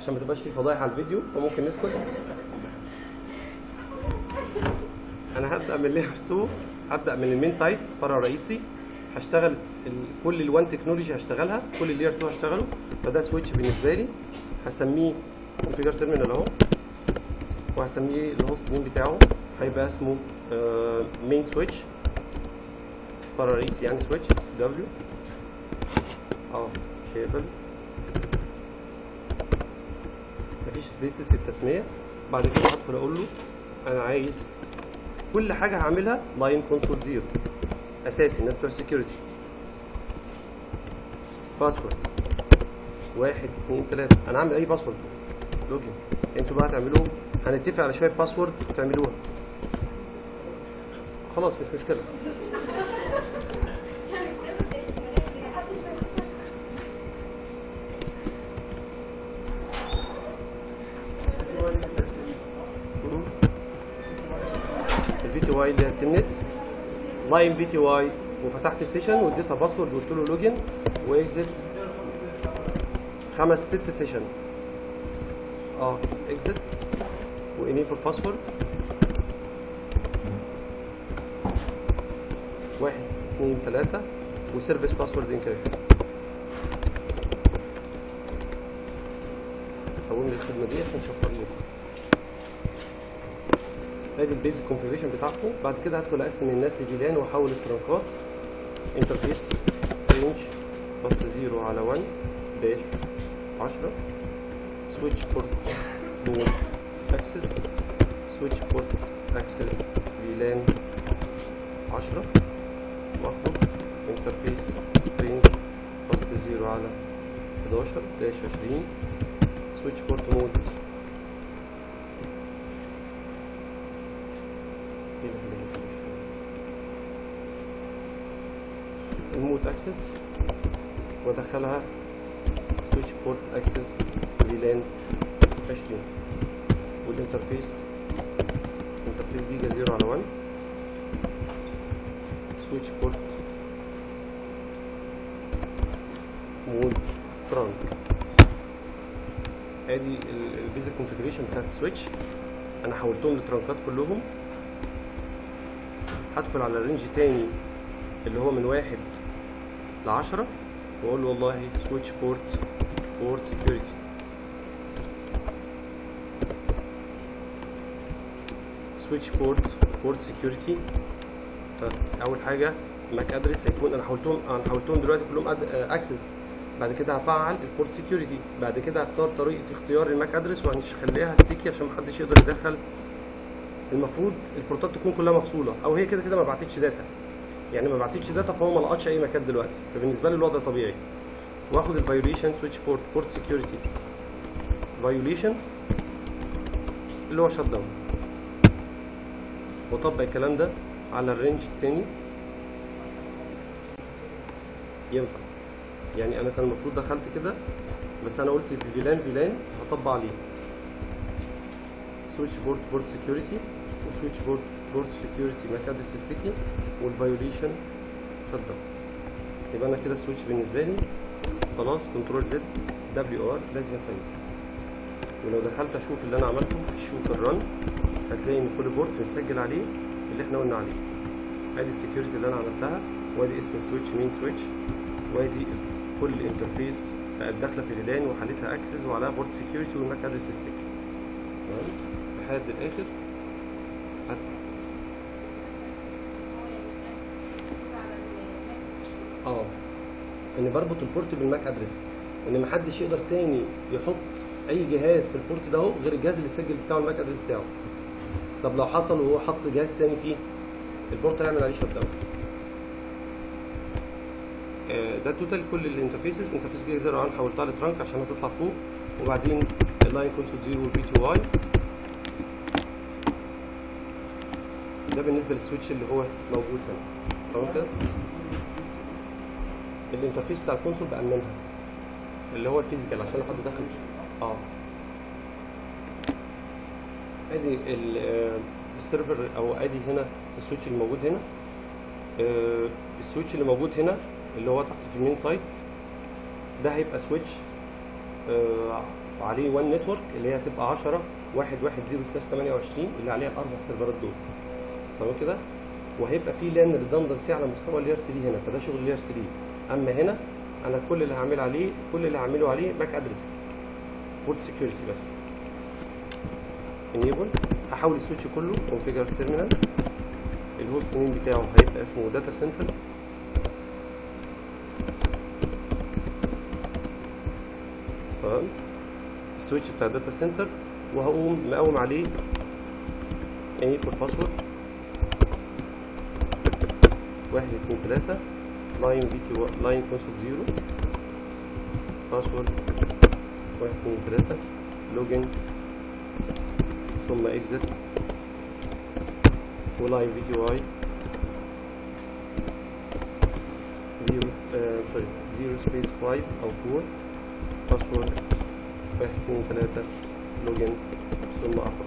عشان ما تبقاش في فضايح على الفيديو فممكن نسكت انا هبدا من لير 2 هبدا من المين سايت فرع رئيسي هشتغل ال- كل الوان تكنولوجي هشتغلها كل اللير 2 هشتغله فده سويتش بالنسبه لي هسميه كونفيجر تيرمينال اهو وهسميه الهوست نيم بتاعه هيبقى اسمه مين سويتش فرع رئيسي يعني سويتش اس دبليو اه شيبل مفيش سبيسز في التسميه بعد كده هدخل اقول له انا عايز كل حاجه هعملها لاين كونسول زيرو اساسي الناس بتوع السكيورتي باسورد واحد اتنين تلاته انا هعمل اي باسورد لوجن انتوا بقى هتعملوه هنتفق على شويه باسورد وتعملوها خلاص مش مشكله الفي تي واي اللي هي التنت لاين في تي واي وفتحت السيشن واديتها باسورد وقلت له لوجن واكزت خمس ست سيشن اه اكزت وانيبل باسورد واحد اثنين ثلاثة وسيرفيس باسورد انكريبشن هقوم الخدمة دي عشان نشوفها لكم ادي البيزك كونفيجريشن بتاعته بعد كده هدخل اقسم الناس لفيلان واحول الترنكات انترفيس رينج فاست زيرو على 1 داش 10 سويتش بورت مود اكسس سويتش بورت اكسس فيلان 10 واخرج انترفيس رينج فاست زيرو على 11 داش 20 سويتش بورت مود الموت اكسس وادخلها سويتش بورت اكسس فيلان 20 والانترفيس انترفيس دي جزيرة على 1 سويتش بورت مود ترانك ادي البيزك كونفيجريشن بتاعت السويتش انا حولتهم لترانكات كلهم هدخل على رينج تاني اللي هو من واحد لعشرة واقول له والله سويتش بورت بورت سكيورتي سويتش بورت بورت سكيورتي اول حاجه ماك ادرس هيكون انا حولتهم انا حولتهم دلوقتي كلهم اكسس بعد كده هفعل البورت سكيورتي بعد كده هختار طريقه اختيار الماك ادرس وهنخليها ستيكي عشان محدش يقدر يدخل المفروض البورتات تكون كلها مفصوله او هي كده كده ما بعتتش داتا يعني ما بعتتش داتا فهو ما لقطش اي مكان دلوقتي فبالنسبه لي الوضع طبيعي واخد الفايوليشن سويتش بورت بورت سكيورتي فايوليشن اللي هو شت داون واطبق الكلام ده على الرينج التاني ينفع يعني انا كان المفروض دخلت كده بس انا قلت في فيلان فيلان هطبق عليه سويتش بورت بورت سكيورتي وسويتش بورت بورت سكيورتي ماك ادرس ستيكي والفايوليشن شت داون يبقى انا كده السويتش بالنسبه لي خلاص كنترول زد دبليو ار لازم اسويه ولو دخلت اشوف اللي انا عملته شوف الرن هتلاقي ان كل بورت متسجل عليه اللي احنا قلنا عليه ادي السكيورتي اللي انا عملتها وادي اسم السويتش مين سويتش وادي كل انترفيس بقت داخله في فيلان وحالتها اكسس وعليها بورت سكيورتي والماك ادرس ستيك تمام لحد الاخر هدفع اه ان بربط البورت بالماك ادرس ان محدش يقدر تاني يحط اي جهاز في البورت ده اهو غير الجهاز اللي اتسجل بتاعه الماك ادرس بتاعه طب لو حصل وهو حط جهاز تاني فيه البورت هيعمل عليه شت داون آه، ده توتال كل الانترفيسز انترفيس جي زيرو انا حولتها لترانك عشان هتطلع فوق وبعدين اللاين كونسول زيرو والبي تي واي ده بالنسبه للسويتش اللي هو موجود هنا تمام كده الانترفيس بتاع الكونسول بامنها اللي هو الفيزيكال عشان لو حد دخل اه ادي ال- آه، السيرفر او ادي هنا السويتش اللي موجود هنا آه، السويتش اللي موجود هنا اللي هو تحت في المين سايت ده هيبقى سويتش آه عليه وان نتورك اللي هي هتبقى 10 1 1 0 سلاش 28 اللي عليها الاربع سيرفرات دول تمام كده وهيبقى في لان ريدندنسي على مستوى اللير 3 هنا فده شغل اللير 3 اما هنا انا كل اللي هعمل عليه كل اللي هعمله عليه باك ادرس بورت سكيورتي بس انيبل هحول السويتش كله كونفيجر تيرمينال الهوست نيم بتاعه هيبقى اسمه داتا سنتر تمام السويتش بتاع الداتا سنتر وهقوم مقوم عليه انيبل باسورد واحد اتنين تلاتة لاين في تي لاين كونسول زيرو باسورد واحد اتنين تلاتة لوجن ثم اكزت ولاين في تي واي زيرو سوري زيرو سبيس فايف او فور باسورد واحد اتنين تلاتة لوجن ثم اخر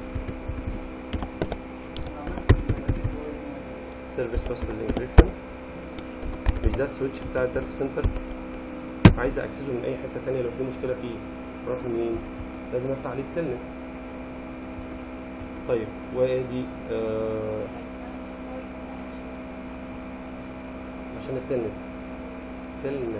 سيرفيس باسورد انكريبشن مش ده السويتش بتاع الداتا سنتر عايز اكسسه من اي حته تانية لو في مشكله فيه اروح منين لازم افتح عليه التلنت طيب وادي آه عشان التلنت تلنت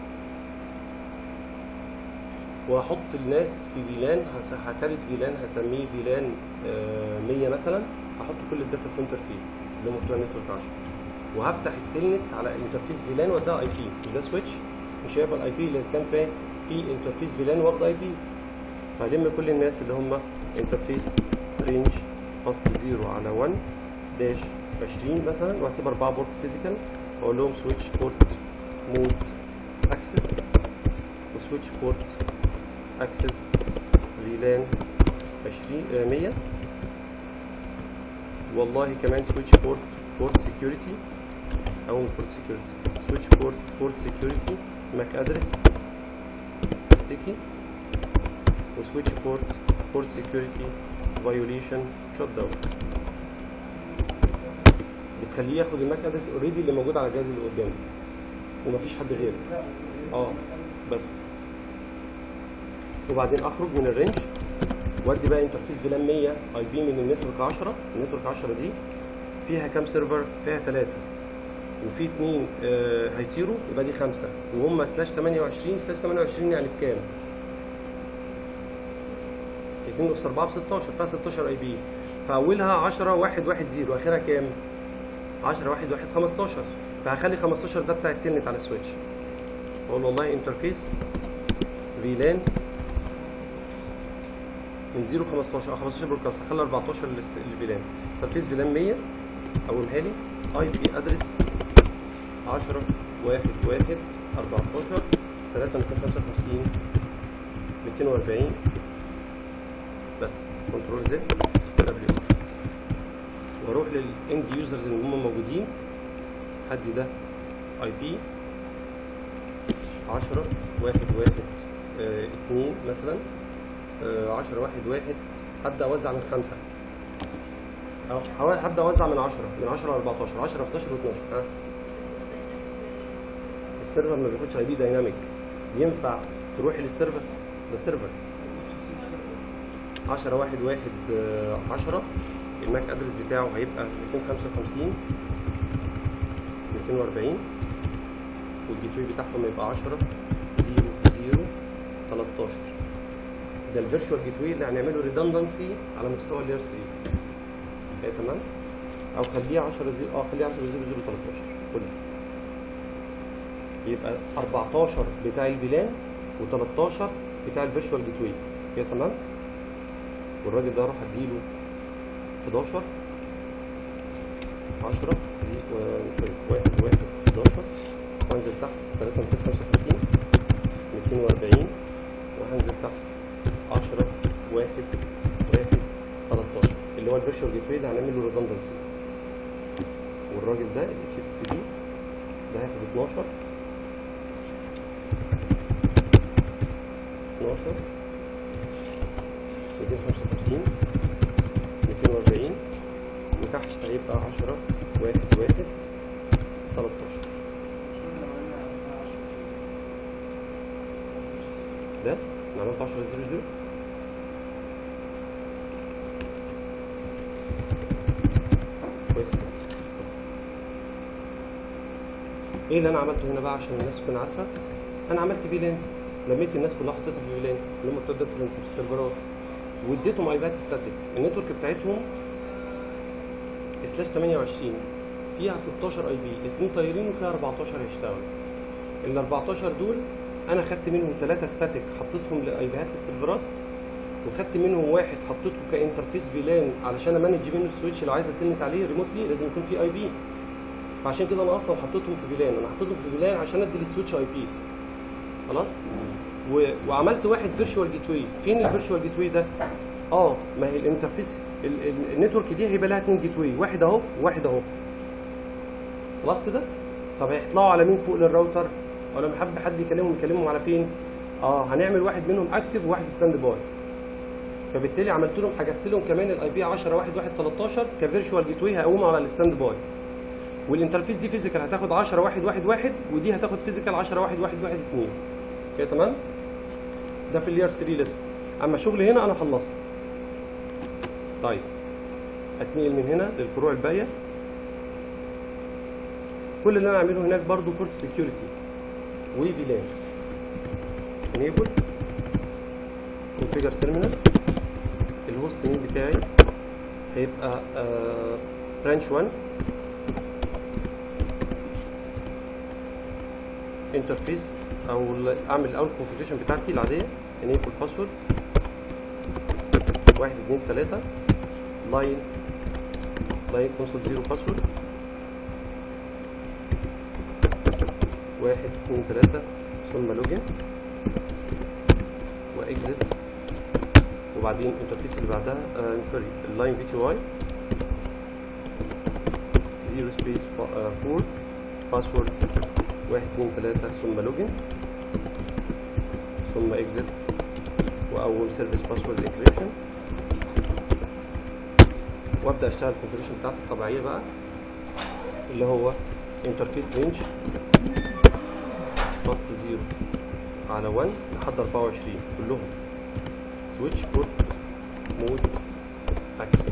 واحط الناس في فيلان هس- هكرت فيلان هسميه فيلان آه 100 مثلا هحط كل الداتا سنتر فيه اللي هم بتوع نتورك 10 وهفتح التلنت على انترفيس فيلان وده اي بي ده سويتش مش هيبقى الاي بي اللي كان فيه في انترفيس فيلان واخد اي بي فهلم كل الناس اللي هم انترفيس رينج فاست 0 على 1 داش 20 مثلا وهسيب 4 بورت فيزيكال واقول لهم سويتش بورت مود اكسس وسويتش بورت اكسس فيلان 20 آه، 100 والله كمان سويتش بورت بورت سكيورتي او بورت سكيورتي سويتش بورت بورت سكيورتي ماك ادرس ستيكي وسويتش بورت بورت سكيورتي فايوليشن شوت داون بتخليه ياخد الماك ادرس اوريدي اللي موجود على الجهاز اللي قدامه ومفيش حد غيره اه بس وبعدين اخرج من الرينج وادي بقى انترفيس فيلان 100 اي بي من النتورك 10 النتورك 10 دي فيها كام سيرفر فيها ثلاثة وفي اثنين آه هيطيروا يبقى دي خمسة وهم سلاش 28 سلاش 28 يعني بكام؟ 2 اس 4 ب 16 فيها 16 اي بي فاولها 10 1 1 0 اخرها كام؟ 10 1 1 15 فهخلي 15 ده بتاع التلنت على السويتش اقول والله انترفيس فيلان من 0 15 او 15 برودكاست هخلي 14 للس- للفيلان انترفيس فيلان 100 اقولها لي اي بي ادرس 10 1 1 14 3 255 240 بس كنترول زد دبليو واروح للاند يوزرز اللي هم موجودين هدي ده اي بي 10 1 1 2 مثلا آه، 10 1 1 هبدا اوزع من خمسه أو حوالي هبدا اوزع من 10 من 10 ل 14 10 11 و12 ها السيرفر ما بياخدش اي بي دايناميك ينفع تروحي للسيرفر ده سيرفر 10 1 1 10 الماك ادرس بتاعه هيبقى 255 240 والجيت واي بتاعهم يبقى 10 0 0 13 ده الفيرتشوال جيت واي اللي هنعمله ريدندنسي على مستوى اللير 3 كده تمام او خليه 10 0 اه خليه 10 0 0 13 كله يبقى 14 بتاع الفيلان و13 بتاع الفيرتشوال جيت واي كده تمام والراجل ده اروح اديله 11 10 سوري 1 1 11 وانزل تحت 3 255 240 وهنزل تحت 10 1 1 13 اللي هو الفيرتشوال جيت واي اللي هنعمل له ريدندنسي والراجل ده الاتش تي بي ده هياخد 12 12 255 240 وتحت هيبقى 10 1 1 13 ده انا عملت 10 0 0 كويس ايه اللي انا عملته هنا بقى عشان الناس تكون عارفه انا عملت فيلان لميت الناس كلها حطيتها في فيلان اللي هم بتوع الداتا سنتر السيرفرات واديتهم ايباد ستاتيك النتورك بتاعتهم سلاش 28 فيها 16 اي بي اتنين طايرين وفيها 14 هيشتغلوا ال 14 دول انا خدت منهم ثلاثه ستاتيك حطيتهم لايبيهات للسيرفرات وخدت منهم واحد حطيته كانترفيس فيلان علشان امانج منه السويتش اللي عايز اتنت عليه ريموتلي لازم يكون فيه اي بي فعشان كده انا اصلا حطيتهم في فيلان انا حطيتهم في فيلان عشان ادي للسويتش اي بي خلاص و... وعملت واحد فيرتشوال جيت واي فين الفيرتشوال جيت واي ده اه ما هي الانترفيس ال... ال... النتورك دي هيبقى لها اتنين جيت واي واحد اهو وواحد اهو خلاص كده طب هيطلعوا على مين فوق للراوتر ولا لما حد حد يكلمهم يكلمهم على فين اه هنعمل واحد منهم اكتف وواحد ستاند باي فبالتالي عملت لهم حجزت لهم كمان الاي بي 10 1 1 13 كفيرتشوال جيت واي هقوم على الستاند باي والانترفيس دي فيزيكال هتاخد 10 1 1 1 ودي هتاخد فيزيكال 10 1 1 1 2 كده تمام ده في اللير 3 لسه اما شغلي هنا انا خلصته طيب اتنقل من هنا للفروع الباقيه كل اللي انا اعمله هناك برضو بورت سكيورتي وفيلان انيبل كونفيجر تيرمينال الهوست نيم بتاعي هيبقى برانش 1 انترفيس او ال- اعمل الاول الكونفيجريشن بتاعتي العاديه انيبل باسورد 1 2 3 لاين لاين كونسول زيرو باسورد واحد اتنين تلاتة ثم لوجن واكزت وبعدين الانترفيس اللي بعدها آه سوري اللاين في تي واي زيرو سبيس فور باسورد واحد اتنين تلاتة ثم لوجن ثم اكزت واول سيرفيس باسورد انكريبشن وابدا اشتغل الكونفيجريشن بتاعتي الطبيعيه بقى اللي هو انترفيس رينج باست زيرو على 1 لحد 24 كلهم سويتش بورت مود اكسس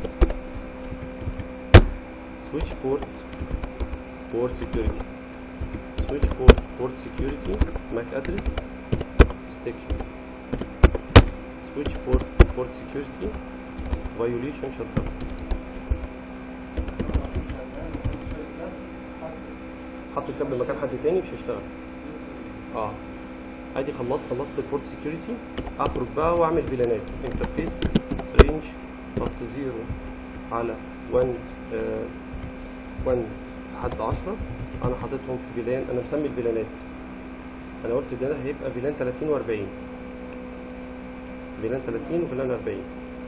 سويتش بورت بورت سكيورتي سويتش بورت بورت سكيورتي ماك ادرس ستيك سويتش بورت بورت سكيورتي فايوليشن شت داون حط الكابل مكان حد تاني مش هيشتغل اه ادي خلصت خلصت البورت سكيورتي اخرج بقى واعمل فيلانات انترفيس رينج باست زيرو على 1 آه 1 لحد 10 انا حاططهم في فيلان انا مسمي الفيلانات انا قلت ده هيبقى فيلان 30 و40 فيلان 30 وفيلان 40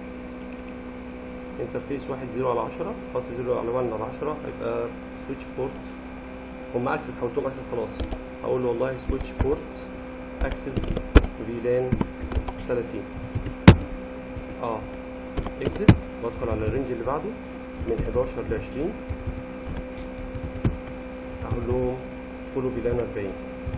انترفيس 1 0 على 10 باست 0 على 1 على 10 هيبقى سويتش بورت هم اكسس حولتهم اكسس خلاص هقول له والله سويتش بورت اكسس فيلان 30 اه اكست بدخل على الرينج اللي بعده من 11 ل 20 اقول لهم فولو فيلان 40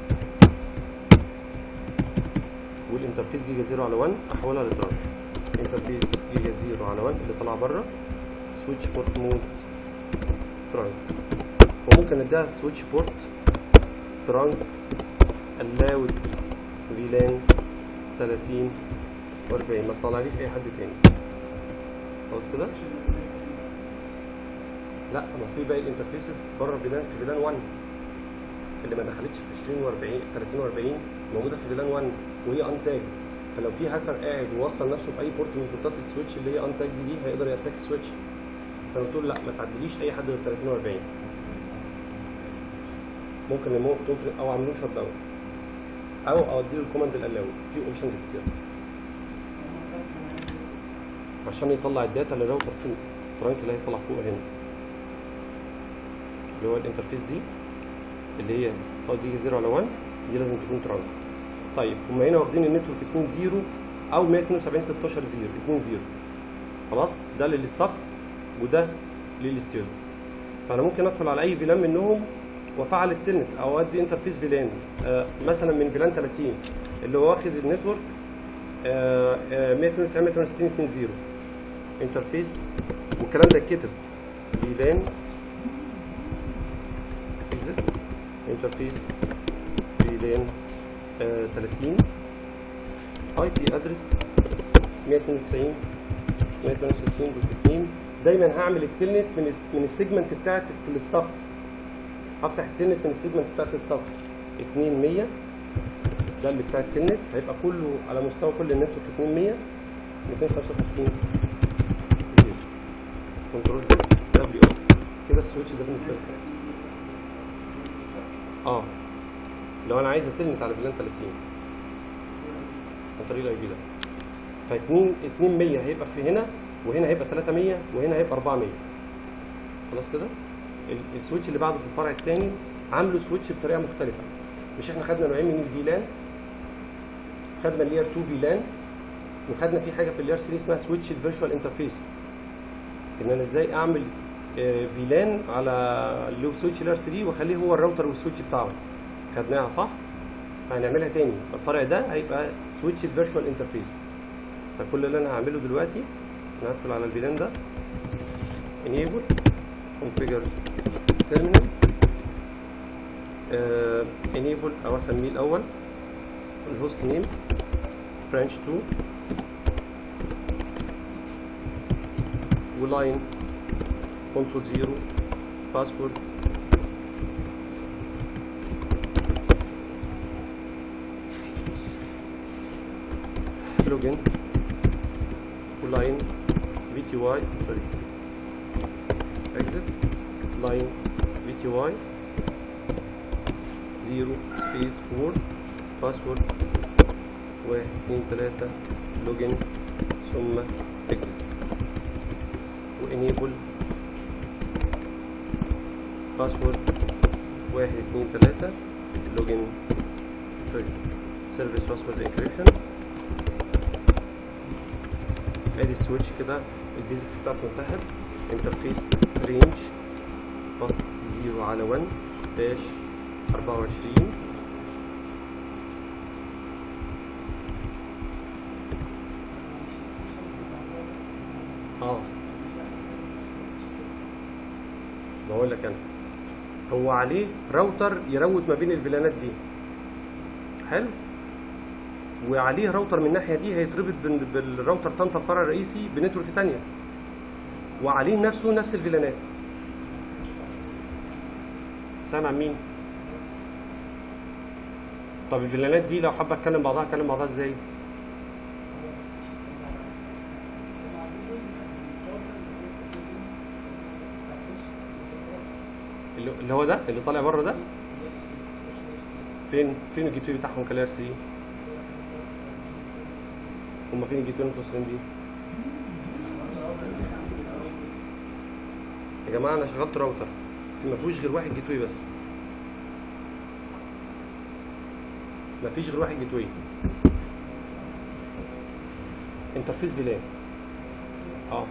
والانترفيس جيجا 0 على 1 احولها لترانك انترفيس جيجا 0 على 1 اللي طالع بره سويتش بورت مود ترانك وممكن اديها سويتش بورت ترانك allowed فيلان 30 و40 ما تطلعليش اي حد تاني خلاص كده لا ما في باقي الانترفيسز بره فيلان في فيلان 1 اللي ما دخلتش في 20 و40 30 و40 موجوده في فيلان 1 وهي انتاج فلو في هاكر قاعد ووصل نفسه باي بورت من بورتات السويتش اللي هي انتاج دي هيقدر ياتاك السويتش فانا قلت له لا ما تعديليش اي حد غير 30 و40 ممكن الموت تفرق او اعملوا شوت داون او اودي له الكوماند الالاوي في اوبشنز كتير عشان يطلع الداتا للراوتر فين الترانك اللي هيطلع فوق هنا اللي هو الانترفيس دي اللي هي اه دي 0 على 1 دي لازم تكون ترانك طيب هم هنا واخدين النتورك 2 0 او 172 16 0 2 0 خلاص ده للستاف وده للستودنت فانا ممكن ادخل على اي فيلان منهم وافعل التلنت او ادي انترفيس فيلان آه مثلا من فيلان 30 اللي هو واخد النتورك آه آه 192 168 2 انترفيس والكلام ده اتكتب فيلان اكزت انترفيس فيلان آه 30 اي بي ادرس 192 168.2 دايما هعمل التلنت من ال- من السيجمنت بتاعت الستاف هفتح التلنت من السيجمنت بتاعت الستاف 2 100 ده اللي بتاع التلنت هيبقى كله على مستوى كل النتورك 2 100 255 زيرو. كنترول دبليو كده السويتش ده بالنسبه لك اه لو انا عايز اتلنت على فيلان 30 عن طريق الاي بي ده ف 2 2 100 هيبقى في هنا وهنا هيبقى 300 وهنا هيبقى 400 خلاص كده ال- السويتش اللي بعده في الفرع الثاني عامله سويتش بطريقه مختلفه مش احنا خدنا نوعين من الفيلان خدنا اللير 2 فيلان وخدنا في حاجه في اللير 3 اسمها سويتش الفيرتشوال انترفيس ان انا ازاي اعمل آه، فيلان على اللي هو سويتش لير 3 واخليه هو الراوتر والسويتش بتاعه خدناها صح فهنعملها تاني الفرع ده هيبقى سويتش الفيرتشوال انترفيس فكل اللي انا هعمله دلوقتي انا هدخل على الفيلان ده enable configure terminal آه enable او اسميه الاول الهوست نيم branch 2 ولاين console 0 password login ولاين VTY sorry exit line VTY 0 space 4 password 1 2 3 login ثم exit و enable password 1 2 3 login sorry service password encryption ادي السويتش كده البيزكس بتاعته انتهت انترفيس رينج فاصل 0 على 1 داش 24 اه بقول لك انا هو عليه راوتر يروت ما بين الفيلانات دي حلو وعليه راوتر من الناحيه دي هيتربط بال- بالراوتر طنطا الفرع الرئيسي بنتورك تانية وعليه نفسه نفس الفيلانات سامع مين طب الفيلانات دي لو حابه اتكلم بعضها اتكلم بعضها ازاي اللي اللي هو ده اللي طالع بره ده فين فين الجيت واي بتاعهم كلاير 3 هم فين الجيت واي اللي متوصلين بيه يا جماعه انا شغلت راوتر ما فيهوش غير واحد جيت واي بس ما فيش غير واحد جيت واي انترفيس فيلان اه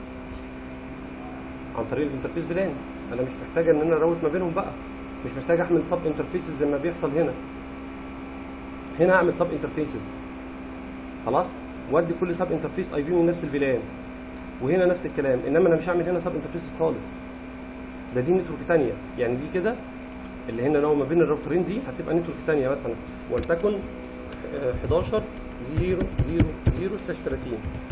عن طريق الانترفيس فيلان انا مش محتاج ان انا اروت ما بينهم بقى مش محتاج احمل سب انترفيسز زي ما بيحصل هنا هنا اعمل سب انترفيسز خلاص وادي كل سب انترفيس اي بي من نفس الفيلان وهنا نفس الكلام انما انا مش هعمل هنا سب انترفيس خالص ده دي نتورك تانية يعني دي كده اللي هنا لو ما بين الراوترين دي هتبقى نتورك تانية مثلا ولتكن آه، 11 0 0 0 سلاش 30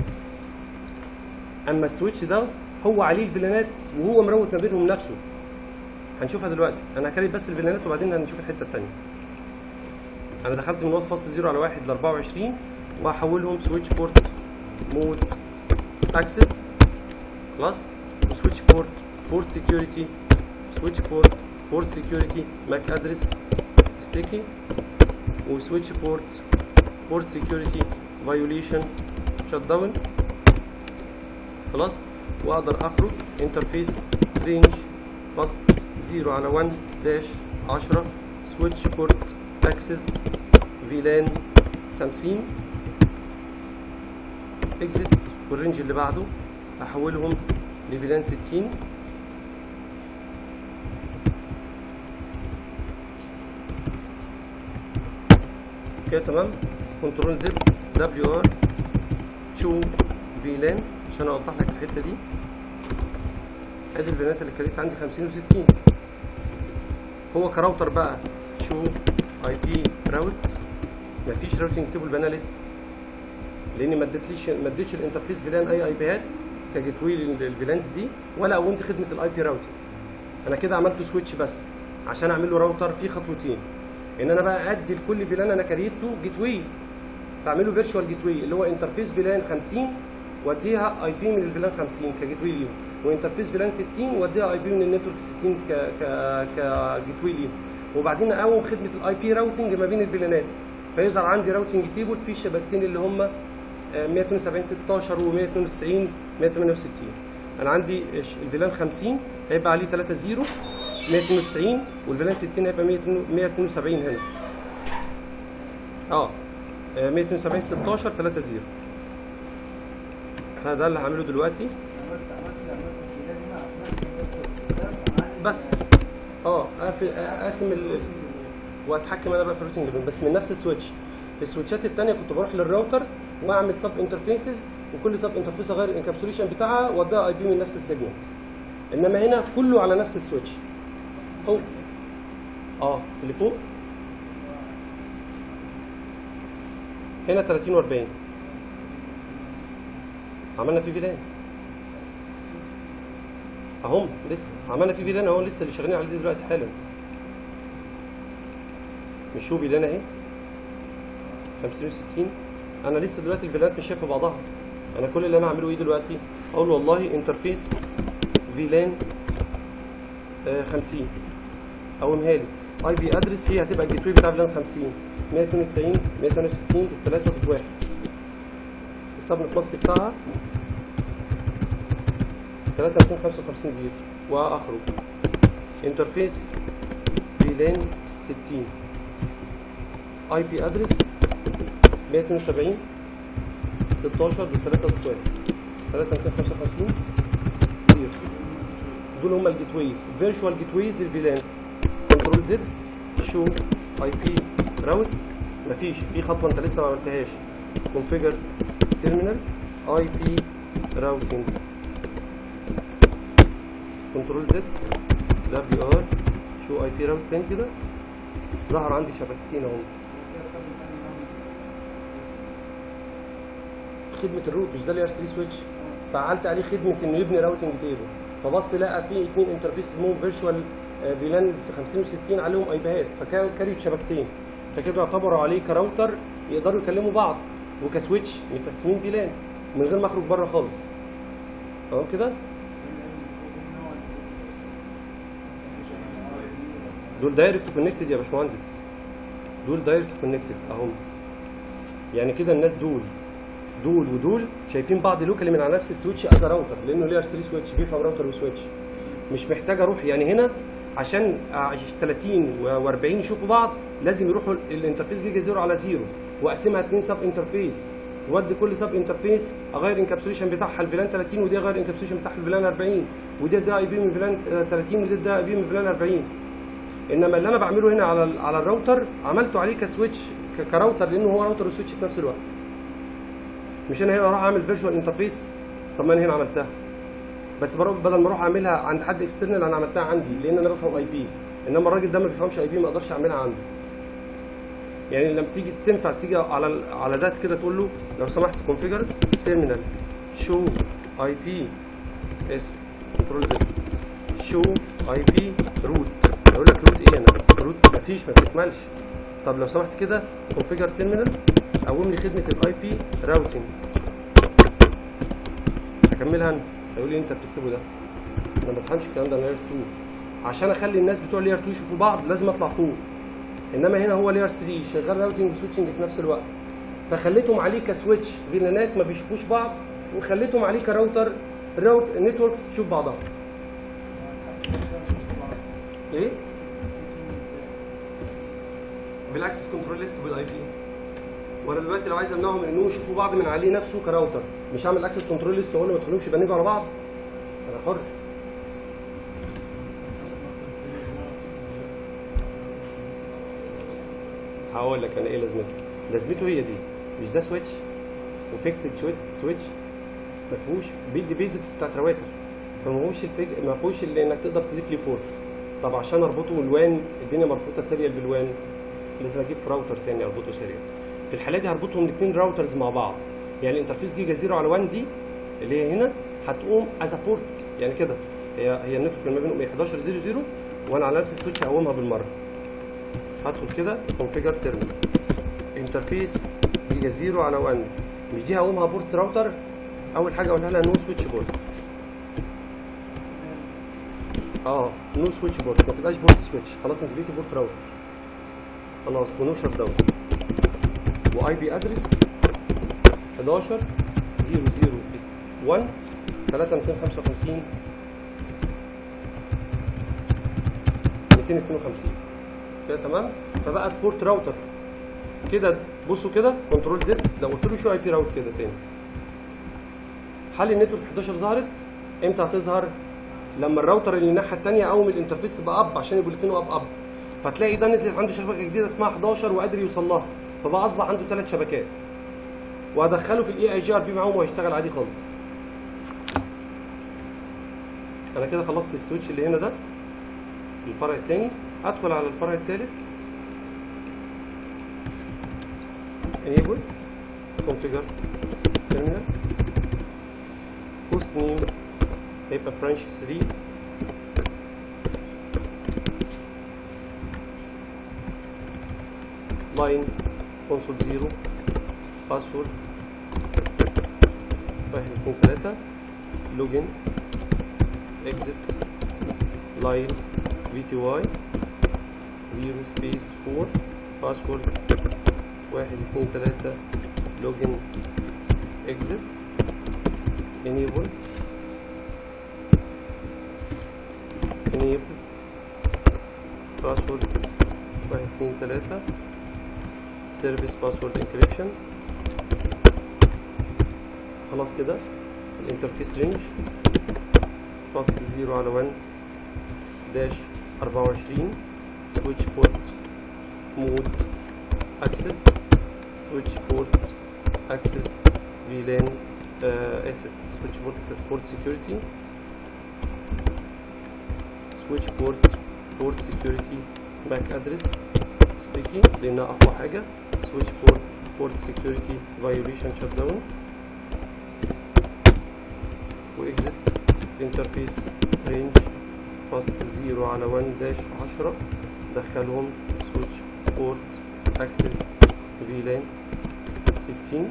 اما السويتش ده هو عليه الفيلانات وهو مروت ما بينهم نفسه هنشوفها دلوقتي انا هكريت بس الفيلانات وبعدين هنشوف الحته الثانيه انا دخلت من وصف فاصل 0 على 1 ل 24 وهحولهم سويتش بورت مود اكسس خلاص وسويتش بورت بورت سكيورتي سويتش بورت بورت سكيورتي ماك ادرس ستيكي وسويتش بورت بورت سكيورتي فايوليشن شت داون خلاص واقدر اخرج انترفيس رينج باست 0 على 1 داش 10 سويتش بورت اكسس فيلان 50 اكزيت والرينج اللي بعده احولهم لفيلان 60 كده تمام كنترول زد دبليو ار شو فيلان عشان اوضح لك الحته دي ادي الفيلانات اللي كانت عندي 50 و60 هو كراوتر بقى شو اي بي راوت مفيش راوتنج تيبل بقى لسه لاني ما اديتليش ما اديتش الانترفيس فيلان اي اي بيات كجيت واي للفيلانز دي ولا قومت خدمه الاي بي راوتنج انا كده عملت سويتش بس عشان اعمل له راوتر فيه خطوتين ان انا بقى ادي لكل فيلان انا كريته جيت واي بعمله فيرتشوال جيت واي اللي هو انترفيس فيلان 50 واديها اي بي من الفيلان 50 كجيت واي ليهم وانترفيس فيلان 60 واديها اي بي من النتورك 60 ك ك كجيت واي ليهم وبعدين اقوم خدمه الاي بي راوتنج ما بين الفيلانات فيظهر عندي راوتنج تيبل فيه شبكتين اللي هم 172 16 و192 168 انا عندي الفيلان 50 هيبقى عليه 3 0 192 والفيلان 60 هيبقى 172 هنا اه 172 16 3 0 فده اللي هعمله دلوقتي بس اه اقفل اقسم ال... واتحكم انا بقى في الروتنج بين بس من نفس السويتش السويتشات الثانيه كنت بروح للراوتر واعمل سب انترفيسز وكل سب انترفيس اغير الانكابسوليشن بتاعها واديها اي بي من نفس السيجمنت انما هنا كله على نفس السويتش هو اه اللي فوق هنا 30 و40 عملنا فيه فيلان اهم لسه عملنا فيه فيلان اهو لسه اللي شغالين عليه دلوقتي حالا مش شو فيلان اهي 50 و60 انا لسه دلوقتي الفيلانات مش شايفه بعضها انا كل اللي انا اعمله ايه دلوقتي اقول والله انترفيس فيلان آه 50 اقومها لي اي بي ادرس هي هتبقى الجيت واي بتاع فيلان 50 192 168 3 1 السبنت ماسك بتاعها 3255 زيرو واخرج انترفيس فيلان 60 اي بي ادرس 172 16 و 3 1 3255 زيرو دول هم الجيت ويز فيرتشوال جيت ويز للفيلانس كنترول زد شو اي بي راوت مفيش في خطوه انت لسه ما عملتهاش كونفيجر تيرمينال اي بي راوتنج كنترول زد دبليو ار شو اي بي راوت تاني كده ظهر عندي شبكتين اهو خدمه الروت مش ده اللي ار 3 سويتش فعلت عليه خدمه انه يبني راوتنج تيبل فبص لقى في اثنين انترفيس اسمهم فيرتشوال فيلان 50 و60 عليهم اي بيات فكان كاريت شبكتين فكده يعتبروا عليه كراوتر يقدروا يكلموا بعض وكسويتش متقسمين فيلان من غير ما اخرج بره خالص تمام كده دول دايركت كونكتد يا باشمهندس دول دايركت كونكتد اهم يعني كده الناس دول دول ودول شايفين بعض لوكالي من على نفس السويتش از راوتر لانه لير 3 سويتش بيفهم راوتر وسويتش مش محتاج اروح يعني هنا عشان 30 و40 يشوفوا بعض لازم يروحوا الانترفيس جيجا زيرو على زيرو واقسمها اتنين سب انترفيس وادي كل سب انترفيس اغير انكابسوليشن بتاعها الفيلان 30 ودي اغير انكابسوليشن بتاعها الفيلان 40 ودي ده اي بي من فيلان 30 ودي ده اي بي من فيلان 40 انما اللي انا بعمله هنا على على الراوتر عملته عليه كسويتش كراوتر لانه هو راوتر وسويتش في نفس الوقت مش انا هنا اروح اعمل فيرتشوال انترفيس طب ما انا هنا عملتها بس بروح بدل ما اروح اعملها عند حد اكسترنال انا عملتها عندي لان انا بفهم اي بي انما الراجل ده ما بيفهمش اي بي ما اقدرش اعملها عنده يعني لما تيجي تنفع تيجي على على ده كده تقول له لو سمحت كونفيجر تيرمينال شو اي بي اسف كنترول زد شو اي بي روت يقول لك روت ايه انا روت مفيش ما بتكملش طب لو سمحت كده كونفيجر تيرمينال قوم لي خدمه الاي بي راوتنج هكملها انا هيقول لي انت بتكتبه ده انا ما بفهمش الكلام ده انا لاير 2 عشان اخلي الناس بتوع لاير 2 يشوفوا بعض لازم اطلع فوق انما هنا هو لاير 3 شغال راوتنج وسويتشنج في نفس الوقت فخليتهم عليه كسويتش فيلانات ما بيشوفوش بعض وخليتهم عليه كراوتر راوت نتوركس تشوف بعضها ايه بالاكسس كنترول ليست وبالاي بي وانا دلوقتي لو عايز امنعهم من انهم يشوفوا بعض من عليه نفسه كراوتر مش هعمل اكسس كنترول ليست واقول له ما تخليهمش يبنجوا على بعض انا حر هقول لك انا ايه لازمته لازمته هي دي مش ده سويتش وفيكسد سويتش ما فيهوش بيدي بيزكس بتاعت رواتر فما فيهوش الفيك... ما فيهوش اللي انك تقدر تضيف لي بورت طب عشان اربطه الوان الدنيا مربوطه سيريال بالوان لازم اجيب راوتر تاني اربطه سيريال في الحاله دي هربطهم الاثنين راوترز مع بعض يعني الانترفيس جيجا 0 على 1 دي اللي هي هنا هتقوم از بورت يعني كده هي هي النتورك ما بينهم 11 0 0 وانا على نفس السويتش هقومها بالمره هدخل كده كونفيجر تيرمينال انترفيس جيجا 0 على 1 مش دي هقومها بورت راوتر اول حاجه اقولها لها نو سويتش بورت اه نو سويتش بورت ما تبقاش بورت سويتش خلاص انت بقيتي بورت راوتر خلاص ونو شت داون واي بي ادرس 11 001 3255 252 كده تمام فبقت بورت راوتر كده بصوا كده كنترول زد لو قلت له شو اي بي راوت كده تاني حل النتورك 11 ظهرت امتى هتظهر لما الراوتر اللي الناحيه الثانيه اول الانترفيس تبقى اب عشان يبقوا الاثنين اب اب فتلاقي ده نزلت عنده شبكه جديده اسمها 11 وقادر يوصل لها فبقى اصبح عنده ثلاث شبكات وهدخله في الاي اي جي ار بي معاهم وهيشتغل عادي خالص انا كده خلصت السويتش اللي هنا ده الفرع الثاني ادخل على الفرع الثالث enable configure terminal host name هيبقى branch 3 line console 0 password واحد اتنين تلاتة login exit line vty 0 space 4 password واحد اتنين تلاتة login exit enable enable password واحد اتنين تلاتة service password encryption خلاص كده الانترفيس رينج فاست 0 على 1 داش 24 switch port mode access switch port access VLAN uh, اسف switch port port security switch port port security MAC address sticky لانها اقوى حاجه switch port port security violation shutdown واكزit interface range fast 0 على 1 داش 10 دخلهم switch port access VLAN 60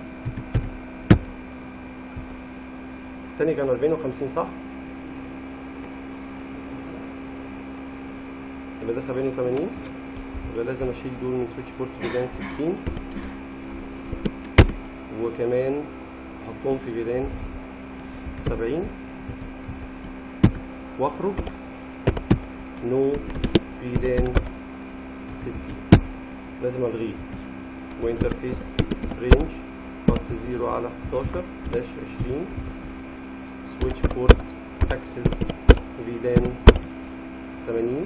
التاني كان 40 و50 صح؟ يبقى ده 70 و 80 يبقى لازم اشيل دول من سويتش بورت فيلان 60 وكمان احطهم في فيلان 70 واخرج نو فيلان 60 لازم الغيه وانترفيس رينج فاست 0 على 11 داش 20 سويتش بورت اكسس فيلان 80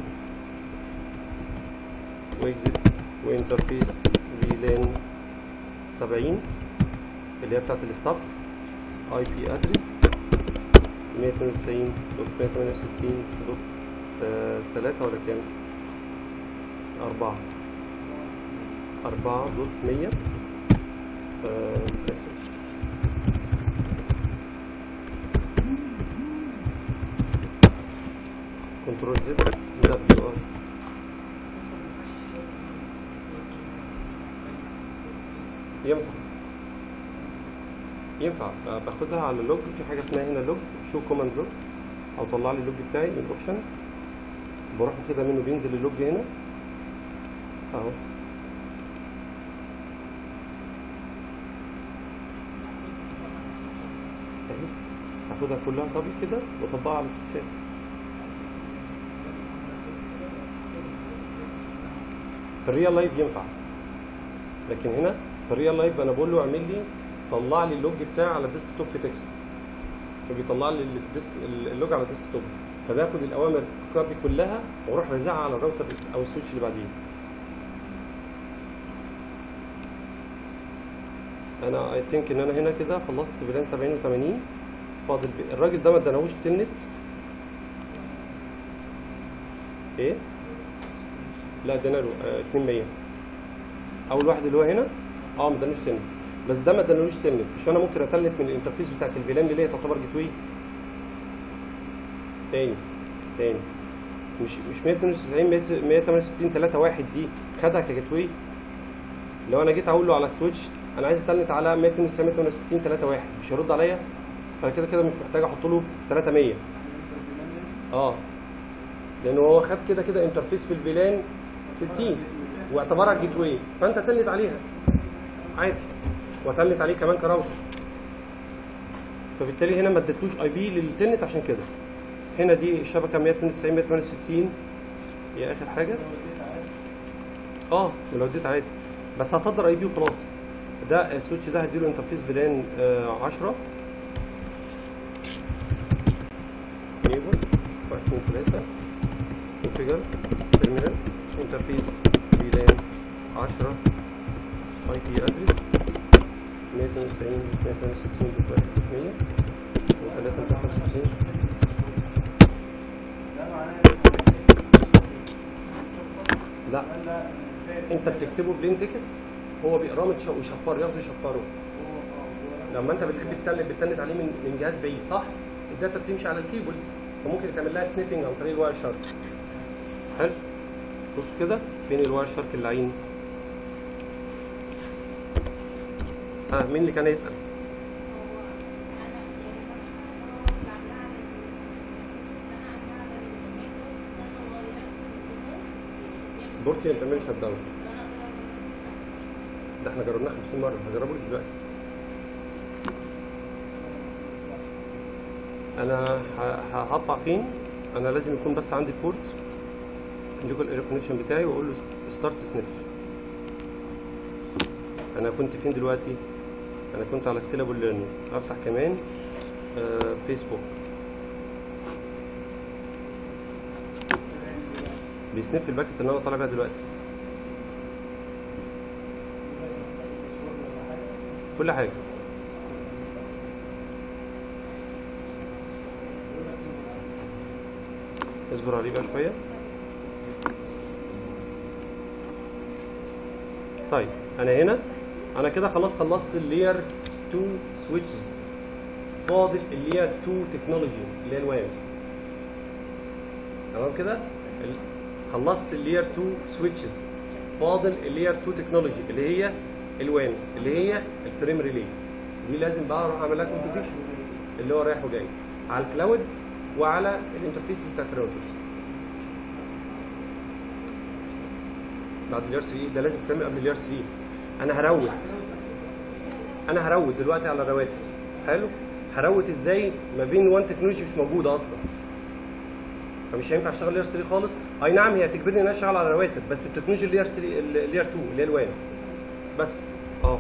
واكزit وانترفيس فيلان 70 اللي هي بتاعت الستاف اي بي ادرس 192 دوت 168 دوت 3 ولا كام؟ 4 4 دوت 100 آه، اسف كنترول زد دبليو ار ينفع ينفع آه، باخدها على اللوج في حاجه اسمها هنا لوج شو كوماند لوج او طلع لي اللوج بتاعي من الاوبشن بروح واخدها منه بينزل اللوج هنا اهو اهي هاخدها كلها كوبي كده واطبقها على سويتشات في الريال لايف ينفع لكن هنا في الريال لايف انا بقول له اعمل لي طلع لي اللوج بتاعي على الديسك توب في تكست فبيطلع لي الديسك اللوج على الديسك توب فباخد الاوامر كوبي كلها واروح رازعها على الراوتر او السويتش اللي بعديه انا اي ثينك ان انا هنا كده خلصت فيلان 70 و80 فاضل في- الراجل ده ما اداناهوش تلنت ايه لا ادانا له آه 200 اول واحد اللي هو هنا اه ما ادانوش تلنت بس ده ما ادانالوش تلنت مش انا ممكن اتلت من الانترفيس بتاعت الفيلان اللي هي تعتبر جيت واي تاني تاني مش مش 192 168 3 1 دي خدها كجيت واي لو انا جيت اقول له على السويتش انا عايز اتلت على 192 168 3 1 مش هيرد عليا فكده كده مش محتاج احط له 300 اه لان هو خد كده كده انترفيس في الفيلان 60 واعتبرها جيت واي فانت تلت عليها عادي وتلت عليه كمان كراوتر فبالتالي هنا ما اديتلوش اي بي للتنت عشان كده هنا دي الشبكه 192 168 هي اخر حاجه اه لو اديت عادي بس هتصدر اي بي وخلاص ده السويتش ده هديله انترفيس فيلان آه 10 نيبل 1 2 3 كونفيجر تيرمينال انترفيس فيلان 10 اي بي ادرس 192 168 دوت 100 و3 65 لا انت بتكتبه بلين تكست هو بيقراه متش- ويشفره ياخده يشفره لما انت بتحب تتلت بتتلت عليه من من جهاز بعيد صح الداتا بتمشي على الكيبلز فممكن تعمل لها سنيفنج عن طريق الواير شارك حلو بص كده فين الواير شارك اللعين ها آه مين اللي كان يسأل بورتي ما بتعملش شت داون ده احنا جربناه 50 مره هجربه لك دلوقتي انا ه- ه- هطلع فين انا لازم يكون بس عندي البورت اللوكال اير كونكشن بتاعي واقول له ستارت سنيف انا كنت فين دلوقتي انا كنت على سكيلابل ليرنينج افتح كمان آه فيسبوك بيسنف الباكت اللي انا طالع بيها دلوقتي كل حاجه اصبر عليه بقى شويه طيب انا هنا انا كده خلاص خلصت اللير 2 سويتشز فاضل اللير 2 تكنولوجي اللي هي الوان تمام كده ال- خلصت اللير 2 سويتشز فاضل اللير 2 تكنولوجي اللي هي الوان اللي هي الفريم ريلي دي لازم بقى اروح اعمل لها كونفيجريشن اللي هو رايح وجاي على الكلاود وعلى الانترفيس بتاعت الراوترز بعد اليار 3 ده لازم تعمل قبل اليار 3 انا هروت انا هروت دلوقتي على الرواتر حلو هروت ازاي ما بين وان تكنولوجي مش موجوده اصلا فمش هينفع اشتغل لير 3 خالص اي نعم هي هتجبرني ان انا اشتغل على رواتر بس التكنولوجي اللير 3 اللير 2 اللي هي الوان بس اه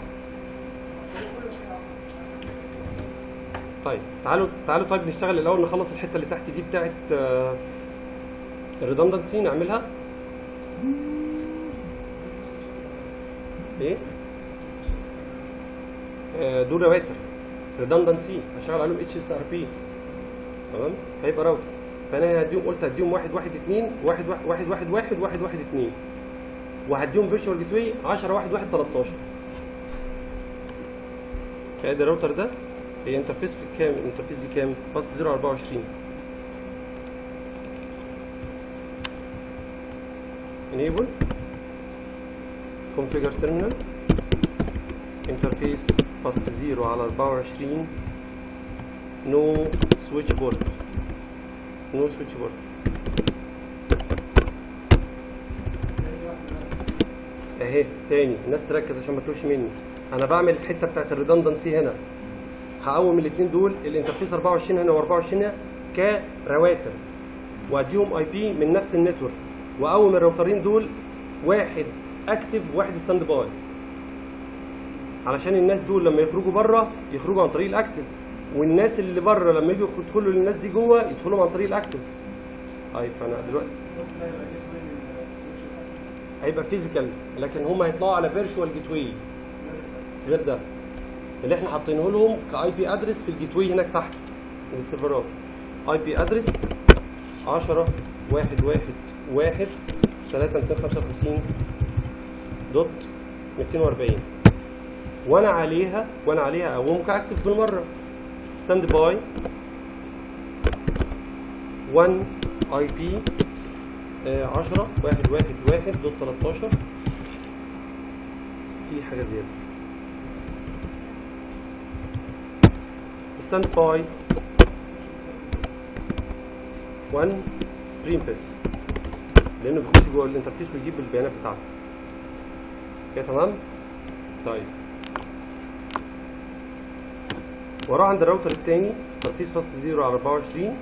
طيب تعالوا تعالوا طيب نشتغل الاول نخلص الحته اللي تحت دي بتاعت الريدندنسي نعملها ايه آه، دول رواتر ريدندنسي هشتغل عليهم اتش اس ار بي تمام هيبقى راوتر فانا هديهم قلت هديهم واحد واحد اتنين واحد واحد واحد واحد واحد واحد واحد اتنين وهديهم فيرتشوال جيت واي 10 واحد واحد 13 فادي الراوتر ده هي انترفيس في كام الانترفيس دي كام باص 024 enable configure terminal interface fast 0 على 24 no switch board no switch board اهي تاني الناس تركز عشان ما تلوش مني انا بعمل الحته بتاعت الريدندنسي هنا هقوم الاثنين دول الانترفيس 24 هنا و24 هنا كرواتر واديهم اي بي من نفس النتورك واقوم الراوترين دول واحد اكتف وواحد ستاند باي علشان الناس دول لما يخرجوا بره يخرجوا عن طريق الاكتف والناس اللي بره لما يجوا يدخلوا للناس دي جوه يدخلوا عن طريق الاكتف طيب فانا دلوقتي هيبقى فيزيكال لكن هم هيطلعوا على فيرتشوال جيت واي غير ده اللي احنا حاطينه لهم كاي بي ادرس في الجيت واي هناك تحت السيرفرات اي بي ادرس 10 1 1 1 3 255 دوت 240 وانا عليها وانا عليها اقوم كاكتف بالمره ستاند باي 1 اي بي 10 1 1 1 دوت 13 في حاجه زياده ستاند باي 1 بريم بيف لانه بيخش جوه الانترفيس ويجيب البيانات بتاعته كده تمام طيب وراه عند الراوتر التاني ترفيس فاست زيرو على 24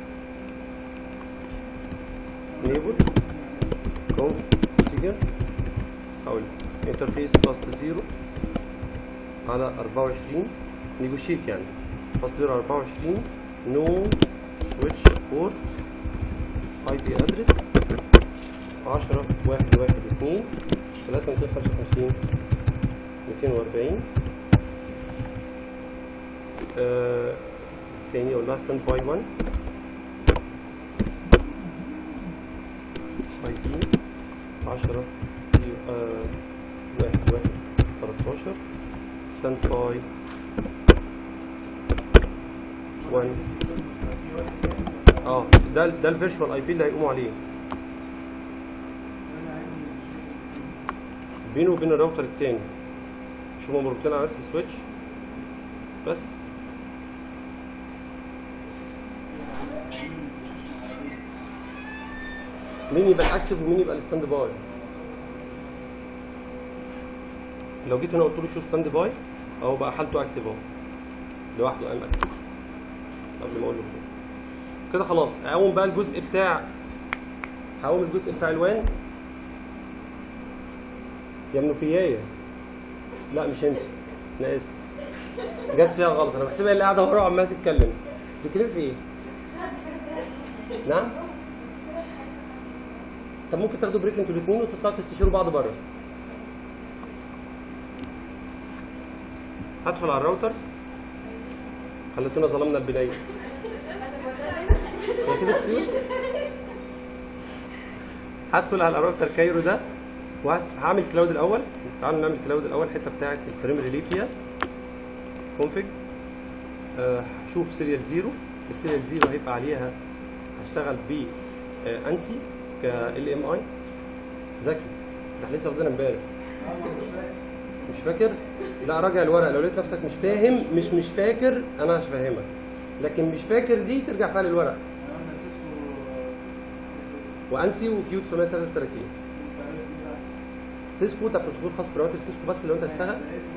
نيبل كونفيجر هقول انترفيس فاست زيرو على 24 نيجوشيت يعني فاست زيرو على 24 نو سويتش بورت اي بي ادرس 10 1 1 2 3 255 240 آه تاني اقول لها ستاند باي 1 اي بي 10 آه 1 1 13 ستاند باي 1 اه ده ال- ده الفيرشوال اي بي اللي هيقوموا عليه بينه وبين الراوتر التاني مش هما مربوطين على نفس السويتش بس مين يبقى الاكتف ومين يبقى الستاند باي لو جيت هنا قلت له شو ستاند باي اهو بقى حالته اكتف اهو لوحده قام اكتف قبل ما اقول له كده. كده خلاص اقوم بقى الجزء بتاع هقوم الجزء بتاع الوان يا منوفيايه لا مش انت انا اسف جت فيها غلط انا بحسبها اللي قاعده ورا وعماله تتكلم بتتكلم في ايه؟ نعم؟ طب ممكن تاخدوا بريك انتوا الاثنين وتطلعوا تستشيروا بعض بره هدخل على الراوتر خليتونا ظلمنا البدايه هي كده السيول هدخل على الراوتر كايرو ده وهعمل كلاود الاول تعالوا نعمل كلاود الاول الحته بتاعه الفريم ريلي فيها كونفج آه، هشوف سيريال زيرو السيريال زيرو هيبقى عليها هشتغل ب آه، انسي ك ال ام اي ذكي ده احنا لسه واخدينها امبارح مش فاكر لا راجع الورق لو لقيت نفسك مش فاهم مش مش فاكر انا هفهمك لكن مش فاكر دي ترجع فيها للورق وانسي وكيو 933 سيسكو ده بروتوكول خاص براوتر سيسكو بس لو انت هتشتغل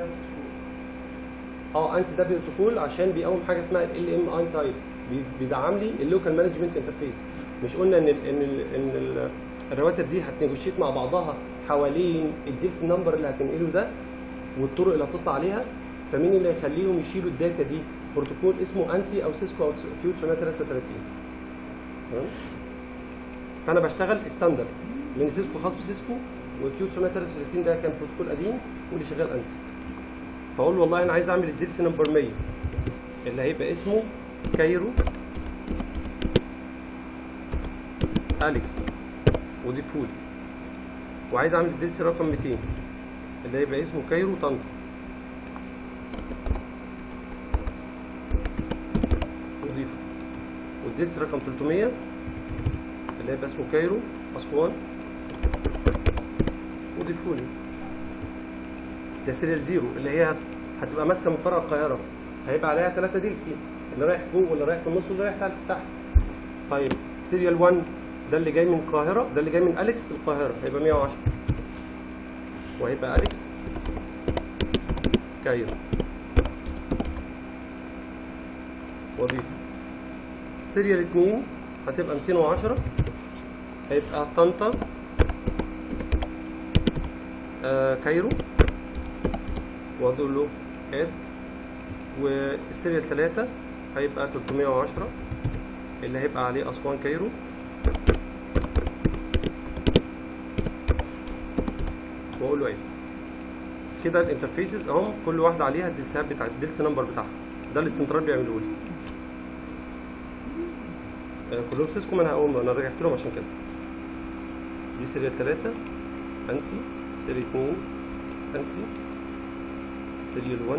اه انسي ده بروتوكول عشان بيقوم حاجه اسمها ال ام اي تايب بيدعم لي اللوكال مانجمنت انترفيس مش قلنا ان ال ان ال ان ال الرواتر دي هتنيجوشيت مع بعضها حوالين الديلس نمبر اللي هتنقله ده والطرق اللي هتطلع عليها فمين اللي هيخليهم يشيلوا الداتا دي بروتوكول اسمه انسي او سيسكو او كيو 933 تمام فانا بشتغل ستاندرد لان سيسكو خاص بسيسكو وكيو 933 ده كان بروتوكول قديم واللي شغال انسي فاقول له والله انا عايز اعمل الديلس نمبر 100 اللي هيبقى اسمه كايرو اليكس وديفول وعايز اعمل الديلس رقم 200 اللي هيبقى اسمه كايرو طنطا وضيفه والديلس رقم 300 اللي هيبقى اسمه كايرو اسوان وضيفوا لي ده سيريال زيرو اللي هي هت- هتبقى ماسكه من فرع القاهره هيبقى عليها ثلاثه ديلسي اللي رايح فوق واللي رايح في النص واللي رايح تحت تحت طيب سيريال 1 ده اللي جاي من القاهره ده اللي جاي من اليكس القاهره هيبقى 110 وهيبقى اليكس كايرو وظيفه سيريال 2 هتبقى 210 هيبقى طنطا آه كايرو واقول له اد والسيريال 3 هيبقى 310 اللي هيبقى عليه اسوان كايرو واقول له اد كده الانترفيسز اهم كل واحده عليها الدلسات بتاعت الدلس نمبر بتاعها ده اللي السنترال بيعملوه لي آه، كلهم سيسكو ما انا هقوم انا رجعت لهم عشان كده دي سيريال 3 انسي سيريال 2 انسي سيريال 1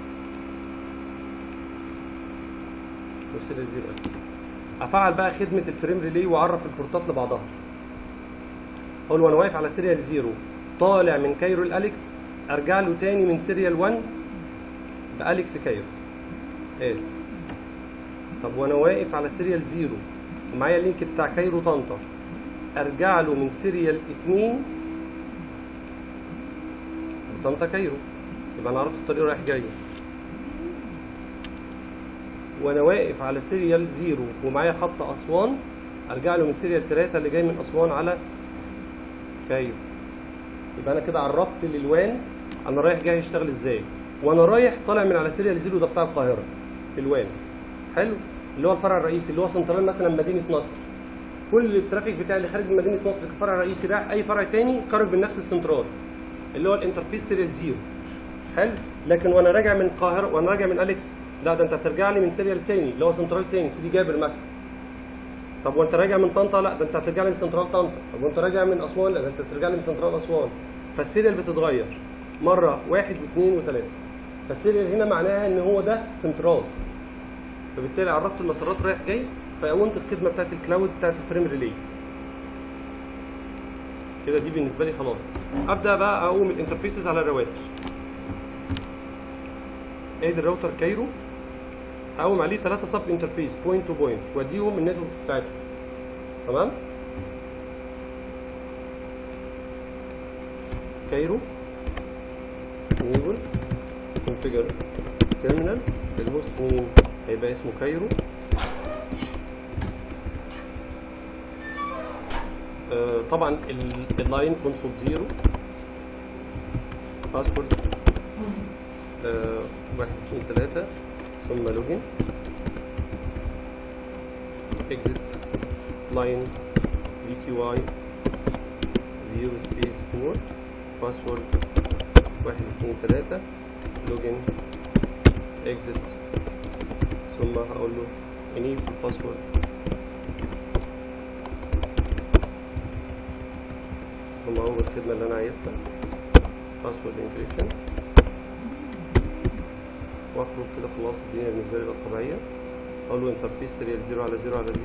وسيريال 0 انسي افعل بقى خدمه الفريم ريلي واعرف البورتات لبعضها اقول وانا واقف على سيريال 0 طالع من كايرو الاليكس ارجع له تاني من سيريال 1 باليكس كايرو ايه طب وانا واقف على سيريال 0 ومعايا اللينك بتاع كايرو طنطا ارجع له من سيريال 2 طنطا كايرو يبقى انا عرفت الطريق رايح جاي وانا واقف على سيريال 0 ومعايا خط اسوان ارجع له من سيريال 3 اللي جاي من اسوان على كايرو يبقى انا كده عرفت للوان انا رايح جاي هشتغل ازاي وانا رايح طالع من على سيريال 0 ده بتاع القاهره في الوان حلو اللي هو الفرع الرئيسي اللي هو سنترال مثلا مدينه نصر كل الترافيك بتاعي اللي خارج من مدينه نصر كفرع رئيسي رايح اي فرع تاني خارج من نفس السنترال اللي هو الانترفيس سيريال 0 حلو لكن وانا راجع من القاهره وانا راجع من اليكس لا ده انت هترجع لي من سيريال تاني اللي هو سنترال تاني سيدي جابر مثلا طب وانت راجع من طنطا لا ده انت هترجع لي من سنترال طنطا طب وانت راجع من اسوان لا ده انت هترجع لي من سنترال اسوان فالسيريال بتتغير مره واحد واثنين وثلاثه فالسيريال هنا معناها ان هو ده سنترال فبالتالي عرفت المسارات رايح جاي فقومت الخدمه بتاعت الكلاود بتاعت الفريم ريلي كده دي بالنسبه لي خلاص ابدا بقى اقوم الانترفيسز على الرواتر ادي الراوتر كايرو هقوم عليه ثلاثه سب انترفيس بوينت تو بوينت واديهم النتوركس بتاعتهم تمام كايرو enable configure terminal الهوست نيم هيبقى اسمه كايرو آه، طبعا ال- اللاين كونسول زيرو باسورد آه، واحد اثنين ثلاثة ثم لوجين اكزit لاين في تي واي زيرو سبيس فور باسورد واحد اثنين ثلاثة لوجين اكزit ثم هقول له enable password ثم اول الخدمة اللي انا عايزها password encryption واخرج كده خلاص الدنيا بالنسبة لي بقت طبيعية اقول له انترفيس سيريال 0 على 0 على 0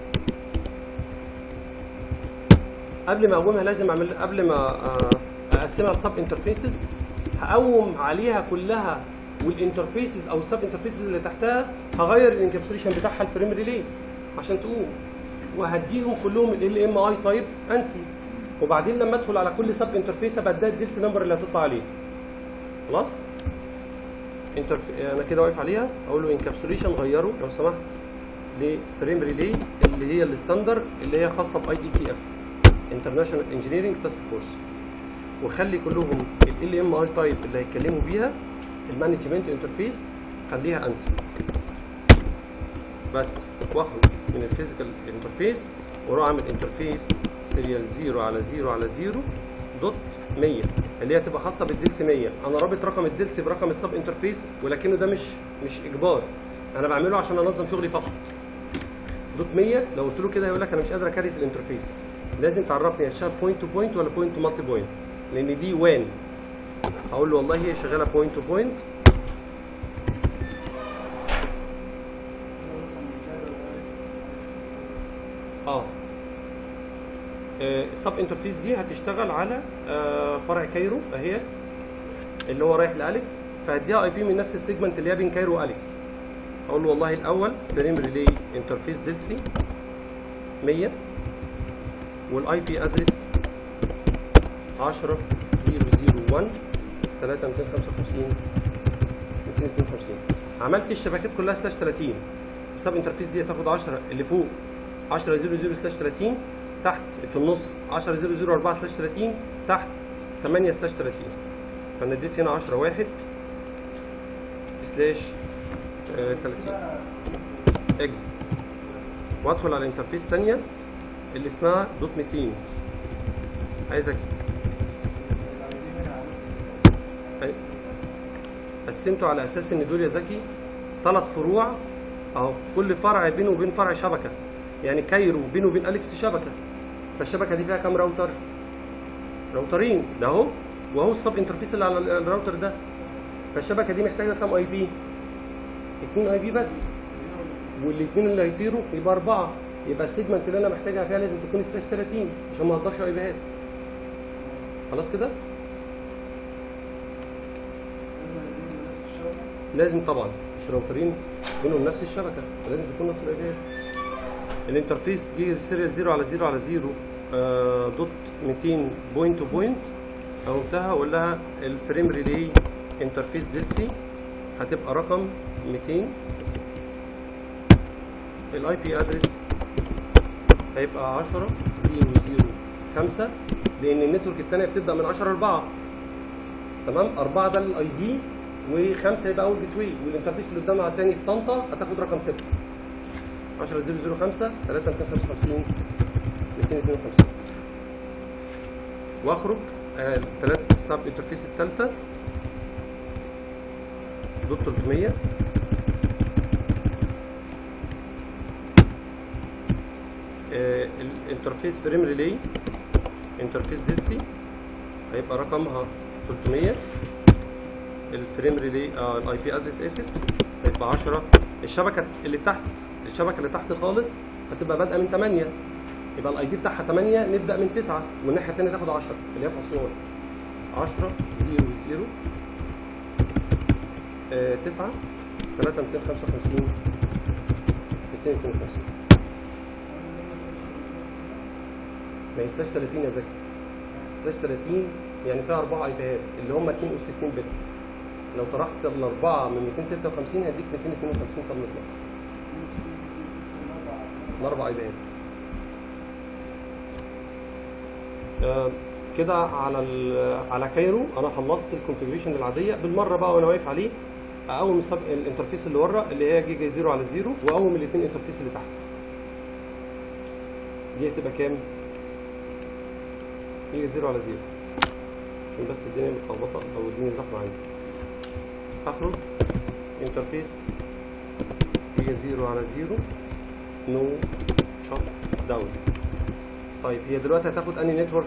قبل ما اقومها لازم اعمل قبل ما آه، اقسمها لسب انترفيسز هقوم عليها كلها والانترفيسز او السب انترفيسز اللي تحتها هغير الانكابسوليشن بتاعها الفريم ريلي عشان تقوم وهديهم كلهم ال ام اي تايب انسي وبعدين لما ادخل على كل سب انترفيس ابقى اديها الديلس نمبر اللي هتطلع عليه خلاص انترف... انا كده واقف عليها اقول له انكابسوليشن غيره لو سمحت لفريم ريلي اللي هي الستاندر اللي هي خاصه باي اي تي اف انترناشونال انجينيرنج تاسك فورس وخلي كلهم ال ام ار تايب اللي هيتكلموا بيها المانجمنت انترفيس خليها انسى بس واخرج من الفيزيكال انترفيس واروح اعمل انترفيس سيريال 0 على 0 على 0 دوت 100 اللي هي تبقى خاصه بالدلس 100 انا رابط رقم الدلس برقم السب انترفيس ولكنه ده مش مش اجبار انا بعمله عشان انظم شغلي فقط دوت 100 لو قلت له كده هيقول لك انا مش قادر اكريت الانترفيس لازم تعرفني هي شغال بوينت تو بوينت ولا بوينت تو مالتي بوينت لان دي وان هقول له والله هي شغاله بوينت تو بوينت اه السب انترفيس دي هتشتغل على آه، فرع كايرو اهي اللي هو رايح لاليكس فهديها اي بي من نفس السيجمنت اللي هي بين كايرو واليكس اقول له والله الاول فريم ريلي انترفيس ديلسي 100 والاي بي ادرس 10 001 3 255 252 عملت الشبكات كلها سلاش 30 السب انترفيس دي هتاخد 10 اللي فوق 10 00 سلاش 30 تحت في النص 10 004 سلاش 30 تحت 8 سلاش 30 فانا اديت هنا 10 واحد سلاش آه، 30 اكزت وادخل على انترفيس تانية اللي اسمها دوت 200 عايزك قسمته على اساس ان دول يا زكي ثلاث فروع اهو كل فرع بينه وبين فرع شبكه يعني كايرو بينه وبين اليكس شبكه فالشبكه دي فيها كام راوتر راوترين ده اهو وهو السب انترفيس اللي على ال- الراوتر ده فالشبكه دي محتاجه كام اي بي اتنين اي بي بس والاثنين اللي هيطيروا يبقى اربعه يبقى السيجمنت اللي انا محتاجها فيها لازم تكون سلاش 30 عشان ما اقدرش اي بيهات خلاص كده لازم طبعا مش راوترين بينهم نفس الشبكه لازم تكون نفس الاي بيات الانترفيس جيجا سيريال 0 على 0 على 0 آه، دوت 200 بوينت تو بوينت قومتها اقول لها الفريم ريلي انترفيس ديلسي هتبقى رقم 200 الاي بي ادرس هيبقى 10 0 0 5 لان النتورك الثانيه بتبدا من 10 4 تمام 4 ده الاي دي و5 يبقى اول جيت واي والانترفيس اللي قدامها الثاني في طنطا هتاخد رقم 6 10 0 0 5 3 255 252 واخرج الثلاث سب انترفيس الثالثه دوت 300 آه، الانترفيس فريم ريلي انترفيس ديلسي هيبقى رقمها 300 الفريم ريلي اه الاي بي ادرس اسف هيبقى 10 الشبكه اللي تحت الشبكه اللي تحت خالص هتبقى بادئه من 8 يبقى الاي دي بتاعها 8 نبدا من 9 والناحيه الثانيه تاخد 10 اللي هي في اسوان 10 0 0 آه 9 3 255 252 ما يستاش 30 يا زكي سلاش 30 يعني فيها 4 اي بيات اللي هم 62 بت لو طرحت الاربعه من 256 هيديك 252 صدمه مصر الاربع اي بيات آه، كده على ال- على كايرو انا خلصت الكونفيجريشن العاديه بالمره بقى وانا واقف عليه اقوم السب الانترفيس اللي ورا اللي هي جيجا زيرو على زيرو واقوم الاثنين انترفيس اللي تحت دي هتبقى كام؟ جيجا زيرو على زيرو عشان بس الدنيا متلخبطه او الدنيا زحمه عندي هخرج انترفيس جيجا زيرو على زيرو نو شوت داون طيب هي دلوقتي هتاخد انهي نتورك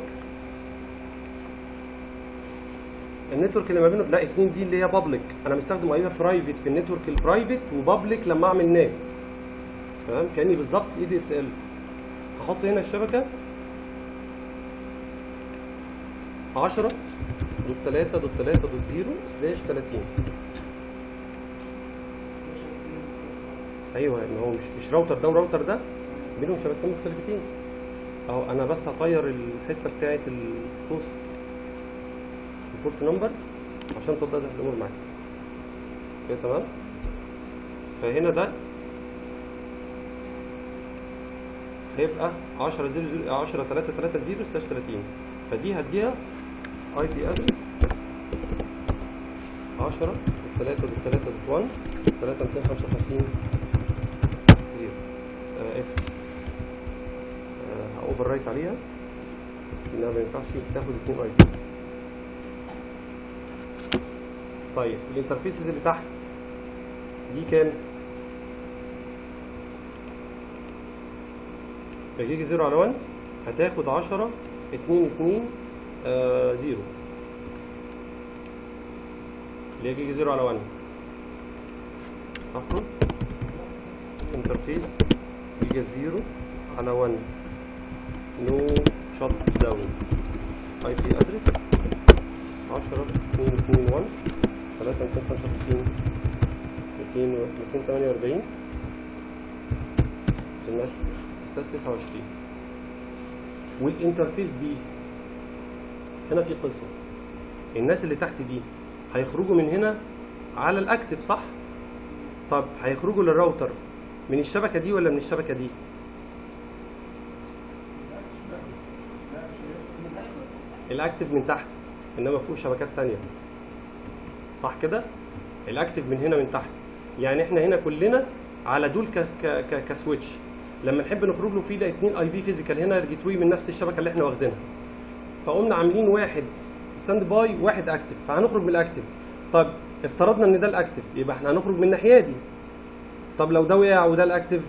النتورك اللي ما بينه لا اتنين دي اللي هي بابليك انا مستخدم ايوه برايفت في النتورك البرايفت وبابليك لما اعمل نات تمام كاني بالظبط اي دي اس ال هحط هنا الشبكه 10 دوت 3 دوت 3 دوت 0 سلاش 30 ايوه ما هو مش مش راوتر ده وراوتر ده بينهم شبكتين مختلفتين اهو انا بس هطير الحته بتاعت البوست البورت نمبر عشان تبدا الامور معاك كده تمام فهنا ده هيبقى 10 0 0 10 3 3 0 سلاش 30 فدي هديها اي بي ادرس 10 3 3 1 3 255 0 آه اسف آه هاوفر رايت عليها انها ما ينفعش تاخد 2 اي بي طيب الانترفيسز اللي تحت دي كام؟ جيجا 0 على 1 هتاخد 10 2 2 آه 0 اللي هي جيجا 0 على 1 هاخد انترفيس جيجا 0 على 1 نو شوت داون اي بي ادرس 10 2 2 1 3 255 200 248 الناس استاذ 29 والانترفيس دي هنا في قصه الناس اللي تحت دي هيخرجوا من هنا على الاكتف صح طب هيخرجوا للراوتر من الشبكه دي ولا من الشبكه دي الاكتف من تحت انما فوق شبكات تانية صح كده الاكتف من هنا من تحت يعني احنا هنا كلنا على دول ك ك ك كسويتش لما نحب نخرج له فيه ده اتنين اي بي فيزيكال هنا الجيت واي من نفس الشبكه اللي احنا واخدينها فقمنا عاملين واحد ستاند باي واحد اكتف فهنخرج من الاكتف طب افترضنا ان ده الاكتف يبقى احنا هنخرج من الناحيه دي طب لو ده وقع وده الاكتف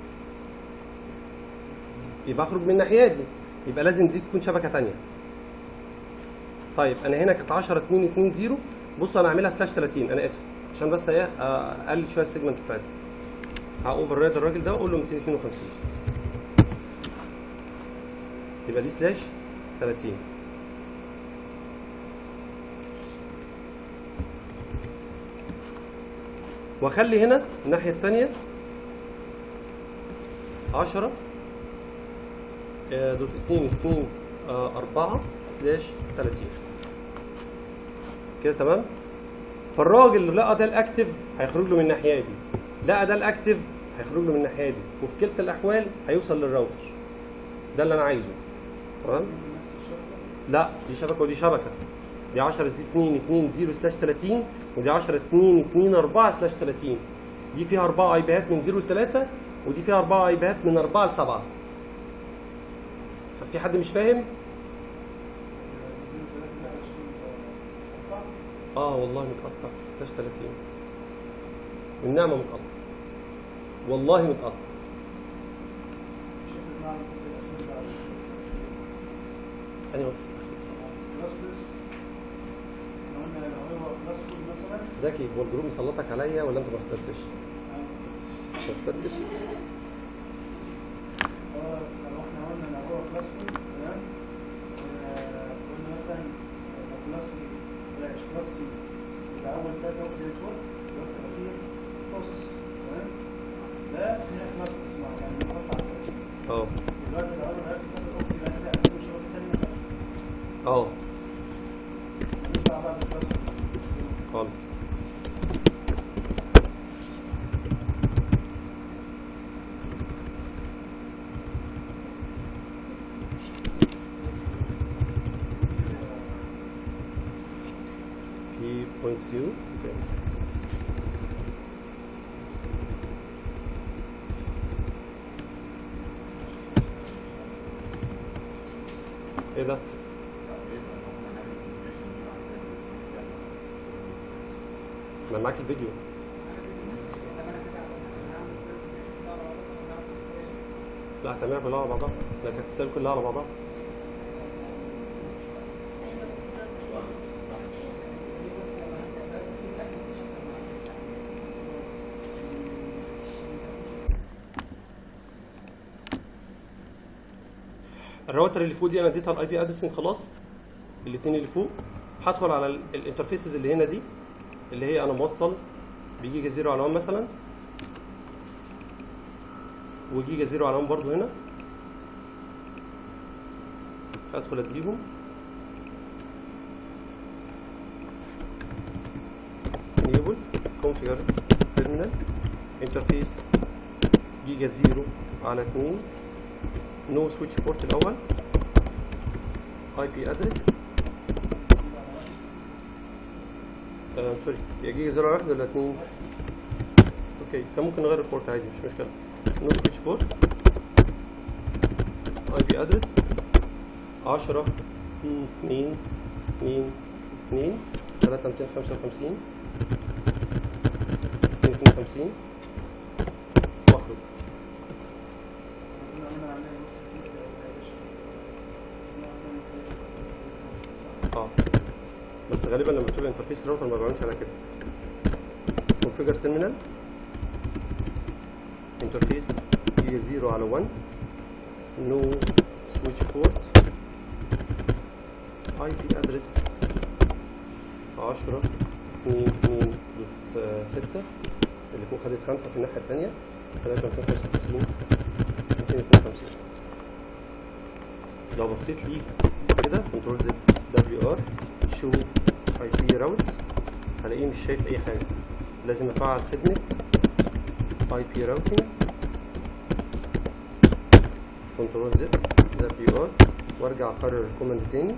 يبقى اخرج من الناحيه دي يبقى لازم دي تكون شبكه تانية طيب انا هنا كانت 10 2 2 0 بصوا انا هعملها سلاش 30 انا اسف عشان بس ايه آه، اقلل شويه السيجمنت بتاعتي هاوفر رايد الراجل ده واقول له 252 يبقى دي سلاش 30 واخلي هنا الناحيه الثانيه 10 آه، دوت 2 2 4 سلاش 30 كده تمام فالراجل اللي لقى ده الاكتف هيخرج له من الناحيه دي لقى ده الاكتف هيخرج له من الناحيه دي وفي كلتا الاحوال هيوصل للراوتر ده اللي انا عايزه تمام لا دي شبكه ودي شبكه دي 10 زي 2 2 0 سلاش 30 ودي 10 2 2 4 سلاش 30 دي فيها اربع اي بيات من 0 ل 3 ودي فيها اربع اي بيات من 4 ل 7 في حد مش فاهم؟ اه والله متقطع سلاش 30 والنعمه متقطع والله متقطع ايوه زكي هو الجروب مسلطك عليا ولا انت ما اخترتش؟ ما اخترتش؟ اول ثلاثة وقت نتورك الوقت الاخير نص تمام ده فيها كلاس اسمها يعني مقطع اه دلوقتي لو انا عرفت ان الاخت يبقى كده هتكون شبكه ثانيه خالص اه هنطلع بقى بالكلاس خالص في بوينت زيرو ايه ده؟ ما معاك الفيديو لا هتعملها كلها على بعضها لا كانت تساوي كلها على بعضها الراوتر اللي فوق دي انا اديتها الاي بي ادرسنج خلاص الاثنين اللي فوق هدخل على ال- الانترفيسز اللي هنا دي اللي هي انا موصل بجيجا زيرو على 1 مثلا وجيجا زيرو على 1 برضو هنا ادخل اديهم enable configure terminal interface جيجا زيرو على 2 نو سويتش بورت الاول اي بي ادرس آه سوري يا جيجا زيرو على واحد ولا اتنين اوكي كان ممكن نغير البورت عادي مش مشكله نو سويتش بورت اي بي ادرس 10 2 2 2 3 255 252 واخرج اه بس غالبا لما بتقول انترفيس راوتر ما بعملش على كده configure terminal interface هي 0 على 1 no switch port IP address 10 2 2 دوت 6 اللي فوق خدت 5 في الناحية الثانية 3 255 252 لو بصيت لي كده كنترول زد دبليو ار شو اي بي راوت هلاقيه مش شايف اي حاجه لازم افعل خدمه اي بي راوتنج كنترول زد دبليو ار وارجع اكرر الكوماند تاني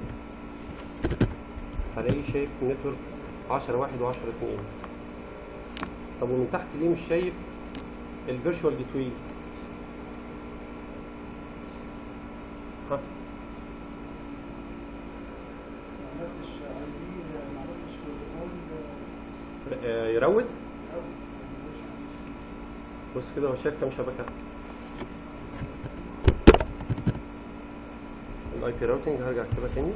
هلاقيه شايف نتورك 10 1 و10 2 طب ومن تحت ليه مش شايف الفيرتشوال جيت واي ها ما عملتش آه، يروت بص كده هو شايف كام شبكه الاي بي راوتنج هرجع اكتبها تاني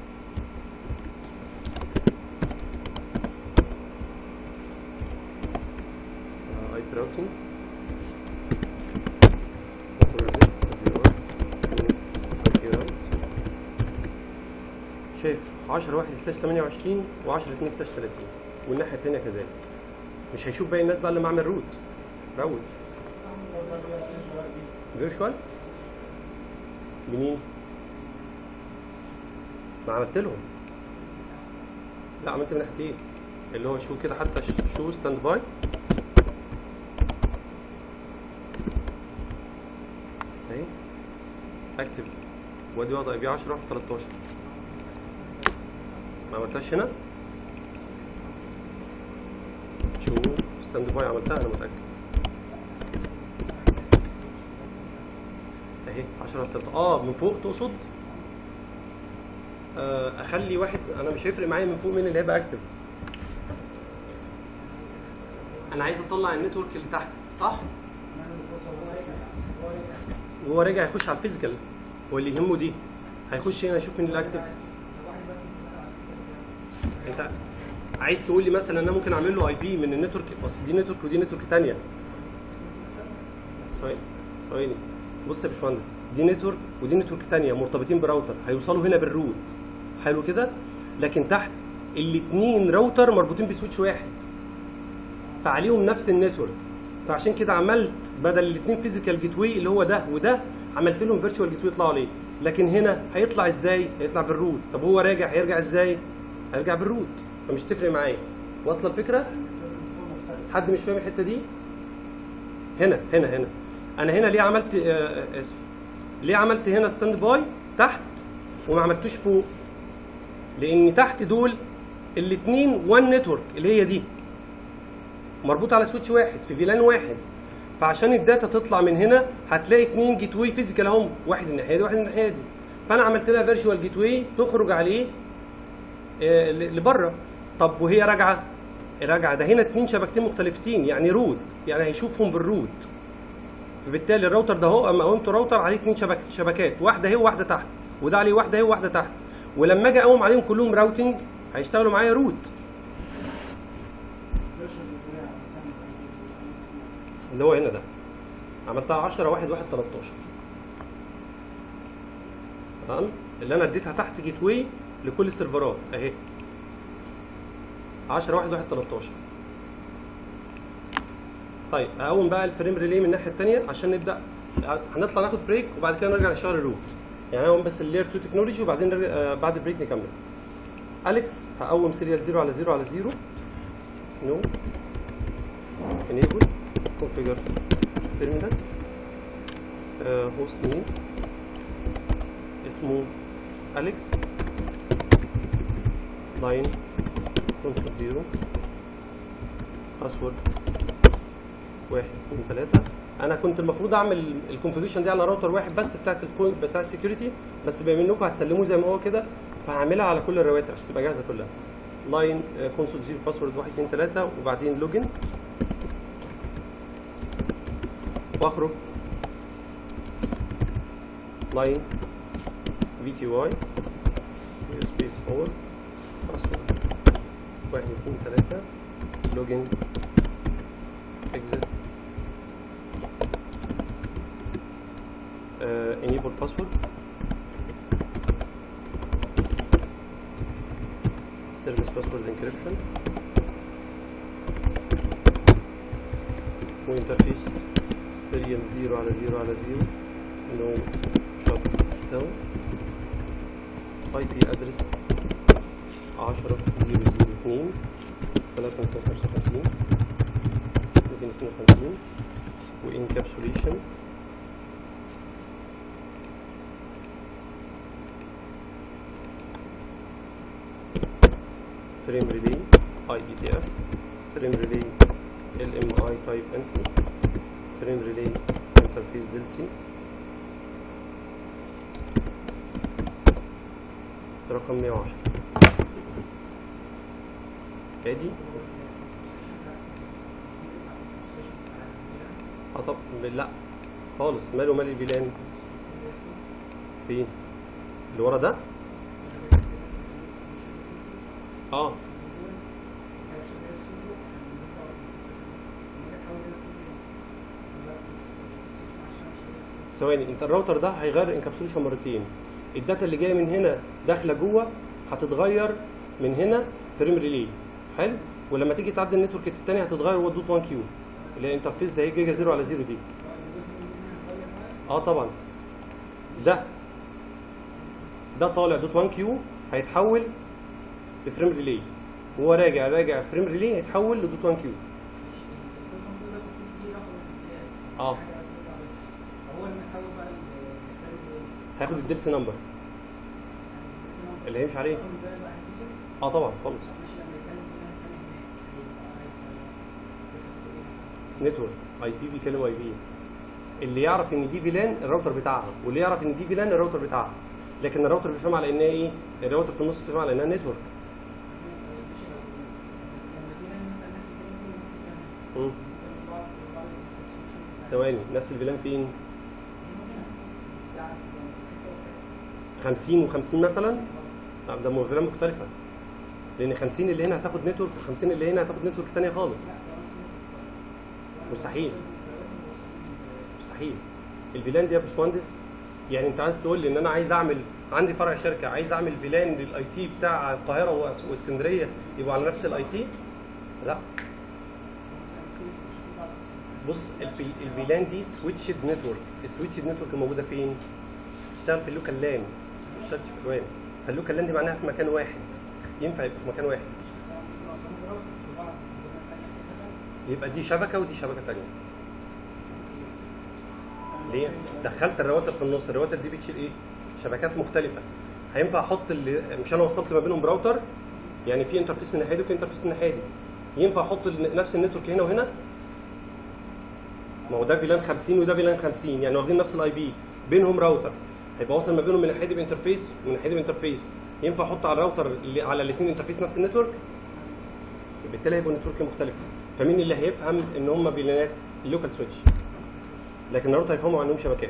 اي بي راوتنج شايف 10 1 سلاش 28 و10 2 سلاش 30 والناحيه الثانيه كذلك مش هيشوف باقي الناس بقى لما اعمل روت روت فيرشوال منين؟ ما عملت لهم لا عملت من ناحيه ايه؟ اللي هو شو كده حتى شو ستاند باي اهي اكتب وادي وضع بي 10 13 ما عملتهاش هنا شو ستاند باي عملتها انا متاكد اهي 10 3 اه من فوق تقصد آه اخلي واحد انا مش هيفرق معايا من فوق مين اللي هيبقى اكتف انا عايز اطلع النتورك اللي تحت صح وهو راجع يخش على الفيزيكال هو اللي يهمه دي هيخش هنا يشوف مين اللي اكتف انت عايز تقول لي مثلا انا ممكن اعمل له اي بي من النتورك بس دي نتورك ودي نتورك ثانيه ثواني ثواني بص يا باشمهندس دي نتورك ودي نتورك ثانيه مرتبطين براوتر هيوصلوا هنا بالروت حلو كده لكن تحت الاثنين راوتر مربوطين بسويتش واحد فعليهم نفس النتورك فعشان كده عملت بدل الاثنين فيزيكال جيت واي اللي هو ده وده عملت لهم فيرتشوال جيت واي يطلعوا عليه لكن هنا هيطلع ازاي هيطلع بالروت طب هو راجع هيرجع ازاي هيرجع بالروت فمش تفرق معايا واصله الفكره حد مش فاهم الحته دي هنا هنا هنا انا هنا ليه عملت آه، آه، اسف ليه عملت هنا ستاند باي تحت وما عملتوش فوق لان تحت دول الاثنين وان نتورك اللي هي دي مربوط على سويتش واحد في فيلان واحد فعشان الداتا تطلع من هنا هتلاقي اثنين جيت واي فيزيكال اهم واحد الناحيه دي واحد الناحيه دي فانا عملت لها فيرتشوال جيت واي تخرج عليه آه، ل- لبره طب وهي راجعه راجعه ده هنا اثنين شبكتين مختلفتين يعني روت يعني هيشوفهم بالروت فبالتالي الراوتر ده اهو اما قومته راوتر عليه اثنين شبك شبكات واحده اهي وواحده تحت وده عليه واحده اهي وواحده تحت ولما اجي اقوم عليهم كلهم راوتنج هيشتغلوا معايا روت اللي هو هنا ده عملتها 10 1 1 13 تمام اللي انا اديتها تحت جيت واي لكل السيرفرات اهي 10 1 1 13 طيب اقوم بقى الفريم ريلي من الناحيه الثانيه عشان نبدا هنطلع ناخد بريك وبعد كده نرجع نشتغل الروت يعني اقوم بس اللير 2 تكنولوجي وبعدين نرجع آه بعد البريك نكمل اليكس هقوم سيريال 0 على 0 على 0 نو enable configure terminal آه هوست نيم اسمه اليكس لاين كونتاكت 0 باسورد واحد اثنين ثلاثة أنا كنت المفروض أعمل الكونفيجريشن دي على راوتر واحد بس بتاعت الكون بتاع السكيورتي بس بما إنكم هتسلموه زي ما هو كده فهعملها على كل الرواتر عشان تبقى جاهزة كلها لاين كونسول زيرو باسورد واحد اثنين ثلاثة وبعدين لوجن واخرج لاين في تي واي سبيس فور باسورد واحد اثنين ثلاثة لوجن exit uh, enable password service password encryption وانترفيس serial 0 على 0 على 0 no shut down IP address 10 002 355 252 وانكابسوليشن فريم ريلي اي اي تي اف فريم ريلي ال ام اي تايب ان سي فريم ريلي انترفيس ديل سي رقم 110 ادي اه طب لا خالص ماله مال الفيلان فين اللي ورا ده اه ثواني انت الراوتر ده هيغير انكابسوليشن مرتين الداتا اللي جايه من هنا داخله جوه هتتغير من هنا فريم ريلي حلو ولما تيجي تعدي النتورك الثاني هتتغير هو دوت 1 كيو اللي هي الانترفيس ده هي جيجا 0 على 0 دي اه طبعا ده ده طالع دوت 1 كيو هيتحول لفريم ريلي وهو راجع راجع فريم ريلي هيتحول لدوت 1 كيو اه هو اللي محول بقى ال- هياخد الديلس نمبر اللي هيمشي عليه الرقم ده بقى هيتحسب اه طبعا خالص مش لما يتكلم كلام تاني هناك هيبقى هيبقى نتورك اي بي بيكلم اي بي اللي يعرف ان دي فيلان الراوتر بتاعها واللي يعرف ان دي فيلان الراوتر بتاعها لكن الراوتر بيفهم على انها ايه الراوتر في النص بيفهم على انها نتورك مم. ثواني نفس الفيلان فين 50 و50 مثلا لا، ده مو- فيلان مختلفه لان 50 اللي هنا هتاخد نتورك و50 اللي هنا هتاخد نتورك ثانيه خالص مستحيل مستحيل الفيلان دي يا باشمهندس يعني انت عايز تقول لي ان انا عايز اعمل عندي فرع شركه عايز اعمل فيلان للاي تي بتاع القاهره وأس- واسكندريه يبقى على نفس الاي تي لا بص الفي- الفيلان دي سويتشد نتورك السويتشد نتورك الموجوده فين؟ بتشتغل في اللوكال لان مش بتشتغل في الوان فاللوكال لان دي معناها في مكان واحد ينفع يبقى في مكان واحد يبقى دي شبكه ودي شبكه ثانيه ليه؟ دخلت الرواتر في النص الرواتر دي بتشيل ايه؟ شبكات مختلفه هينفع احط اللي مش انا وصلت ما بينهم براوتر يعني في انترفيس من الناحيه دي وفي انترفيس من الناحيه دي ينفع احط ال- نفس النتورك هنا وهنا ما هو ده فيلان 50 وده فيلان 50 يعني واخدين نفس الاي بي بينهم راوتر هيبقى واصل ما بينهم من الناحيه دي بانترفيس ومن الناحيه دي بانترفيس ينفع احط على الراوتر اللي على الاثنين انترفيس نفس النتورك بالتالي هيبقوا نتورك مختلفه فمين اللي هيفهم ان هم فيلانات اللوكال سويتش لكن الراوتر هيفهموا عنهم شبكات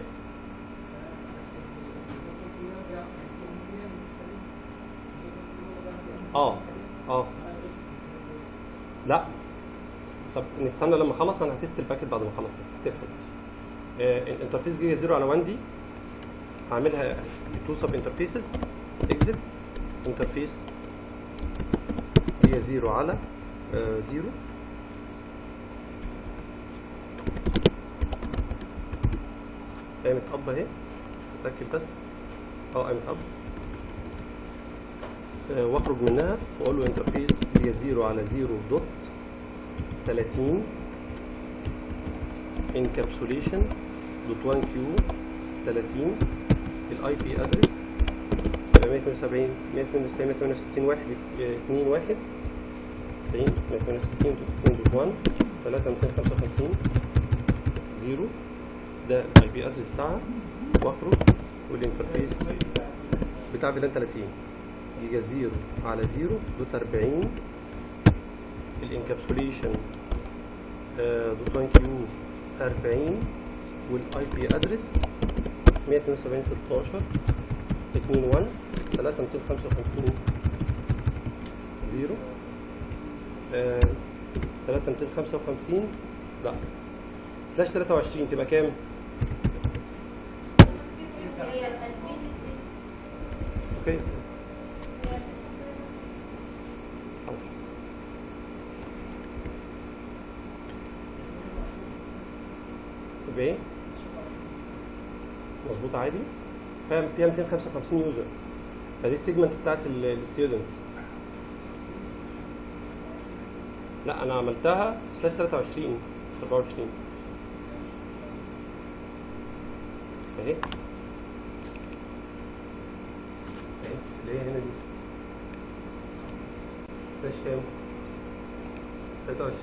اه اه لا طب نستنى لما اخلص انا هتست الباكت بعد ما اخلص تفهم آه الانترفيس جيجا 0 على 1 دي هعملها تو سب انترفيسز اكزit انترفيس جيجا 0 على 0 قامت اب اهي اتاكد بس اه قامت اب آه، واخرج منها واقول له انترفيس هي 0 على 0 دوت 30 انكابسوليشن دوت 1 كيو 30 الاي بي ادرس 172 192 168 1 2 1 90 168 دوت 1 3 255 0 ده الاي بي ادرس بتاعها واخرج والانترفيس بتاع فيلان 30 جيجا 0 على 0 دوت 40 الانكابسوليشن دوت 1 كيو 40 والاي بي ادرس 172 16 2 1 3 255 0 3 255 لا سلاش 23 تبقى كام؟ اوكي حاضر. يبقى ايه؟ مظبوط عادي فيها فيها 255 يوزر فدي السيجمنت بتاعت الستودنتس لا انا عملتها سلاش 23 مش 24 اهي اهي اللي هي هنا دي سلاش كام؟ 23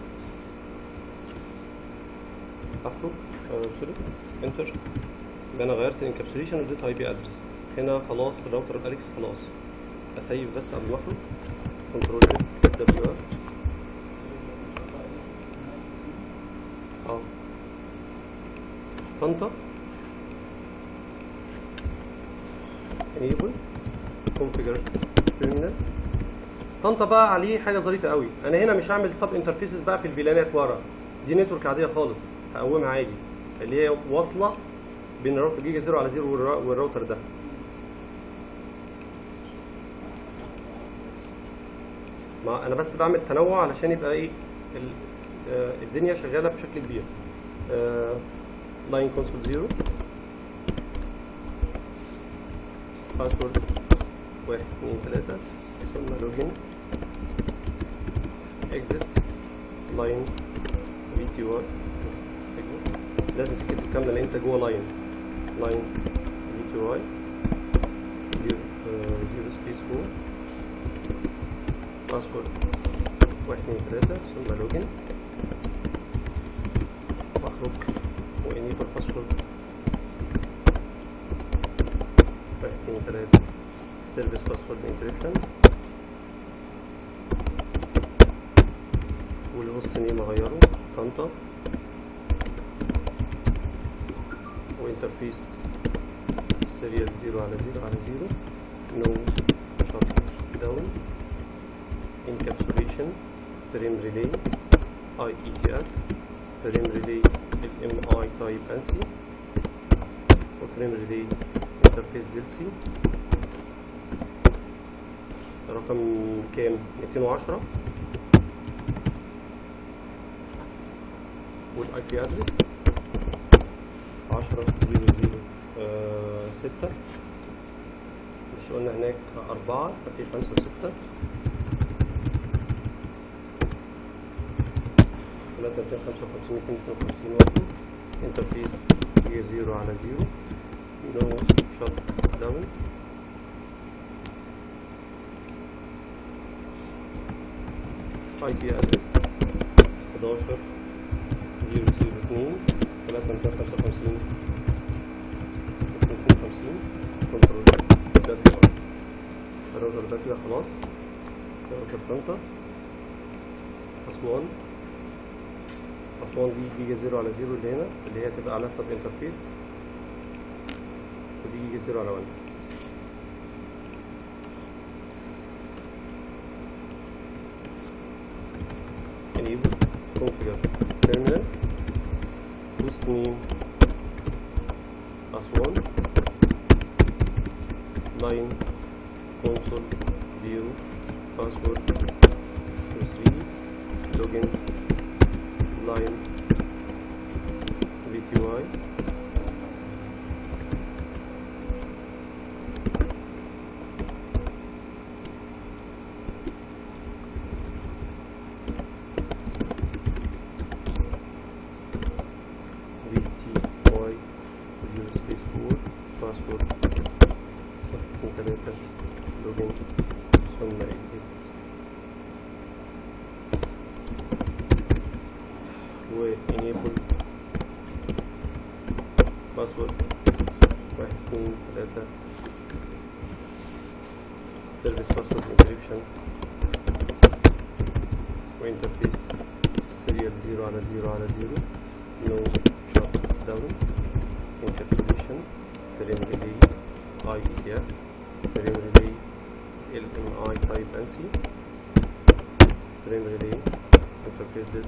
اخرج او سوري انتر يبقى انا غيرت الانكابسوليشن واديت اي بي ادرس هنا خلاص في الراوتر الاليكس خلاص اسيف بس قبل ما اخرج كنترول دبليو ار اه طنطا enable configure terminal طنطا بقى عليه حاجه ظريفه قوي انا هنا مش هعمل سب انترفيسز بقى في الفيلانات ورا دي نتورك عاديه خالص هقومها عادي اللي هي واصله بين الراوتر جيجا زيرو على زيرو والرا- والراوتر ده ما انا بس بعمل تنوع علشان يبقى ايه ال- آه، الدنيا شغاله بشكل كبير لاين كونسول زيرو باسورد واحد اتنين تلاتة ثم لوجين اكزit لاين في تي واي اكزit لازم تكتب كاملة لان انت جوه لاين لاين في تي واي زيرو آه، زيرو سبيس فور باسورد واحد اتنين تلاتة ثم لوجين واخرج وانيبل باسورد واحد اتنين تلاتة سيرفيس باسورد انكريبشن والهوست نيم اغيره طنطا وانترفيس سيريال زيرو على زيرو على زيرو نو شوت داون encapsulation frame relay IETF frame relay MI type ANSI وفريم relay interface DLC رقم كام 210 والاي بي ادرس 10 0 6 مش قلنا هناك أربعة ففي خمسة وستة ثلاثة ميتين خمسة وخمسين ميتين اتنين وخمسين برضه انترفيس هي زيرو على زيرو نو شوت داون اي بي ادرس 11 0 0 2 3 255 252 كنترول ده كده الراوتر ده كده خلاص راوتر طنطا اسوان اسوان دي جيجا زيرو على زيرو اللي هنا اللي هي تبقى على سب انترفيس ودي جيجا زيرو على 1 enable configure terminal host name as1 line console 0 password 23 login line VTY VTY 0 space 4 password internet login ثم exit و enable password واحد اتنين تلاتة service password encryption وانترفيس serial زيرو على زيرو على زيرو no shut down encapsulation frame relay IETF frame relay LMI type NC frame relay interface DLC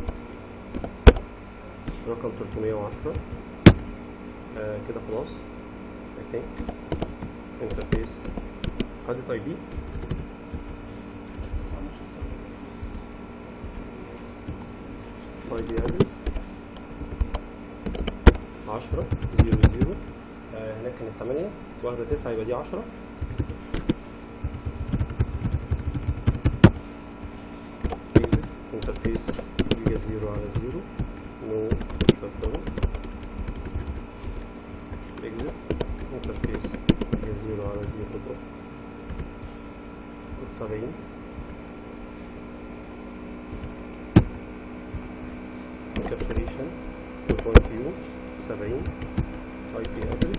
رقم 310 آه كده خلاص I think interface خدت اي بي اي بي ادرس 10 0 0 آه هناك كانت 8 واخدة 9 يبقى دي 10 basic interface جيجا 0 على 0 no shutdown exit interface جيجا 0 على 0 drop 70 encapsulation point view 70 IP address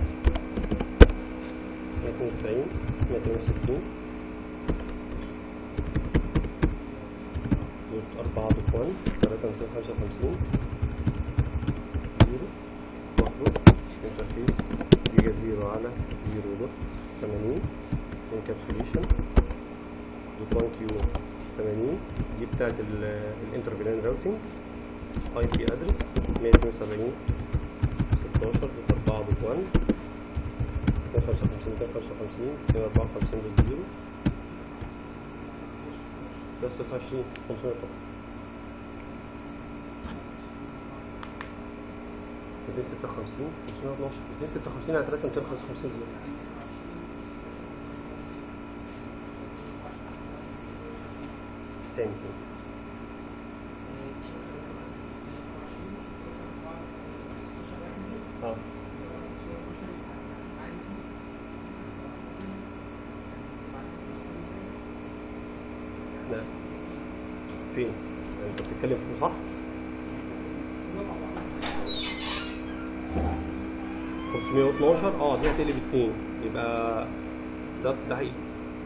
290 260 دوت أربعة دوت وان تلاتة ميتين خمسة وخمسين زيرو مخروج 0 على 0 دوت 80 انكابسوليشن دوت 1 كيو 80 دي بتاعت الانترفيلان راوتنج اي بي ادرس 172 16 دوت 4 دوت 1 255 255 254 دوت 0 26 500 256 512 256 على 3 255 زيادة تاني اه لا فين؟ انت بتتكلم في صح؟ 512 اه دي هتقلب اتنين يبقى ده ده حقيقي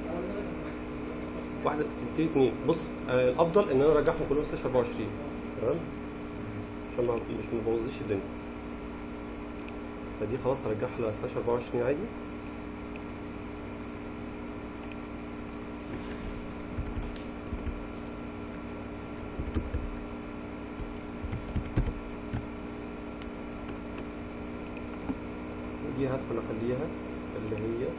واحدة تنتهي اتنين بص آه الأفضل إن أنا أرجعهم كلهم سلاش 24 تمام عشان ما مش مبوظليش الدنيا فدي خلاص هرجعها لسلاش 24 عادي دي هدخل اخليها اللي هي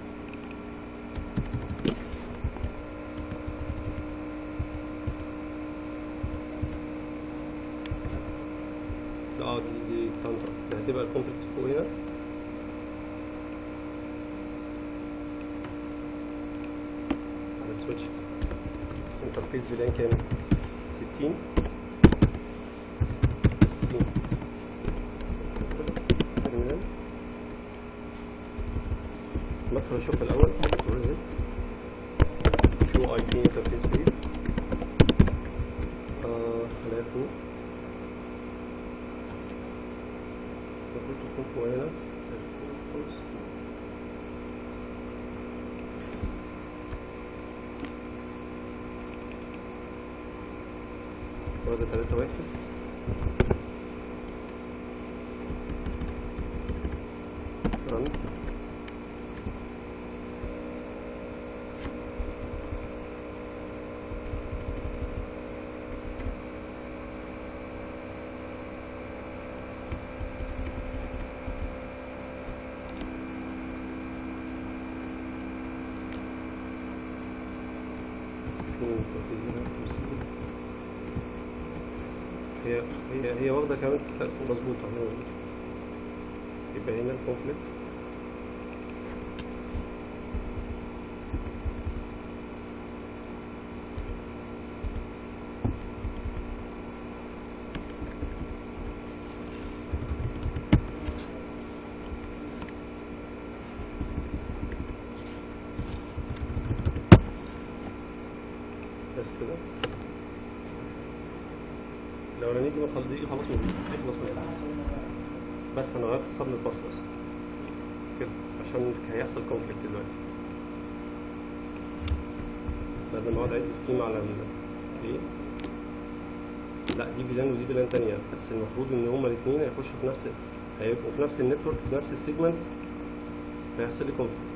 اه دي دي تانترا ده هتبقى الكونتراكت فوق هنا على سويتش انترفيس فيلان كام 60 60 ترمينال مدخل اشوف الاول كنترول زد شو اي بي انترفيس بريف آه خليها فوق المفروض تكون فوق هنا خالص واخدة تلاتة واحد رن هي هي هي واخدة كمان مظبوطة هي مظبوطة. يبقى هنا الكونفليكت بس كده الاولاني دي خلاص دي خلاص من خلاص من بس انا غيرت صدمة بس بس كده عشان هيحصل كونفليكت دلوقتي بدل ما اقعد اعيد سكيم على ال ايه لا دي فيلان ودي فيلان تانية بس المفروض ان هما الاثنين هيخشوا في نفس هيبقوا في نفس النتورك في نفس السيجمنت هيحصل لي كونفليكت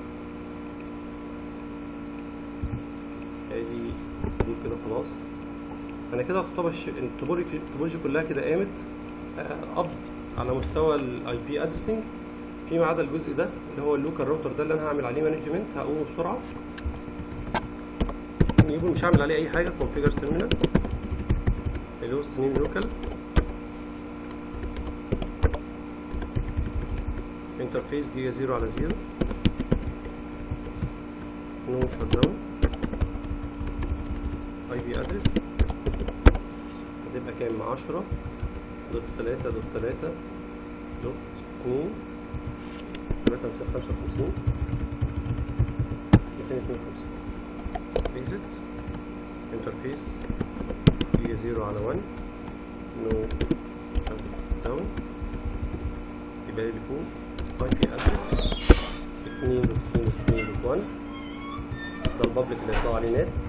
ادي دي كده خلاص انا كده تعتبر الش- التوبولوجي التوبولوجي كلها كده قامت آه، قبض على مستوى الاي بي ادرسنج فيما عدا الجزء ده اللي هو اللوكال راوتر ده اللي انا هعمل عليه مانجمنت هقومه بسرعه يقول مش هعمل عليه اي حاجه كونفيجر تيرمينال الهوست نيم لوكال انترفيس جيجا زيرو على زيرو نو شت داون اي بي ادرس هتبقى كام 10 دوت 3 دوت 3 دوت 2 355 252 exit interface هي 0 على 1 no shut down يبقى لي فوق اي بي ادرس 2 دوت 2 دوت 2 دوت 1 ده البابليك اللي هيطلع عليه نت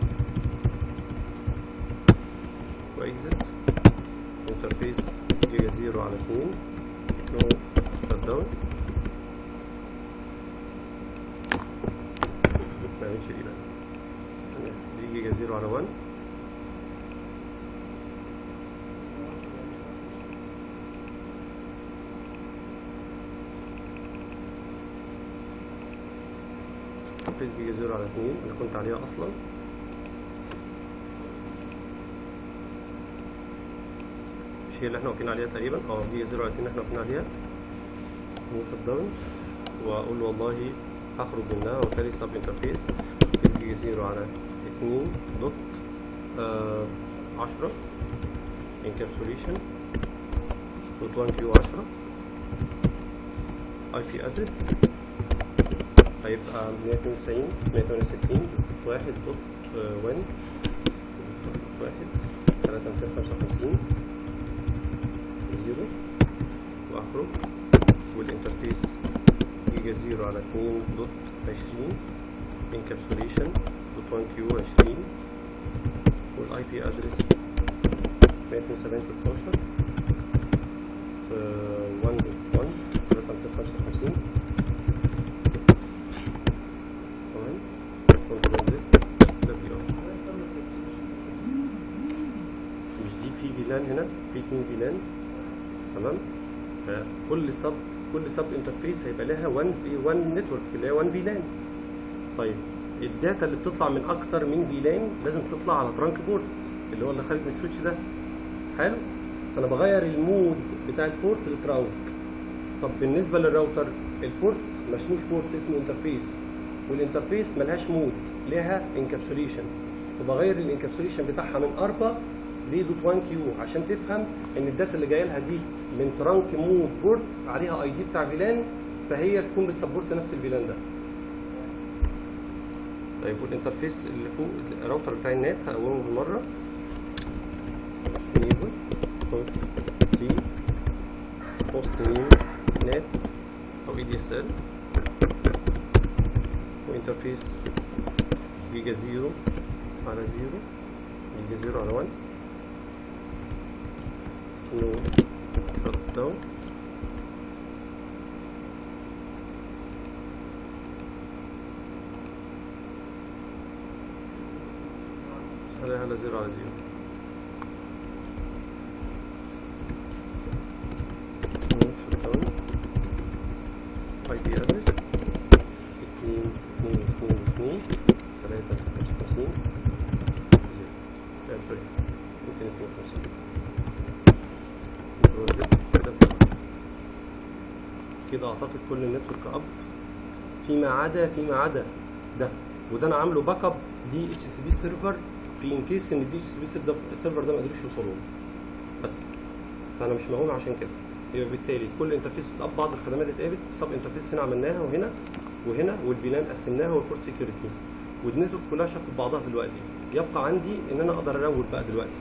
واكزت انترفيس جيجا زيرو على اتنين نو شت داون دي بقى استنى دي جيجا زيرو على 1 انترفيس جيجا زيرو على 2 اللي كنت عليها اصلا مش هي اللي احنا واقفين عليها تقريبا اه جيجا زيرو على 2 احنا واقفين عليها شت داون واقول له والله هخرج منها وبالتالي سب انترفيس جيجا زيرو على 2 دوت آه 10 انكابسوليشن دوت 1 كيو 10 اي بي ادرس هيبقى 192 168 واحد دوت آه، 1 واحد 3255 زيرو واخرج والانترفيس جيجا زيرو على 2 دوت 20 انكابسوليشن دوت 1 كيو 20 والاي بي ادرس 172 16 1 دوت 1 3255 تمام كنترول زد دبليو مش دي في فيلان هنا في اتنين فيلان تمام فكل سب كل سب انترفيس هيبقى لها 1 في 1 نتورك اللي هي 1 فيلان طيب الداتا اللي بتطلع من اكتر من فيلان لازم تطلع على ترانك بورت اللي هو اللي خارج من السويتش ده حلو فانا بغير المود بتاع البورت لترانك طب بالنسبه للراوتر البورت مشموش بورت اسمه انترفيس والانترفيس ملهاش مود ليها انكابسوليشن فبغير الانكابسوليشن بتاعها من اربا ل دوت 1 كيو عشان تفهم ان الداتا اللي جايه لها دي من ترانك مود بورت عليها اي دي بتاع فيلان فهي تكون بتسبورت نفس الفيلان ده طيب والانترفيس اللي فوق الراوتر بتاع النت هقومه بالمره enable host d host name net او EDSL وانترفيس جيجا زيرو على زيرو جيجا زيرو على 1 نو شت داون على على زيرو على زيرو نو شت داون اي بي ادرس اتنين اتنين اتنين اتنين تلاتة خمسة وخمسين زيرو لا سوري ممكن اتنين وخمسين كنترول زد كده كده اعتقد كل النتورك اب فيما عدا فيما عدا ده وده انا عامله باك اب دي اتش سي بي سيرفر في ان كيس ان الدي اتش سي بي السيرفر ده ما قدروش يوصلوا له. بس فانا مش مهون عشان كده يبقى بالتالي كل انترفيس اب بعض الخدمات اتقابلت السب انترفيس هنا عملناها وهنا وهنا والفيلان قسمناها والبورت سكيورتي والنتورك كلها شافت بعضها دلوقتي يبقى عندي ان انا اقدر اروت بقى دلوقتي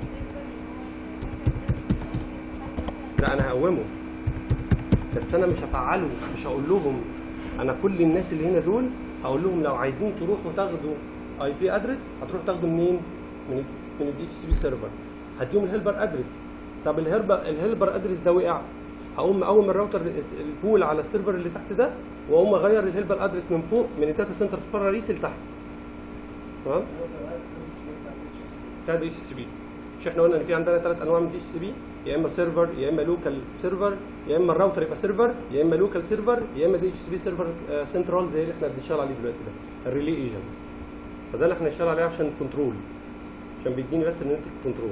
لا انا هقومه بس انا مش هفعله مش هقول لهم انا كل الناس اللي هنا دول هقول لهم لو عايزين تروحوا تاخدوا اي بي ادرس هتروحوا تاخدوا منين؟ من من الدي اتش سي بي سيرفر هديهم الهيلبر ادرس طب الهيلبر الهيلبر ادرس ده وقع هقوم اقوم الراوتر البول على السيرفر اللي تحت ده واقوم اغير الهيلبر ادرس من فوق من الداتا سنتر في فرع رئيسي لتحت تمام بتاع دي اتش سي بي مش احنا قلنا ان في عندنا ثلاث انواع من دي اتش سي بي يا اما سيرفر يا اما لوكال سيرفر يا اما الراوتر يبقى سيرفر يا اما لوكال سيرفر يا اما دي اتش سي بي سيرفر سنترال زي اللي احنا بنشتغل عليه دلوقتي ده الريلي ايجنت فده اللي احنا هنشتغل عليه عشان كنترول عشان بيديني بس النتورك كنترول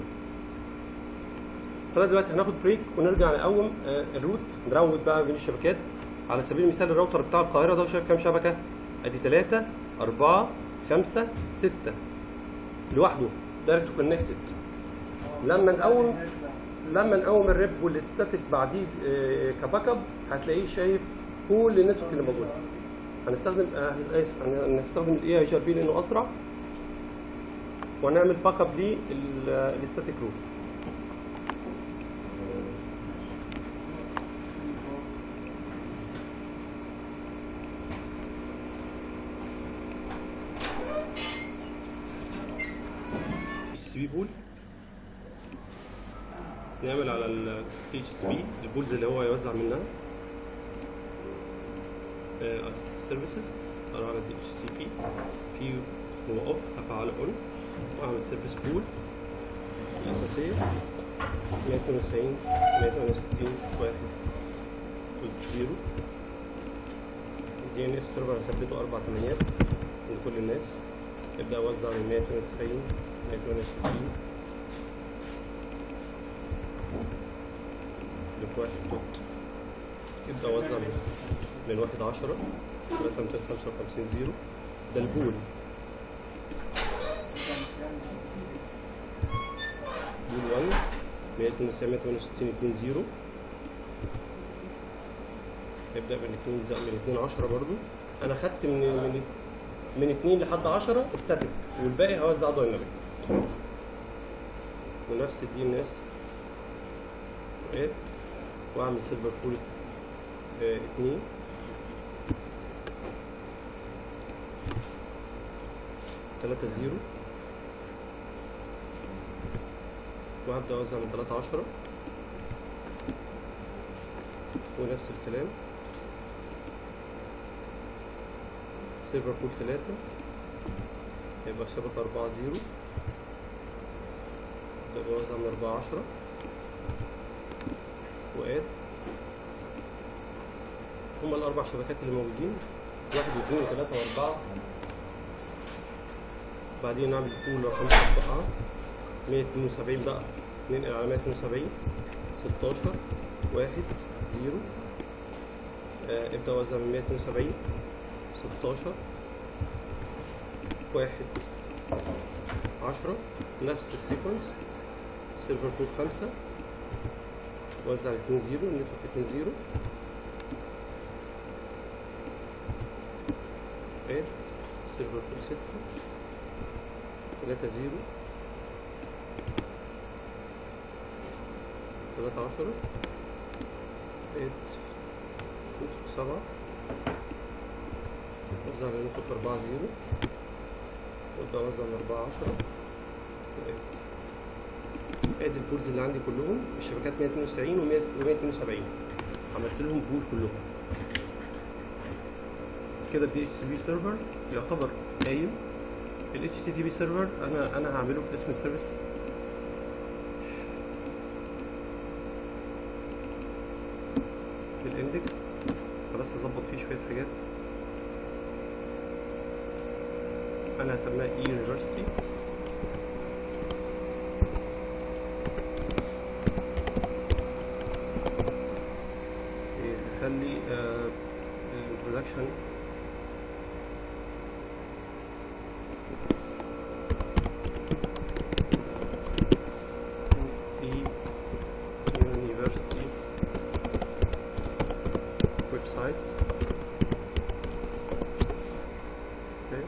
فانا دلوقتي هناخد بريك ونرجع نقوم آه، الروت نروت بقى بين الشبكات على سبيل المثال الراوتر بتاع القاهره ده شايف كام شبكه ادي 3 4 5 6 لوحده دايركت كونكتد لما نقوم لما نقوم الريب والاستاتيك بعديه آه، كباك اب هتلاقيه شايف كل النتورك اللي موجوده هنستخدم آه، اسف هنستخدم الاي اي جي ار بي لانه اسرع ونعمل باك اب للاستاتيك روت سي بي بول نعمل على ال اتش سي بي البولز اللي هو يوزع منها سيرفيسز اروح على دي اتش سي بي في هو اوف هفعله اون واعمل سيرفيس بول الاساسيه 192 168 1 0 دي ان اس سيرفر هثبته اربع تمانيات لكل الناس ابدا اوزع من 192 168 لواحد دوت ابدا اوزع من من واحد عشرة لغاية 255 زيرو ده البول بول 1 192 168 2 زيرو ابدا من 2 زائد من 2 10 برضو انا خدت من من من 2 لحد 10 استاتيك والباقي هوزع دايناميك ونفس دي الناس اد واعمل سيلفر فول 2 3 0 وهبدأ أوزع من 3 10 ونفس الكلام سيلفر بول 3 يبقى شبكة 4 0 أبدأ بوزع من 4 10 وآد هما الأربع شبكات اللي موجودين واحد واثنين وثلاثة وأربعة بعدين نعمل بول رقم أربعة مية اتنين وسبعين بقى ننقل على مية اتنين وسبعين ستاشر واحد زيرو آه ابدأ وزع من مية اتنين وسبعين ستاشر واحد عشرة نفس السيكونس سيلفر بول خمسة وزع اتنين زيرو نتورك اتنين زيرو اد سيلفر بول ستة تلاتة زيرو تلاتة عشرة اد نتورك سبعة وزع على نتورك أربعة زيرو وابدأ أوزع من أربعة عشرة واد ادي البولز اللي عندي كلهم الشبكات 192 و 172 عملت لهم بول كلهم كده الدي اتش سي بي سيرفر يعتبر قايم ال HTTP سيرفر انا انا هعمله باسم السيرفيس بالاندكس فبس هظبط فيه شويه حاجات انا هسميها اي يونيفرسيتي خلي الانترودكشن University website okay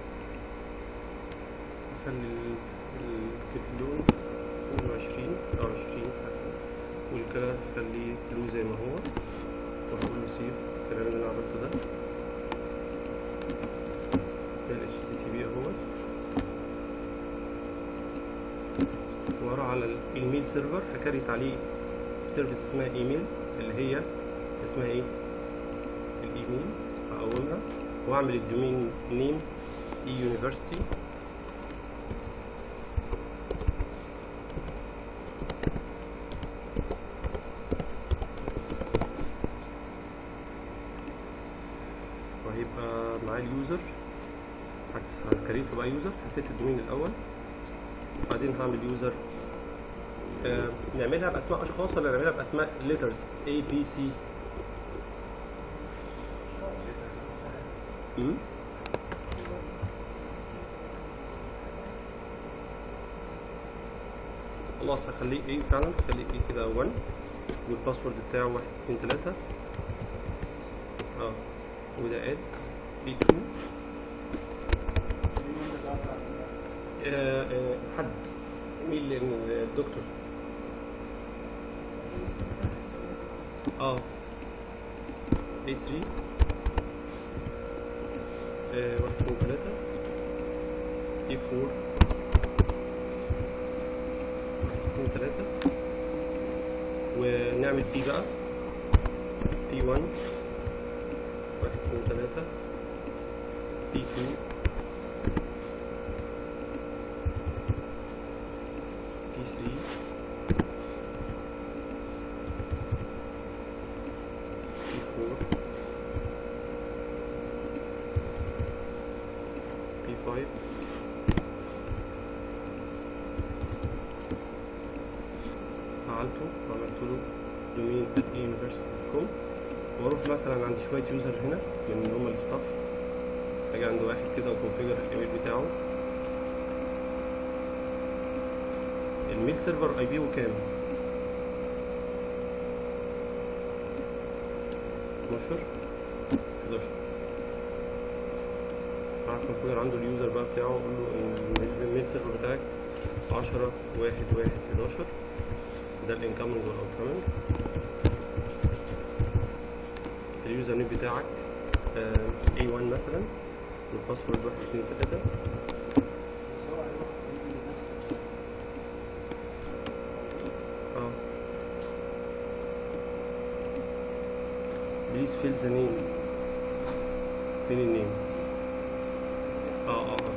خلي الكتلون 22 أو 20 حتى والكلام خليه بلو زي ما هو وهقول له سيف الكلام اللي انا عملته ده ده ال HTTP اهوت ورا على الايميل سيرفر هكريت عليه سيرفيس اسمها ايميل اللي هي اسمها ايه الايميل هقومها واعمل الدومين نيم اي يونيفرسيتي وهيبقى معاه اليوزر هتكريته بقى يوزر حسيت الدومين الاول وبعدين هعمل يوزر آه نعملها باسماء اشخاص ولا نعملها باسماء letters A B C مم؟ خلاص هخليه ايه فعلا هخليه ايه كده 1 والباسورد بتاعه 1 2 3 اه وده اد بي 2 آه آه حد مين اللي الدكتور اه اي 3 آه واحد اتنين تلاتة اي 4 واحد اتنين تلاتة ونعمل بي بقى بي 1 واحد اتنين تلاتة P2 P3 P4 P5 فعلته وعملت له دومين at university.com واروح مثلا عند شويه يوزر هنا من اللي هم الستاف اجي عند واحد كده وكونفيجر الايميل بتاعه الميل سيرفر اي بي كام 12 11 راح كونفيجر عنده اليوزر بقى بتاعه اقول له ان الميل سيرفر بتاعك 10 1 1 11 ده الانكمنج والاوتكمنج اليوزر نيم بتاعك آه، A1 مثلا والباسورد 1 2 3 سواء يروح يجي نفس اه بليز فيل ذا نيم فين النيم اه اه اه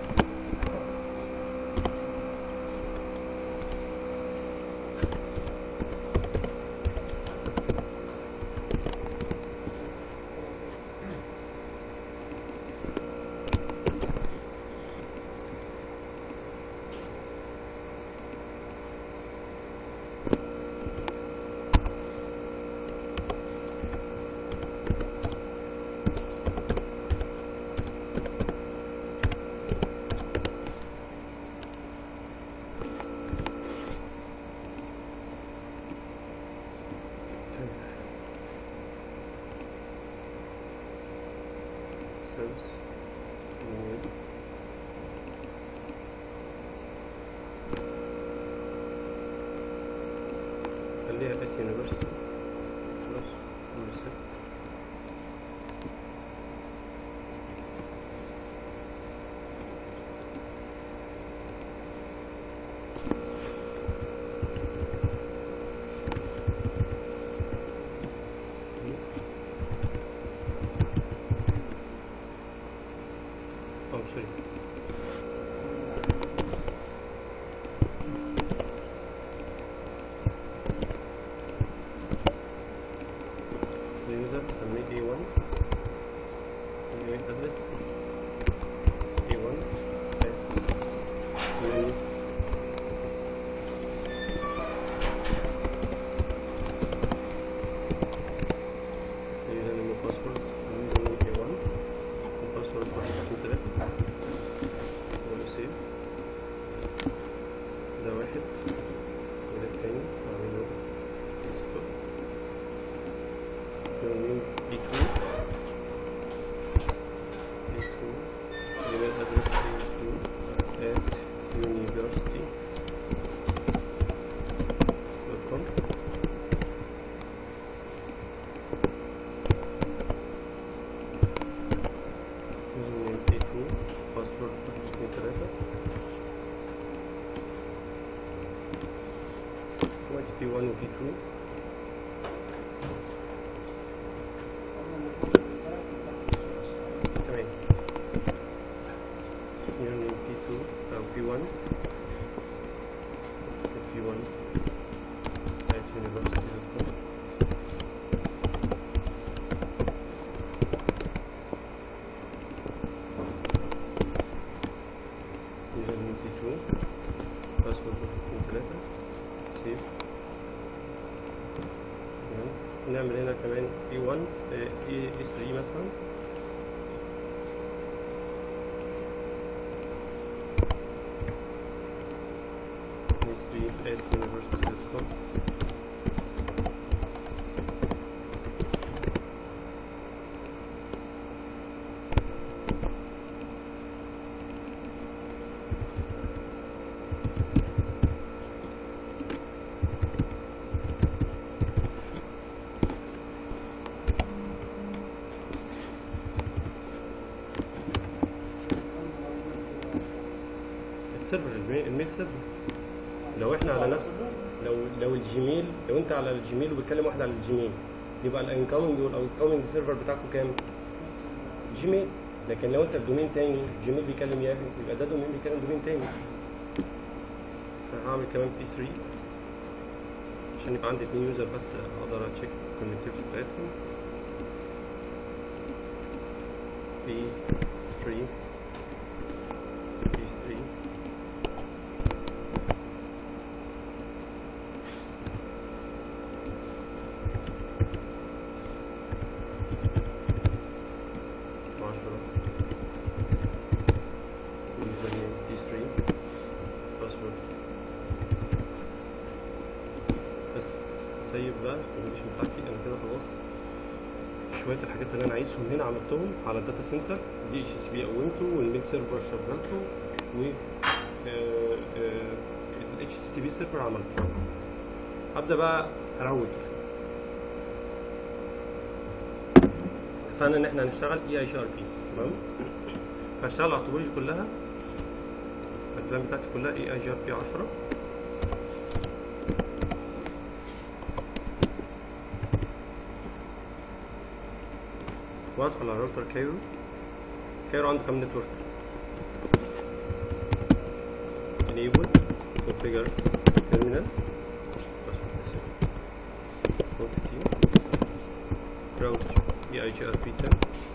Service. Email. خليها at university خلاص reset Oh, sorry. The user submit A1 email address A1 at uni the username and password username A1 الباسورد واحد اتنين تلاتة وله سيف ده واحد وده التاني اعمله ديسكتوب يومين بي 2 بي 2 ايميل ادرس بي 2 at university دوت كوم username P2 password واحد اتنين تلاتة دلوقتي P1 و P2 تمام username P2 أو P1 P1 at university.com username P2 password واحد اتنين تلاتة سيف تمام نعمل هنا كمان E1 E E3 مثلا E3 at university.com السيرفر الميل الميل سيرفر لو احنا على نفس لو لو الجيميل لو انت على الجيميل وبتكلم واحد على الجيميل يبقى الانكومنج والاوتكومنج سيرفر بتاعكم كام؟ جيميل لكن لو انت في دومين تاني جيميل بيكلم ياهو يبقى ده دومين بيكلم دومين تاني هعمل كمان بي 3 عشان يبقى عندي اتنين يوزر بس اقدر اتشيك الكونكتيفيتي بتاعتهم بي 3 بي 3 عشرة يوزر نيم بي 3 باسورد بس سيب بقى الكونفيجريشن بتاعتي انا كده خلاص شويه الحاجات اللي انا عايزهم هنا عملتهم على الداتا سنتر دي اتش اس بي قومته والميل سيرفر شغلته و الاتش تي تي بي سيرفر عملته هبدا بقى اروج اتفقنا ان احنا هنشتغل اي اي جي ار بي تمام فهشتغل على التوبولوجي كلها البلان بتاعتي كلها اي اي جي ار بي 10 وادخل على راوتر كايرو كايرو عنده كام نتورك enable configure terminal راوتر اي اي جي ار بي 10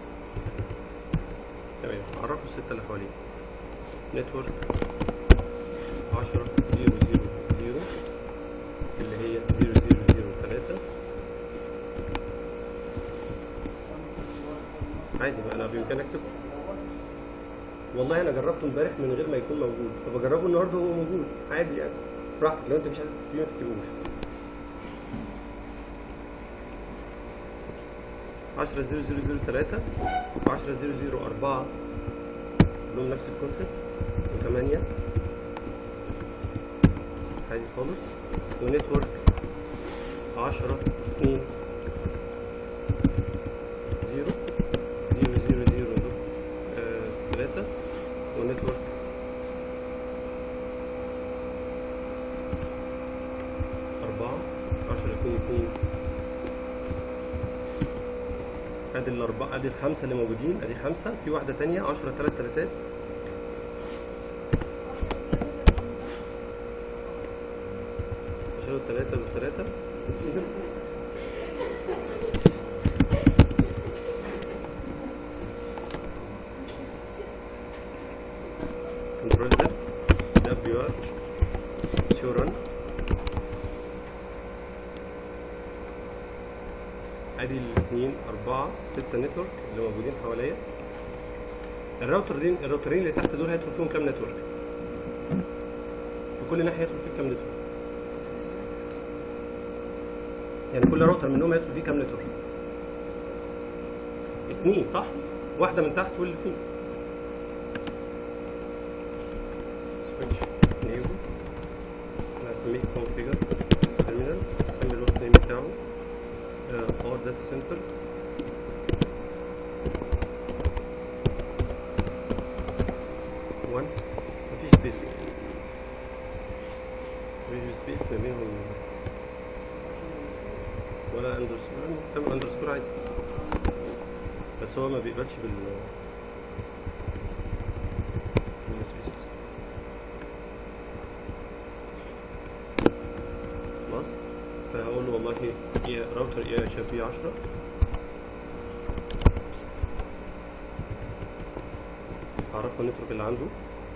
تمام عرفوا الستة اللي حواليه نتورك 10 0 0 0 اللي هي 0 0 0 3 عادي بقى انا بامكاني اكتبه والله انا جربته امبارح من غير ما يكون موجود فبجربه النهارده وهو موجود عادي يعني براحتك لو انت مش عايز تكتبيه ما تكتبوش 10 0 0 0 3 و 10 0 0 4 كلهم نفس الكونسيبت و8 عادي خالص ونتورك 10 2 0 0 0 0 دوت 3 ونتورك أربعة عشرة اتنين اتنين ادي الأربعة ادي الخمسة اللي موجودين ادي خمسة في واحدة تانية عشرة تلات تلاتات عشرة تلاتة وتلاتة كنترول زد دبليو ار شو رن ادي الاثنين اربعة ستة نتورك اللي موجودين حواليا الراوتر دي الراوترين اللي تحت دول هيدخل فيهم كام نتورك في كل ناحية يدخل فيه كام نتورك يعني كل راوتر منهم هيدخل فيه كام نتورك اتنين صح واحدة من تحت واللي فوق سويتش نيبل انا هسميه كونفيجر تيرمينال هسمي الوست نيم بتاعه باور داتا سنتر وان مفيش سبيس مفيش سبيس ما بينهم ولا اندرسكور تعمل اندرسكور عادي بس هو ما بيقبلش بال بالسبيسز خلاص فهقول له والله ايه راوتر ايه اتش بي 10 اعرفه النتورك اللي عنده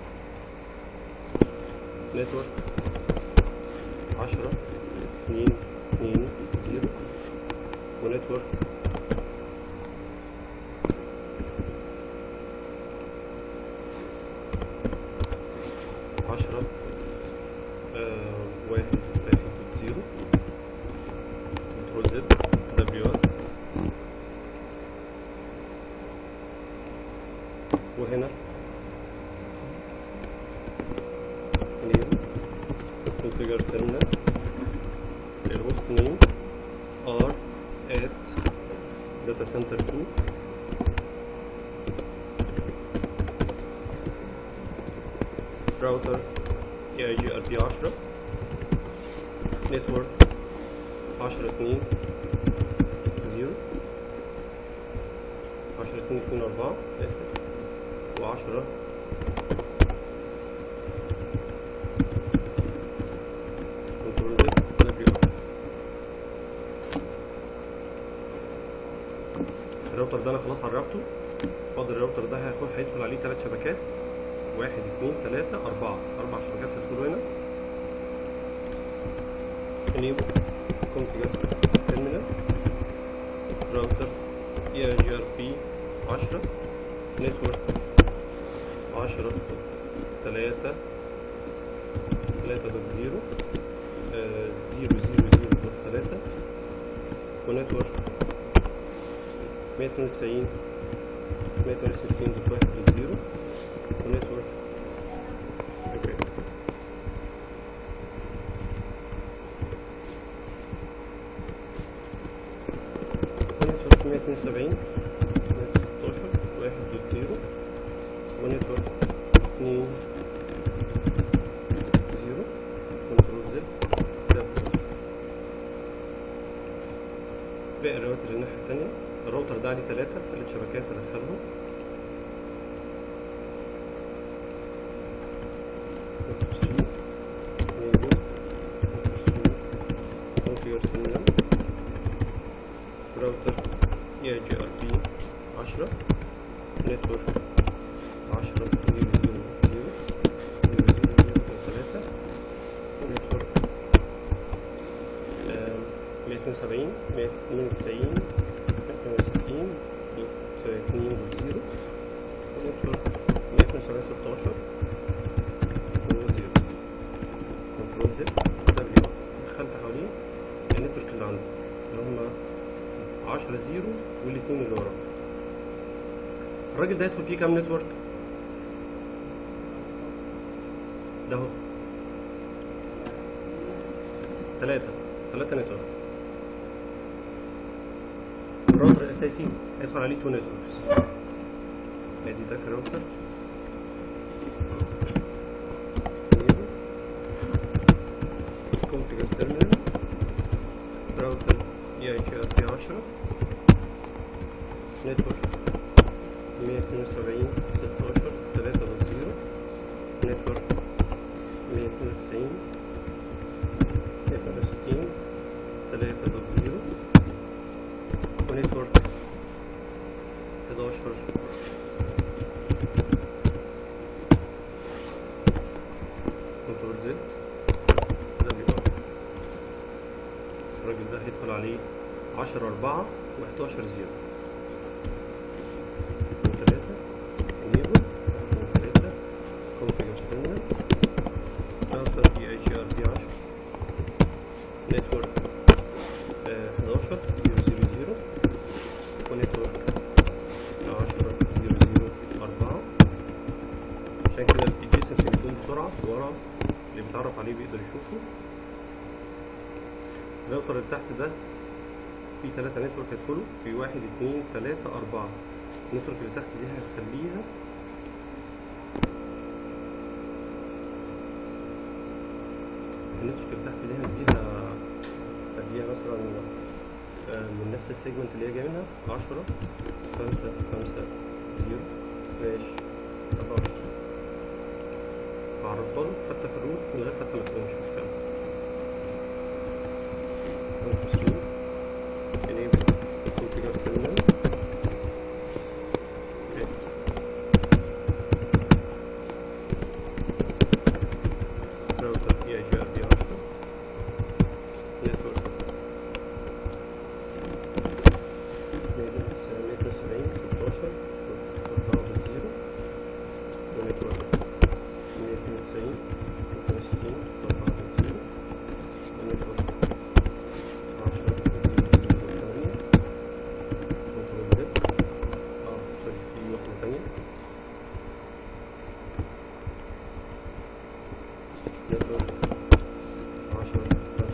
نتورك 10 2 2 0 ونتورك عشرة آه واحد واحد زيرو كنترول زد دبليو ار وهنا enable configure terminal الهوست نيم r at data center 2 راوتر اي جي ار بي 10 نتورك 10 2 0 10 2 اتنين اتنين أربعة آسف وعشرة كنترول زد دبليو ار الراوتر ده انا خلاص عرفته فاضل الراوتر ده هياخد هيدخل عليه ثلاث شبكات واحد اتنين تلاتة أربعة أربع شبكات هيدخلوا هنا enable configure terminal راوتر اي جي ار بي 10 نتورك 10 3 3 دوت 0 0 0 0 دوت 3 ونتورك 192 160 دوت 1 دوت 0 ونتورك اوكي ونتورك 172 116 1 دوت 0 ونتورك 2 0 كنترول زد باقي الراوتر الناحية التانية الراوتر ده عليه تلاتة تلات شبكات أدخلهم راوتر اي جي ار بي 10 نتورك 10 0 0 0 3 نتورك 172 192 160 2 0 نتورك 172 16 0 كنترول زد دبليو دخلت حواليه النتورك اللي عندي اللي هم 10 0 والاثنين اللي وراه الراجل ده يدخل فيه كام نتورك؟ ده اهو ثلاثة ثلاثة نتورك الراوتر الأساسي هيدخل عليه تو نتوركس ادي ده كراوتر configure terminal راوتر اي اي جي ار بي 10 نتورك 172 16 3 دوت 0 نتورك 192 63 3 دوت 0 ونتورك 11 كنترول زد دبليو ار الراجل ده هيدخل عليه 10 4 و11 0 ثلاثة enable ثلاثة configure terminal راوتر دي اي جي ار بي 10 نتورك 11 0 0 0 ونتورك 10 0 0 4 عشان كده الادجيسنسي بيكون بسرعة ورا اللي بيتعرف عليه بيقدر يشوفه الراوتر اللي تحت ده في ثلاثة نتورك هيدخلوا في واحد اتنين تلاتة أربعة النتورك اللي تحت دي هتخليها النتورك اللي تحت دي هنديها هديها مثلا آه، من نفس السيجمنت اللي هي جايه منها عشرة خمسة خمسة زيرو سلاش أربعة وعشرين فعرفتها له حتى في الروت من غير حتى ما تكون مش مشكلة Control enable configure terminal Okay. router EIGRP 10 network network 172 16 4.0 ونتورك 192 160 4.0 ونتورك 10 8 كنترول زد اه سوري في واحدة تانية نتورك 10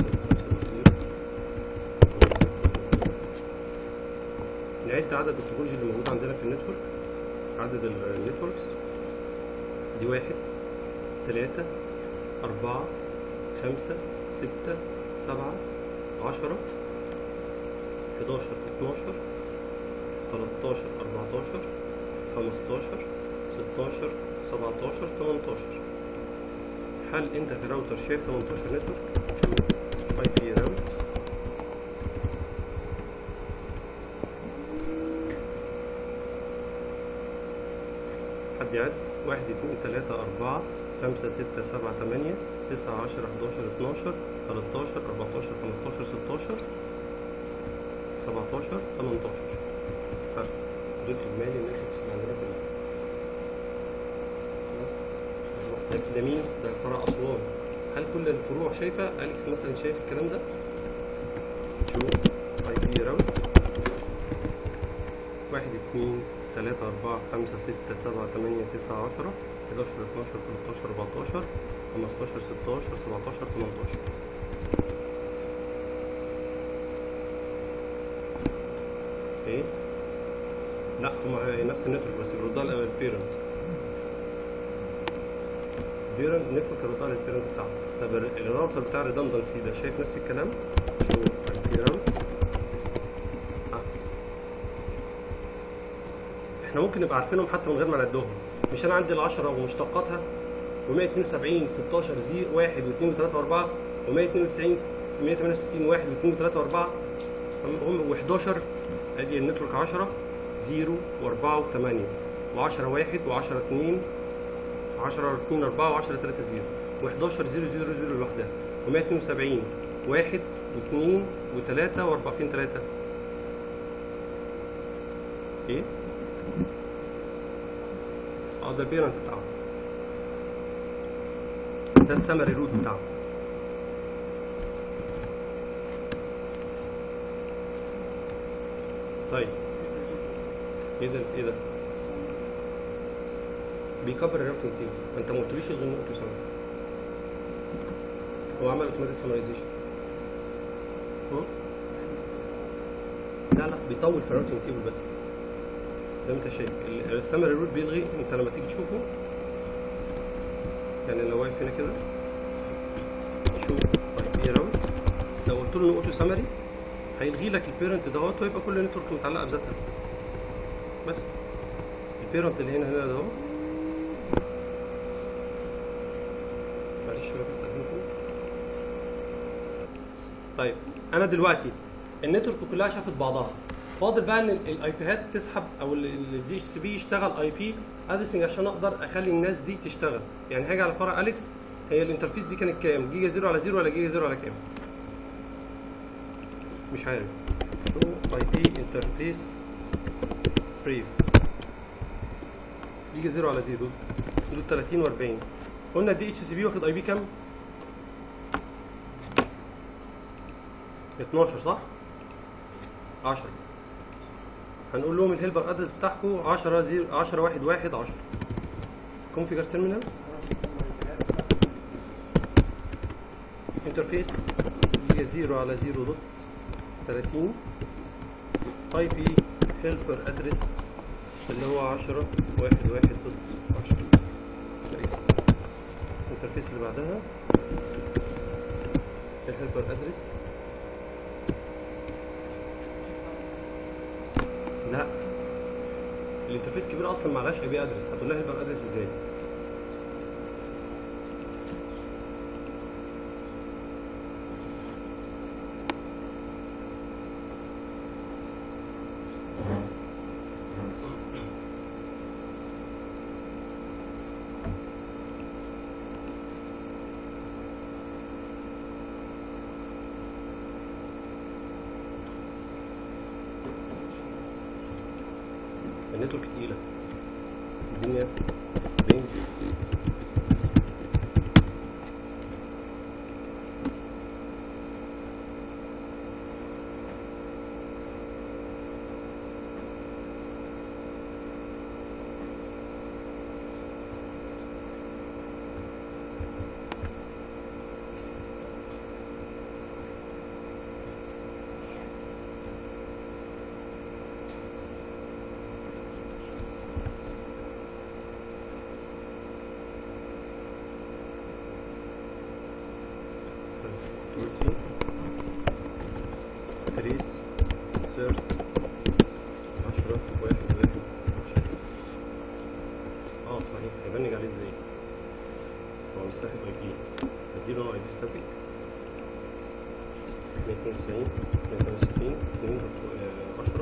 نعد عدد التوبولوجي اللي موجود عندنا في النتورك عدد ال- النتوركس دي واحد تلاتة أربعة خمسة ستة سبعة عشرة حداشر اتناشر 13 14 15 16 17 18 هل انت في راوتر شايف 18 نتورك شوف اي بي راوت حد يعد واحد اتنين تلاتة أربعة خمسة ستة سبعة تمانية تسعة عشرة حداشر اتناشر تلاتاشر أربعتاشر خمستاشر ستاشر سبعتاشر تمنتاشر ها دول إجمالي النتوركس اللي عندنا كلها خلاص ده ده مين؟ ده فرع أسوان هل كل الفروع شايفة؟ أليكس مثلا شايف الكلام ده؟ شوف اي بي راوت واحد اتنين تلاتة أربعة خمسة ستة سبعة تمانية تسعة عشرة حداشر اتناشر تلاتاشر أربعتاشر خمستاشر ستاشر سبعتاشر تمنتاشر ايه؟ لا هما نفس النتورك بس بيردها على البيرنت البيرنت النتورك يردها على البيرنت بتاعه طب ال- الراوتر بتاع الريدندنسي ده شايف نفس الكلام؟ شو البيرنت احنا ممكن نبقى عارفينهم حتى من غير ما نعدهم مش انا عندي العشرة ومشتقاتها و172 16 0 1 و2 و3 و4 و192 168 1 و2 و3 و4 هم و11 ادي النتورك 10 0 و4 و8 و10 1 و10 2 10 2 4 و10 3 0 و11 0 0 0 لوحدها و172 1 و2 و3 و4 فين 3 ايه اه ده البيرنت بتاعه ده السمري روت بتاعه طيب ايه ده ايه ده بيكبر الراوتنج تيبل ما انت ما قلتليش غير نقطه سمري هو عمل اوتوماتيك سمرايزيشن لا لا بيطول في الراوتنج تيبل بس زي ما انت شايف ال- السمري روت بيلغي انت لما تيجي تشوفه يعني لو واقف هنا كده شوف اي بي راوت لو قلت له اوتو سمري هيلغي لك البيرنت دهوت ويبقى كل نتورك متعلقه بذاتها بس البيرنت اللي هنا هنا ده اهو معلش شويه بس استاذنكم طيب انا دلوقتي النتورك كلها شافت بعضها فاضل بقى ان الاي بيهات تسحب او الدي اتش سي بي يشتغل اي بي ادرسنج عشان اقدر اخلي الناس دي تشتغل يعني هاجي على فرع اليكس هي الانترفيس دي كانت كام جيجا زيرو على زيرو ولا جيجا زيرو على كام مش عارف شو اي بي انترفيس بريف جيجا زيرو على زيرو دول 30 و40 قلنا الدي اتش سي بي واخد اي بي كام 12 صح 10 هنقول لهم الهيلبر ادرس بتاعكم 10 0 10 1 1 10 كونفيجر تيرمينال انترفيس جيجا 0 على 0 دوت 30 اي بي هيلبر ادرس اللي هو 10 1 1 دوت 10 كويس الانترفيس اللي بعدها الهيلبر ادرس لا الانترفيس كبير اصلا معلهاش اي بي ادرس هتقول لها هيلبر ادرس ازاي النتورك تقيلة الدنيا رينج صاحب اي بي اديله اي بي ستاتيك 290 260 2 10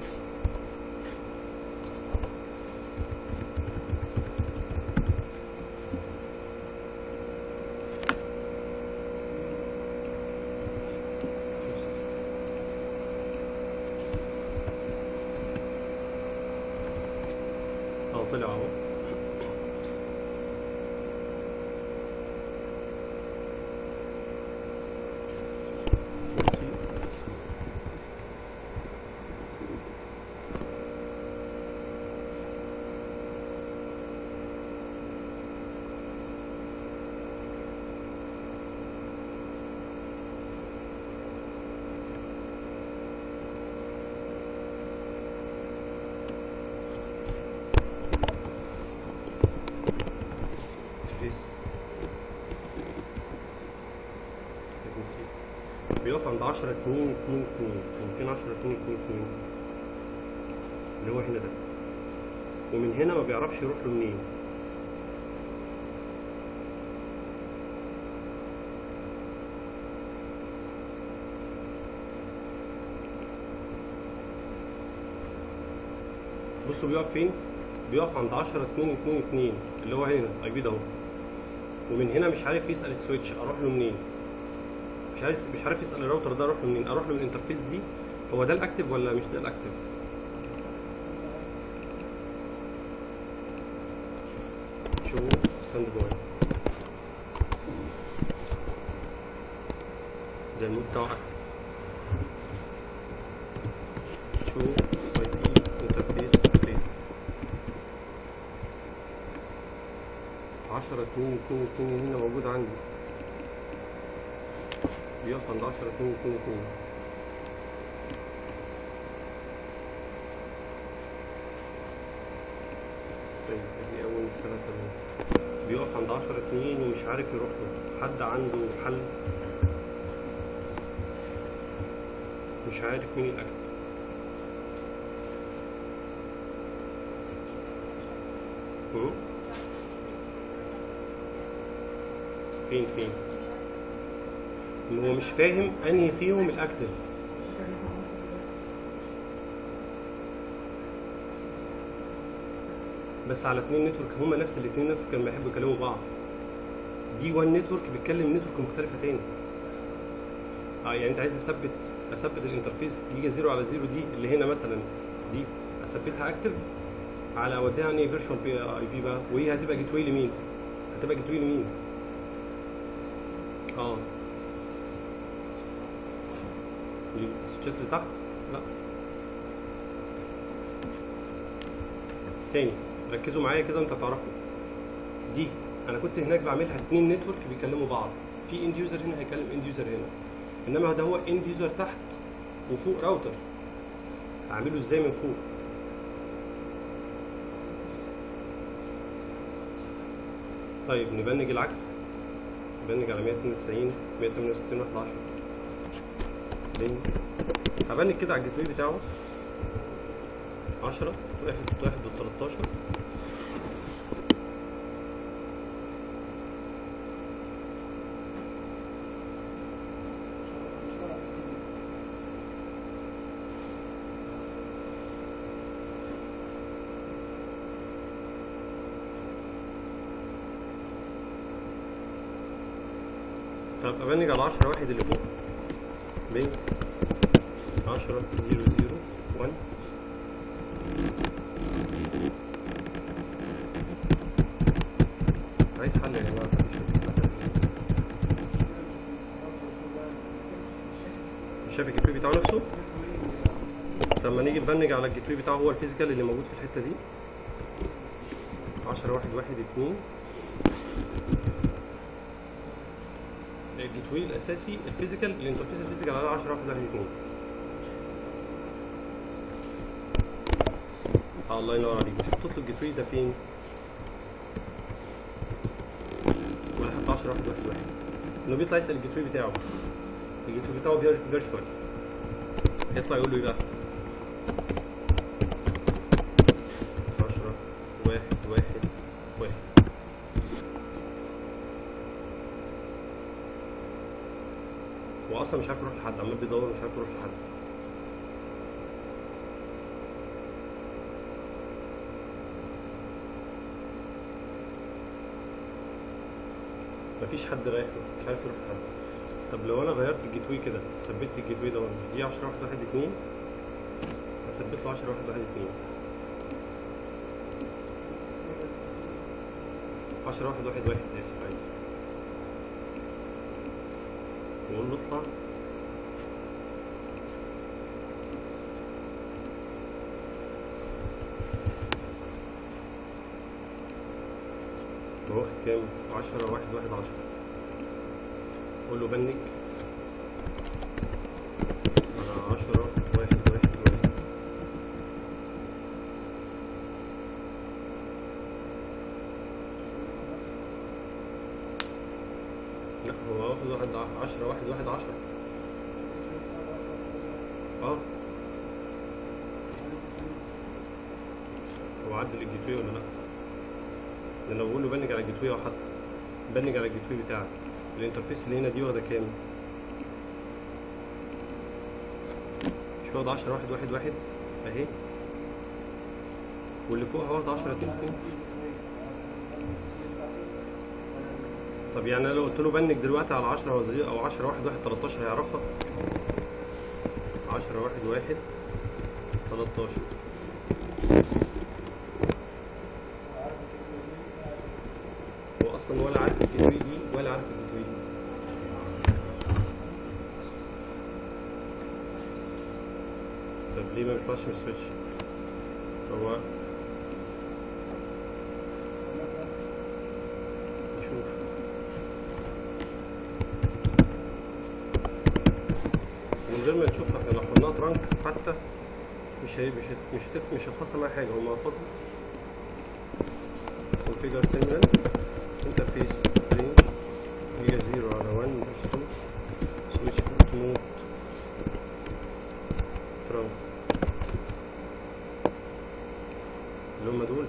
اه طلع اهو ماشي. This. بيقف عند 10 2 2 2 210 2 2 2 اللي هو هنا ده ومن هنا ما بيعرفش يروح له منين بصوا بيقف فين بيقف عند 10 2 2 2 اللي هو هنا اي بي ده اهو ومن هنا مش عارف يسال السويتش اروح له منين مش عايز مش عارف يسال الراوتر ده اروح له منين اروح له من الانترفيس دي هو ده الاكتف ولا مش ده الاكتف شو ستاند باي ده المود بتاعه اكتف شو اي بي انترفيس اكتف 10 2 2 2 هنا موجود عندي بيقف عند 10 2 2 2 طيب دي أول مشكلة تمام بيقف عند 10 2 ومش عارف يروح له حد عنده حل مش عارف مين الأكتف هم؟ فين فين ان هو مش فاهم انهي فيهم الاكتف بس على اتنين نتورك هما نفس الاتنين نتورك لما يحبوا يكلموا بعض دي وان نتورك بيتكلم نتورك مختلفه تاني اه يعني انت عايز تثبت اثبت الانترفيس جيجا زيرو على زيرو دي اللي هنا مثلا دي اثبتها اكتف على اوديها انهي فيرشن بي اي بي بقى وهي هتبقى جيت واي لمين؟ هتبقى جيت واي لمين؟ اه السويتشات اللي تحت لا تاني ركزوا معايا كده انت هتعرفوا دي انا كنت هناك بعملها اتنين نتورك بيكلموا بعض في اند يوزر هنا هيكلم اند يوزر هنا انما ده هو اند يوزر تحت وفوق راوتر اعمله ازاي من فوق طيب نبنج العكس نبنج على 192 168 واحد 10 بعدين هبنك كده على الجيت واي بتاعه 10 واحد واحد و 13 اشتغل في السي طب ابنج على 10 واحد اللي فوق بينج 10 0 0 1 عايز حل يا جماعه مش مش شايف الجيت واي بتاعه نفسه طب ما نيجي نبنج على الجيت واي بتاعه هو الفيزيكال اللي موجود في الحته دي 10 1 1 2 الجيت واي الاساسي الفيزيكال الانترفيس الفيزيكال على 10 1 1 2 آه الله ينور عليك مش حطيت له الجيت واي ده فين؟ ولا حط 10 1 1 1 انه بيطلع يسال الجيت واي بتاعه الجيت واي بتاعه فيرتشوال يطلع يقول له ايه بقى؟ 10 1 1 1 اصلا مش عارف يروح لحد عمال بيدور مش عارف يروح لحد مفيش حد رايح له مش عارف يروح لحد طب لو انا غيرت الجيت واي كده ثبت الجيت واي ده مش دي 10 1 1 2 هثبت له 10 1 1 2 10 1 1 1 اسف عادي ونقول له اطلع هو واخد كام؟ 10 1 1 10 قول له بنج على 10 1 1 1 لا هو واخد واحد 10 1 1 10 اه هو عدل الجيتوي ولا لا؟ ده لو بقول له بنج على الجيتوي او حتى بنج على الجيتوي بتاعك الانترفيس اللي هنا دي واخده كام؟ مش واخده 10 1 1 1 اهي واللي فوقها واخده 10 2 2 طب يعني انا لو قلت له بنج دلوقتي على 10 او زي- او 10 1 1 13 هيعرفها 10 1 1 13 هو اصلا ولا عارف الجيتوي دي ولا عارف الجيتوي دي طب ليه ما بيطلعش من السويتش هو نشوف من غير ما نشوف احنا لو حطيناها ترانك حتى مش هي مش هت- مش هتف مش هتخسر معايا حاجه هما فصل configure terminal interface range هي 0 على 1 dash 2 switch port mode trunk اللي هما دول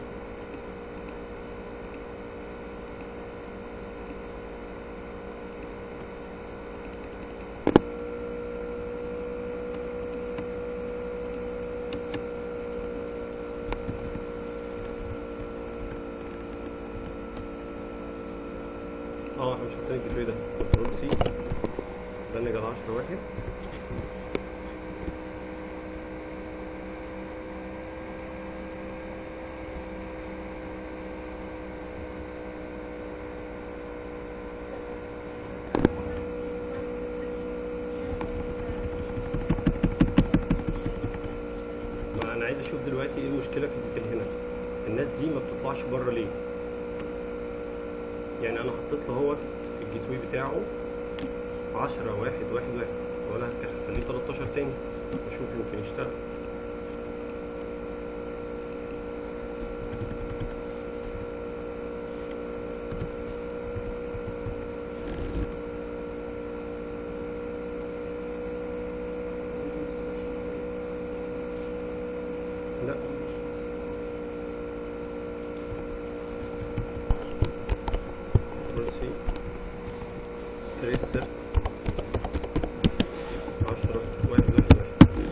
اه احنا مش حاطين الجيتوي ده كنترول سي بنج على 10 واحد ما انا عايز اشوف دلوقتي ايه المشكله فيزيكال هنا الناس دي ما بتطلعش بره ليه يعني انا حطيت له هو الجيت واي بتاعه 10 1 1 1 وانا هخليه 13 تاني اشوف يمكن يشتغل لا كرسي تريسر 10 واحد واحد واحد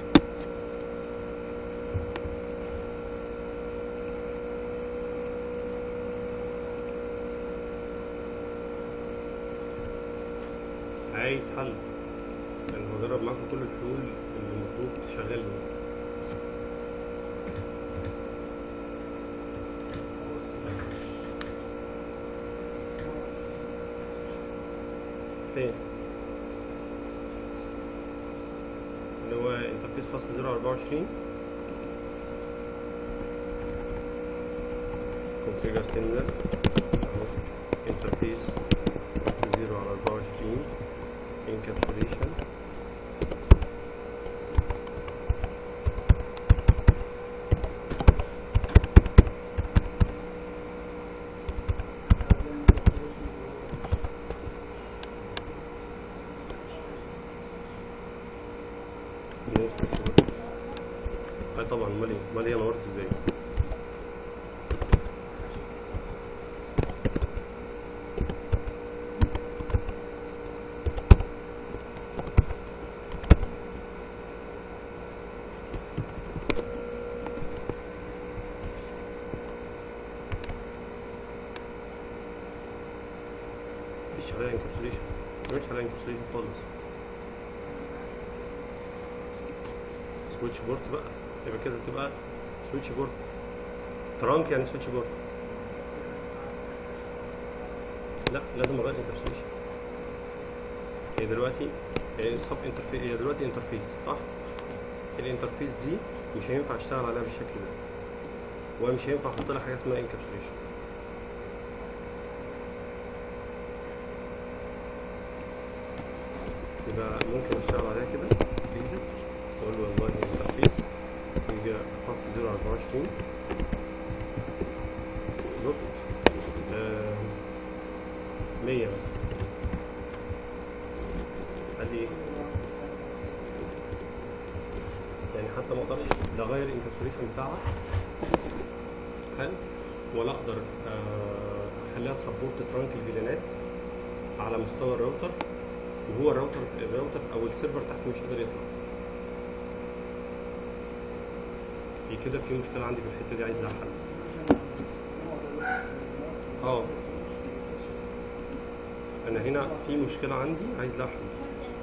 عايز حل انا بجرب معاكم كل الحلول اللي المفروض تشغل فين اللي هو انترفيس فاصل 024 configure terminal اهو انترفيس فاصل 0 على 24 encapsulation اي طبعا امال ايه امال هي نورت ازاي عليها انكابسوليشن ما تعملش عليها انكابسوليشن خالص سويتش بورت بقى يبقى كده تبقى سويتش بورت ترانك يعني سويتش بورت لا لازم اغير انكابسوليشن هي دلوقتي هي سب انترفيس هي دلوقتي انترفيس صح الانترفيس دي مش هينفع اشتغل عليها بالشكل ده ومش هينفع احط لها حاجه اسمها انكابسوليشن يبقى ممكن اشتغل عليها كده اكزت اقول له والله انترفيس يجي فاست 024 دوت آه، 100 مثلا قال لي ايه يعني حتى ما اقدرش لا اغير الانكابسوليشن بتاعها حلو ولا اقدر آه، اخليها تسبورت ترانك الفيلانات على مستوى الراوتر وهو الراوتر الراوتر او السيرفر تحت مش قادر يطلع في كده في مشكله عندي في الحته دي عايز لها حل اه انا هنا في مشكله عندي عايز لها حل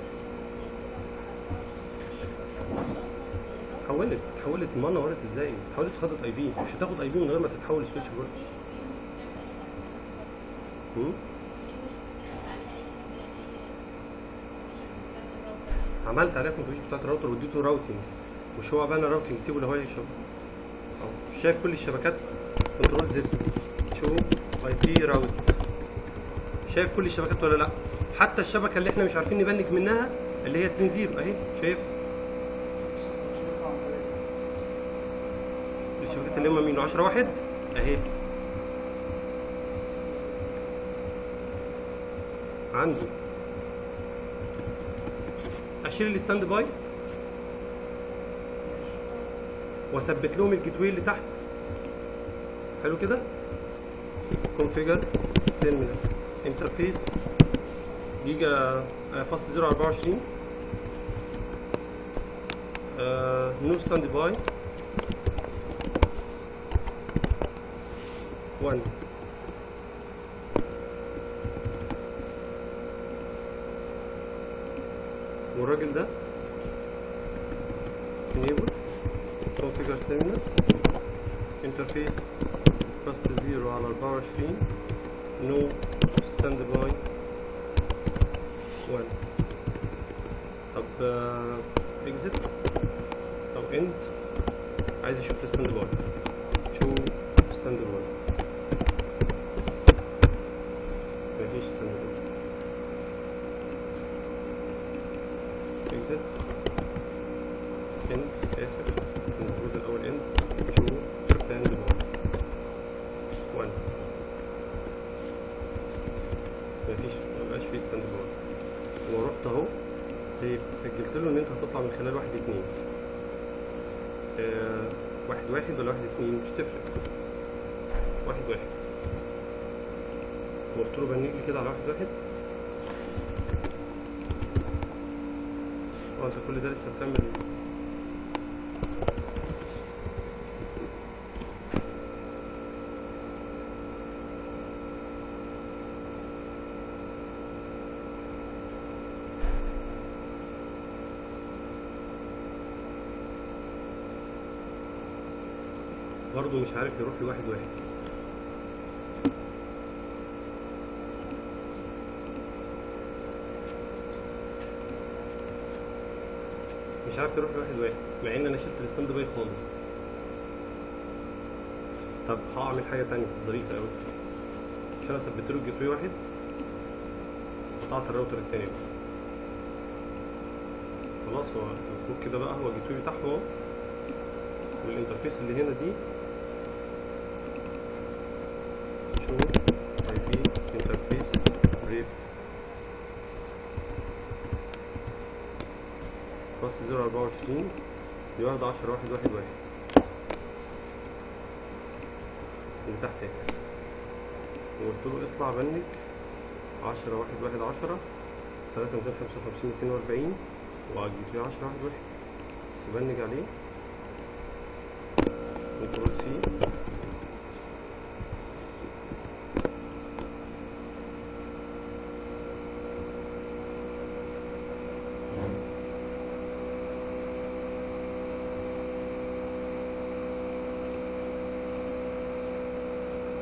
اتحولت اتحولت ما نورت ازاي اتحولت خدت اي بي مش هتاخد اي بي من غير ما تتحول سويتش بورت هم؟ عملت عليها كونفيجريشن بتاعت الراوتر واديته راوتنج مش هو بقى راوتنج تيبل اهو يا شباب اهو شايف كل الشبكات كنترول زد شو اي بي راوت شايف كل الشبكات ولا لا حتى الشبكه اللي احنا مش عارفين نبنج منها اللي هي 2 0 اهي شايف الشبكات اللي هم مين 10 واحد اهي عنده اشيل الستاند باي واثبت لهم الجيت واي اللي تحت حلو كده كونفيجر تيرمينال انترفيس جيجا آه، فاصل 024 نو ستاند باي 1 والراجل ده enable configure terminal interface fast 0 على 24 no standby 1 طب آه، exit طب end عايز اشوف الستاند باي شو ستاند باي مفيش ستاند باي exit end اسف المفروض الاول end شو stand by 1 مفيش مبقاش فيه ستاند باي ورحت اهو سيف سجلت له ان انت هتطلع من خلال واحد اتنين آه واحد واحد ولا واحد اتنين مش تفرق واحد واحد وقلت له بنيج لي كده على واحد واحد اه انت كل ده لسه بتعمل برضه مش عارف يروح لواحد واحد مش عارف يروح لواحد واحد مع ان انا شلت الستاند باي خالص طب هعمل حاجه تانية ظريفه قوي عشان انا ثبت له الجيت واي واحد قطعت الراوتر التاني بقى خلاص هو المفروض كده بقى هو الجيت واي بتاعه اهو والانترفيس اللي هنا دي شو اي بي انترفيس بريف بس 024 دي واحدة عشرة واحد واحد واحد اللي تحت اهي وقلت له اطلع بنك عشرة واحد واحد عشرة تلاتة ميتين خمسة وخمسين ميتين وأربعين وأجيب فيه عشرة واحد واحد وبنج عليه كنترول سي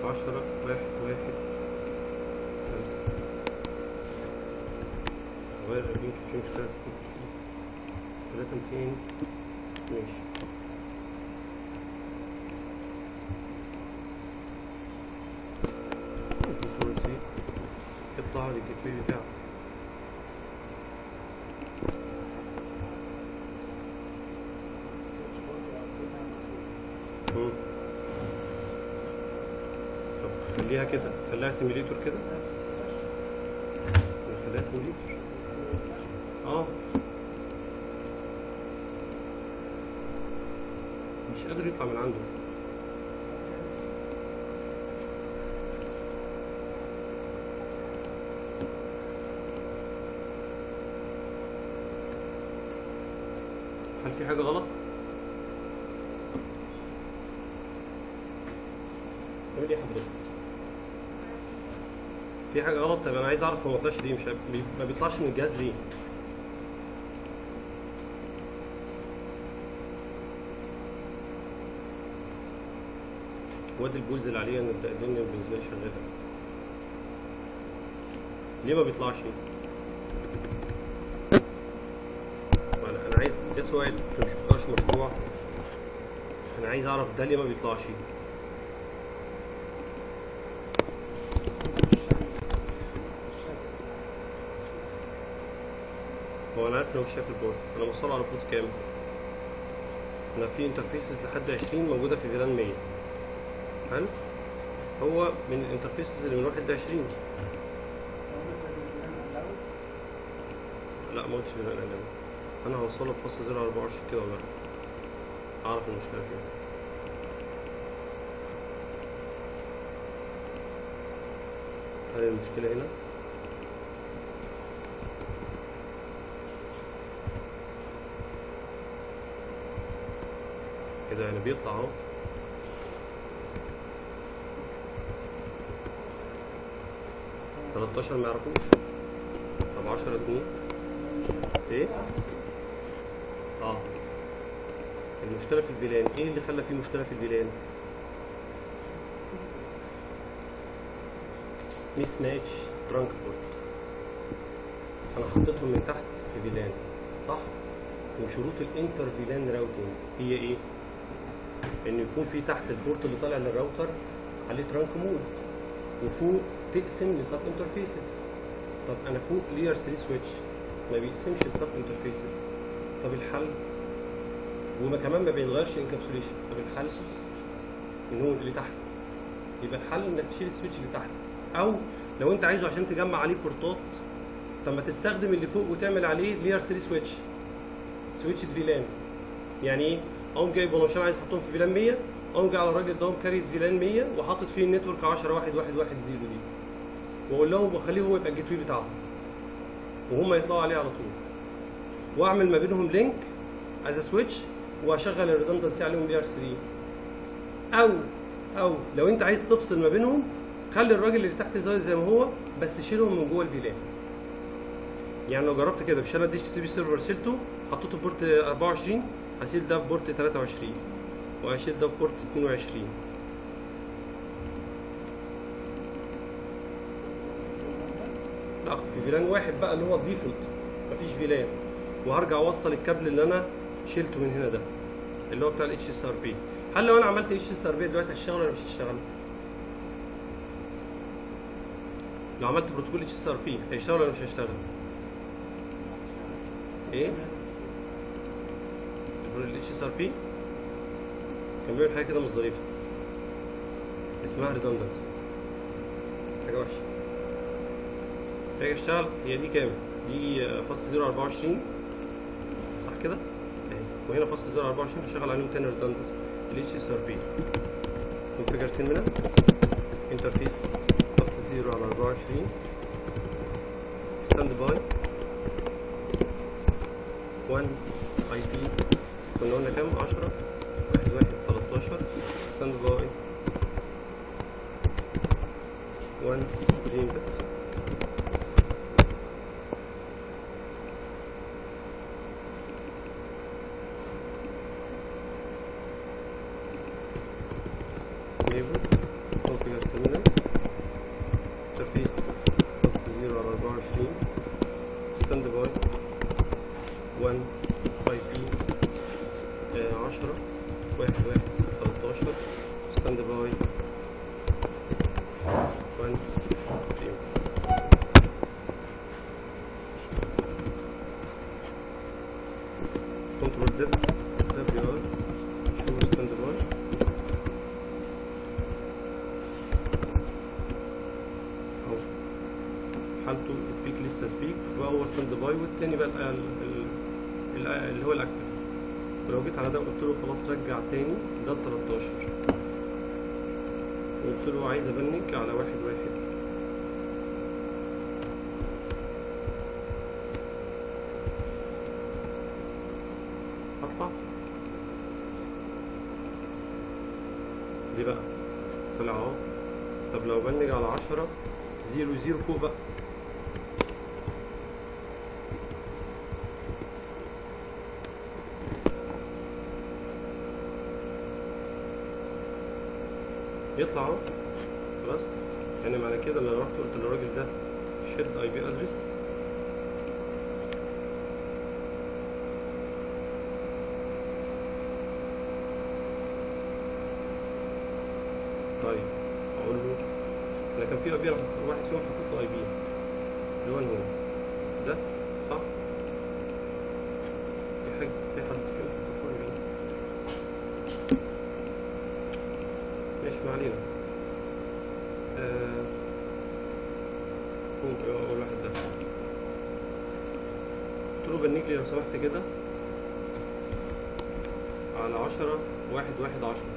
عشرة واحد واحد خمسة غير الرينج في مشكلة تلاتة ميتين ماشي كنترول سي يطلع لي الجيت واي بتاعه مم. طب خليها كده خليها سيميليتور كده خليها سيميليتور اه مش قادر يطلع من عنده هل في حاجة غلط؟ قول لي حضرتك في حاجة غلط طب أنا عايز أعرف هو ما طلعش ليه مش عارف- بي- ما بيطلعش من الجهاز ليه؟ وادي البولز اللي عليها ان الدنيا بالنسبه لي شغاله ليه ما بيطلعش ما انا أنا عايز ده سؤال في مش بيطلعش مشروع انا عايز اعرف ده ليه ما بيطلعش هو انا عارف ان هو مش شايف البورد انا موصله على بورد كام انا في انترفيسز لحد 20 موجوده في فيلان 100 حلو هو من الانترفيسز اللي من 1 ل 20 لا ما قلتش فيلان اعلان انا هوصله بفصل 024 كده ولا لا اعرف المشكله فين هل المشكله هنا كده يعني بيطلع اهو تلاتاشر ما يعرفوش طب عشرة اتنين ايه؟ اه المشكلة في الفيلان ايه اللي خلى فيه مشكلة في الفيلان؟ ميس ماتش ترانك بورت انا حطيتهم من تحت في فيلان صح؟ وشروط الانتر فيلان راوتنج هي ايه؟ ان يكون في تحت البورت اللي طالع للراوتر عليه ترانك مود وفوق تقسم لسب انترفيسز طب انا فوق لير 3 سويتش ما بيقسمش لسب انترفيسز طب الحل وما كمان ما بيتغيرش انكابسوليشن طب الحل ان هو اللي تحت يبقى الحل انك تشيل السويتش اللي تحت او لو انت عايزه عشان تجمع عليه بورتات طب ما تستخدم اللي فوق وتعمل عليه لير 3 سويتش سويتش فيلان يعني ايه اقوم جايب وانا عشان عايز احطهم في فيلان 100 اقوم جاي على الراجل ده اقوم كاري فيلان 100 وحاطط فيه النتورك 10 1 1 1 0 دي واقول لهم واخليه هو يبقى الجيت واي بتاعهم وهم يطلعوا عليه على طول واعمل ما بينهم لينك از سويتش واشغل الريدندنسي عليهم بي ار 3 او او لو انت عايز تفصل ما بينهم خلي الراجل اللي تحت زي زي ما هو بس شيلهم من جوه الفيلان يعني لو جربت كده مش انا الدي سي بي سيرفر شيلته حطيته في بورت 24 هشيل ده في بورت 23 وهشيل ده في بورت 22 لا في فيلان واحد بقى اللي هو الديفولت مفيش فيلان وهرجع اوصل الكابل اللي انا شيلته من هنا ده اللي هو بتاع الاتش اس ار بي هل لو انا عملت اتش اس ار بي دلوقتي هتشتغل ولا مش هتشتغل؟ لو عملت بروتوكول اتش اس ار بي هيشتغل ولا مش هيشتغل؟ ايه؟ الاتش اس ار بي كان بيعمل حاجه كده مش ظريفه اسمها ريدندنسي حاجه وحشه هي اشتغل هي دي كام؟ دي فصل 024 صح كده؟ اهي وهنا فصل 024 هشغل عليهم تاني ريدندنسي الاتش اس ار بي كونفيجر تيرمينال انترفيس فصل 0 على 24 ستاند باي 1 اي بي كنا قلنا كام 10 1 1 13 ستاند باي 1 جيم بت enable configure terminal interface fast 0 على 24 stand by 1 5 p 10 1 1 13 stand by 1 3 كنترول زد دبليو ار شو ستاند باي اهو حالته سبيك لسه سبيك وهو ستاند باي والتاني بقى ال- ال- ال- اللي هو الاكتف ولو جيت على ده وقلت له خلاص رجع تاني ده ال 13 وقلت له عايز ابنك على واحد واحد هطلع دي بقى طلع اهو طب لو بنج على عشرة زيرو زيرو فوق بقى يطلع اهو خلاص يعني معنى كده لو رحت قلت للراجل ده شيرد اي بي ادرس طيب اقول له انا كان في اي بي واحد فيهم حطيت له اي بي اللي هو هو ده صح في حاجه في حد فيهم حط له اي بي ماشي ما علينا آه، ممكن اقول واحد ده قلت له بنيك لي لو سمحت كده على عشرة واحد واحد عشرة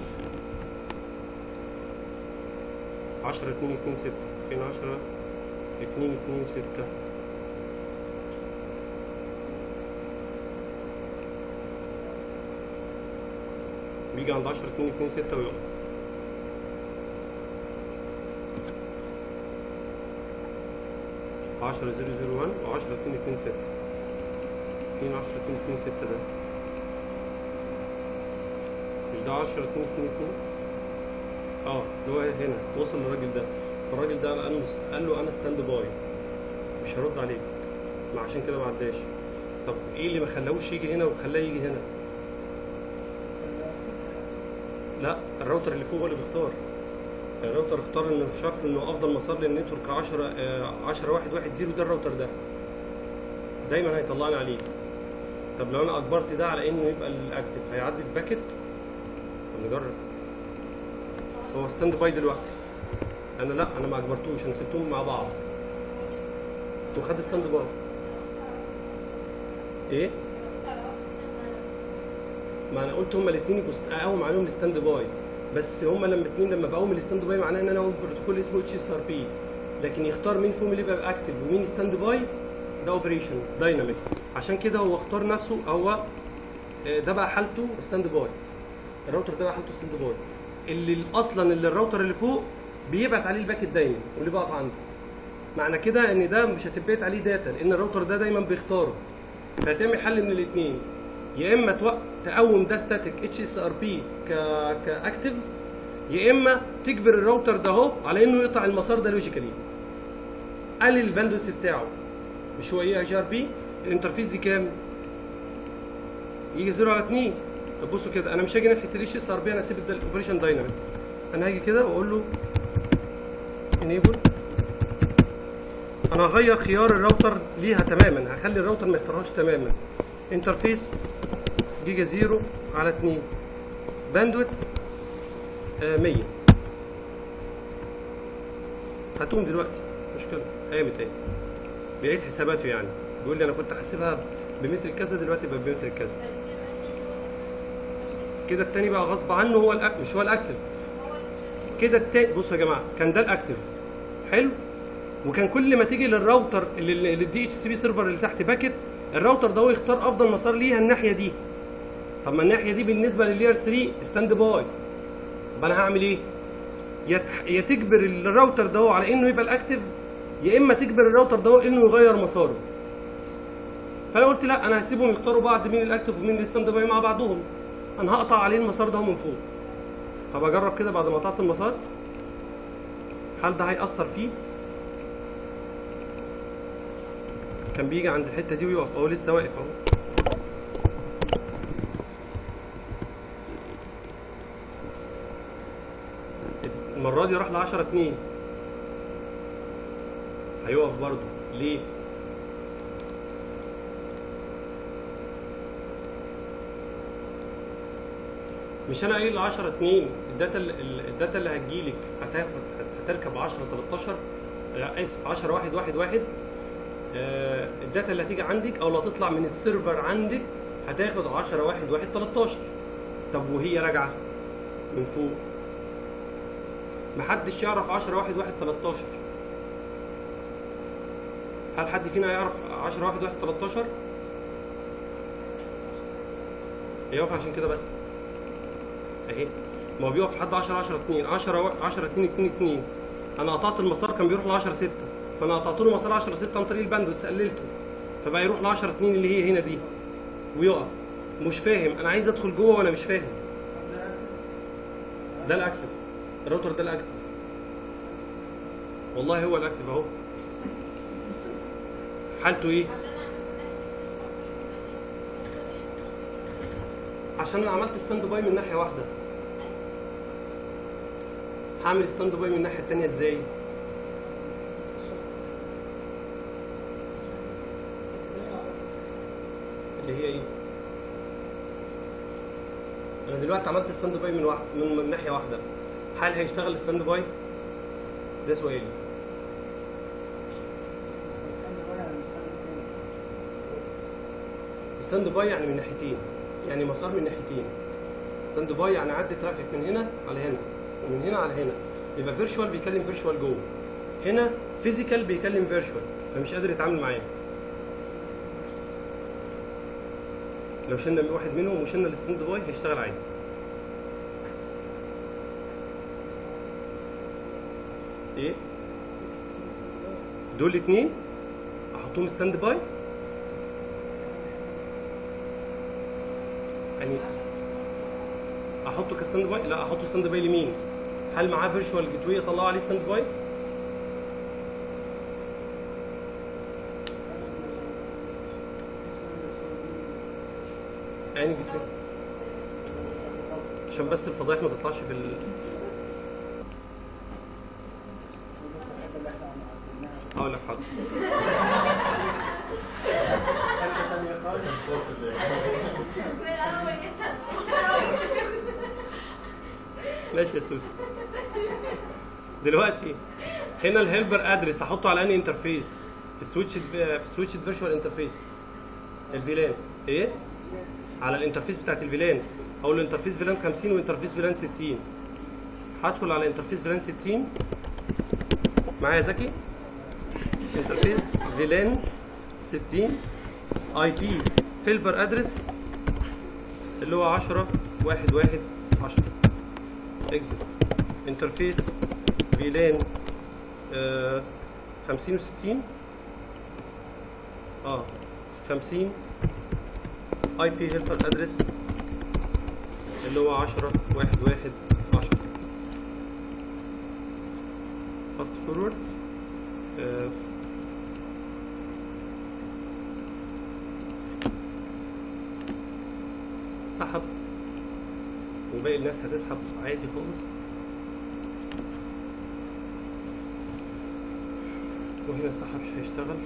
عشرة اتنين اتنين ستة فين عشرة اتنين اتنين ستة بيجي عند عشرة اتنين اتنين ستة ويقف عشرة زيرو زيرو وان وعشرة اتنين اتنين ستة فين عشرة اتنين اتنين ستة ده مش ده عشرة اتنين اتنين اتنين اه اللي هو هنا وصل للراجل ده فالراجل ده قال له قال له انا ستاند باي مش هرد عليك ما عشان كده ما عداش طب ايه اللي ما خلاهوش يجي هنا وخلاه يجي هنا لا الراوتر اللي فوق هو اللي بيختار الراوتر اختار انه شاف انه افضل مسار للنتورك 10 آه، 10 1 1 0 ده الراوتر ده دايما هيطلعني عليه طب لو انا اجبرت ده على انه يبقى الاكتف هيعدي الباكت طب نجرب هو ستاند باي دلوقتي انا لا انا ما اجبرتوش انا سبتهم مع بعض وخد ستاند باي ايه ما انا قلت هما الاثنين اقوم عليهم الستاند باي بس هما لما الاثنين لما بقوم الستاند باي معناه ان انا اقوم بروتوكول اسمه اتش اس ار بي لكن يختار مين فيهم اللي يبقى اكتف ومين ستاند باي ده اوبريشن دايناميك عشان كده هو اختار نفسه هو آه، ده بقى حالته ستاند باي الراوتر ده بقى حالته ستاند باي اللي اصلا اللي الراوتر اللي فوق بيبعت عليه الباكت دايما واللي بقف عنده معنى كده ان ده مش هتبعت عليه داتا لان الراوتر ده دايما بيختاره فهتعمل حل من الاثنين يا اما توق... تقوم ده ستاتيك اتش اس ار بي ك كاكتف يا اما تجبر الراوتر ده اهو على انه يقطع المسار ده لوجيكالي قلل الباندوث بتاعه مش هو ايه اتش ار بي الانترفيس دي كام يجي 0 على 2 طب بصوا كده انا مش هاجي ناحيه الاتش اس ار بي انا هسيب ده الاوبريشن دايناميك انا هاجي كده واقول له انيبل انا هغير خيار الراوتر ليها تماما هخلي الراوتر ما يختارهاش تماما انترفيس جيجا زيرو على 2 باندويتس آه 100 هتقوم دلوقتي مشكلة قامت اهي بقيت حساباته يعني بيقول لي انا كنت حاسبها بمتر كذا دلوقتي بقى بمتر كذا كده التاني بقى غصب عنه هو الأك... مش هو الاكتف كده التاني بصوا يا جماعه كان ده الاكتف حلو وكان كل ما تيجي للراوتر اللي للدي اتش سي بي سيرفر اللي تحت باكت الراوتر ده هو يختار افضل مسار ليها الناحيه دي طب ما الناحيه دي بالنسبه للير 3 ستاند باي طب انا هعمل ايه يا تح- يا تجبر الراوتر ده هو على انه يبقى الاكتف يا اما تجبر الراوتر ده هو انه يغير مساره فانا قلت لا انا هسيبهم يختاروا بعض مين الاكتف ومين الستاند باي مع بعضهم انا هقطع عليه المسار ده من فوق طب اجرب كده بعد ما قطعت المسار هل ده هيأثر فيه كان بيجي عند الحته دي ويقف اهو لسه واقف اهو المره دي راح ل 10 2 هيقف برضه ليه مش انا قايل 10 2 الداتا ال- ال- الداتا اللي هتجيلك هتاخد هتركب 10 13 لا اسف 10 1 1 1 آه، الداتا اللي هتيجي عندك او اللي هتطلع من السيرفر عندك هتاخد 10 1 1 13 طب وهي راجعه من فوق محدش يعرف 10 1 1 13 هل حد فينا يعرف 10 1 1 13 هي واقفه عشان كده بس اهي ما هو بيقف لحد 10 10 2 10 10 2 2 2 انا قطعت المسار كان بيروح ل 10 6 فانا قطعت له مسار 10 6 عن طريق الباندويث قللته فبقى يروح ل 10 2 اللي هي هنا دي ويقف مش فاهم انا عايز ادخل جوه وانا مش فاهم ده الاكتف الراوتر ده الاكتف والله هو الاكتف اهو حالته ايه عشان انا عملت ستاند باي من ناحيه واحده هعمل ستاند باي من الناحيه التانيه ازاي اللي هي ايه انا دلوقتي عملت ستاند باي من واحد من, من ناحيه واحده هل هيشتغل ستاند باي ده سؤالي ستاند باي يعني من ناحيتين يعني مسار من ناحيتين ستاند باي يعني عدي ترافيك من هنا على هنا ومن هنا على هنا يبقى فيرشوال بيكلم فيرشوال جوه هنا فيزيكال بيكلم فيرشوال فمش قادر يتعامل معاه لو شلنا واحد منهم وشلنا الستاند باي هيشتغل عادي ايه دول الاثنين احطهم ستاند باي يعني احطه كستاند باي لا احطه ستاند باي لمين هل معاه فيرتشوال جيت واي اطلعه عليه ستاند باي يعني جيت واي عشان بس الفضايح ما تطلعش في ال... هقول لك حاضر ماشي يا سوسي دلوقتي هنا الهيلبر ادرس احطه على انهي انترفيس في السويتش في السويتش فيرتشوال انترفيس الفيلان ايه على الانترفيس بتاعت الفيلان اقول له انترفيس فيلان 50 وانترفيس فيلان 60 هدخل على انترفيس فيلان 60 معايا زكي انترفيس فيلان 60 اي بي هيلبر ادرس اللي هو 10 1 1 10 اكزit انترفيس فيلان آه 50 و60 اه 50 اي بي هيلبر ادرس اللي هو 10 1 1 10 فاست فورورد آه سحب وباقي الناس هتسحب عادي خالص وهنا سحب مش هيشتغل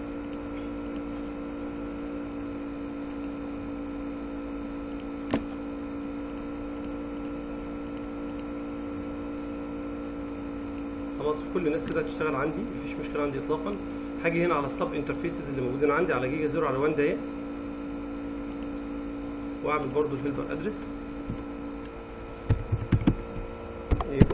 خلاص كل الناس كده هتشتغل عندي مفيش مشكله عندي اطلاقا هاجي هنا على السب انترفيسز اللي موجودين عندي على جيجا زيرو على 1 دقيقه واعمل برضو الهيلبر ادرس ايوه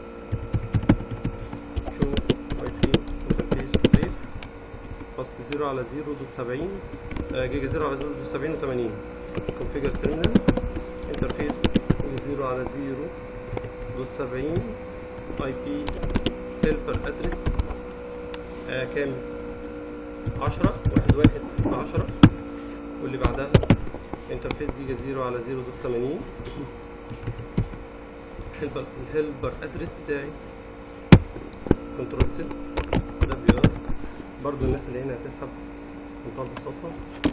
شو اي بي انترفيس بريف فاست زيرو على زيرو دوت سبعين آه، جيجا زيرو على زيرو دوت سبعين وتمانين كونفيجر تيرمينال انترفيس جيجا زيرو على زيرو دوت سبعين اي بي هيلبر ادرس آه كام عشرة واحد واحد عشرة واللي بعدها انترفيس جيجا زيرو على زيرو دوت تمانين الهيلبر الهيلبر ادرس بتاعي كنترول سيت دبليو ار برضو الناس اللي هنا هتسحب بمنتهى البساطة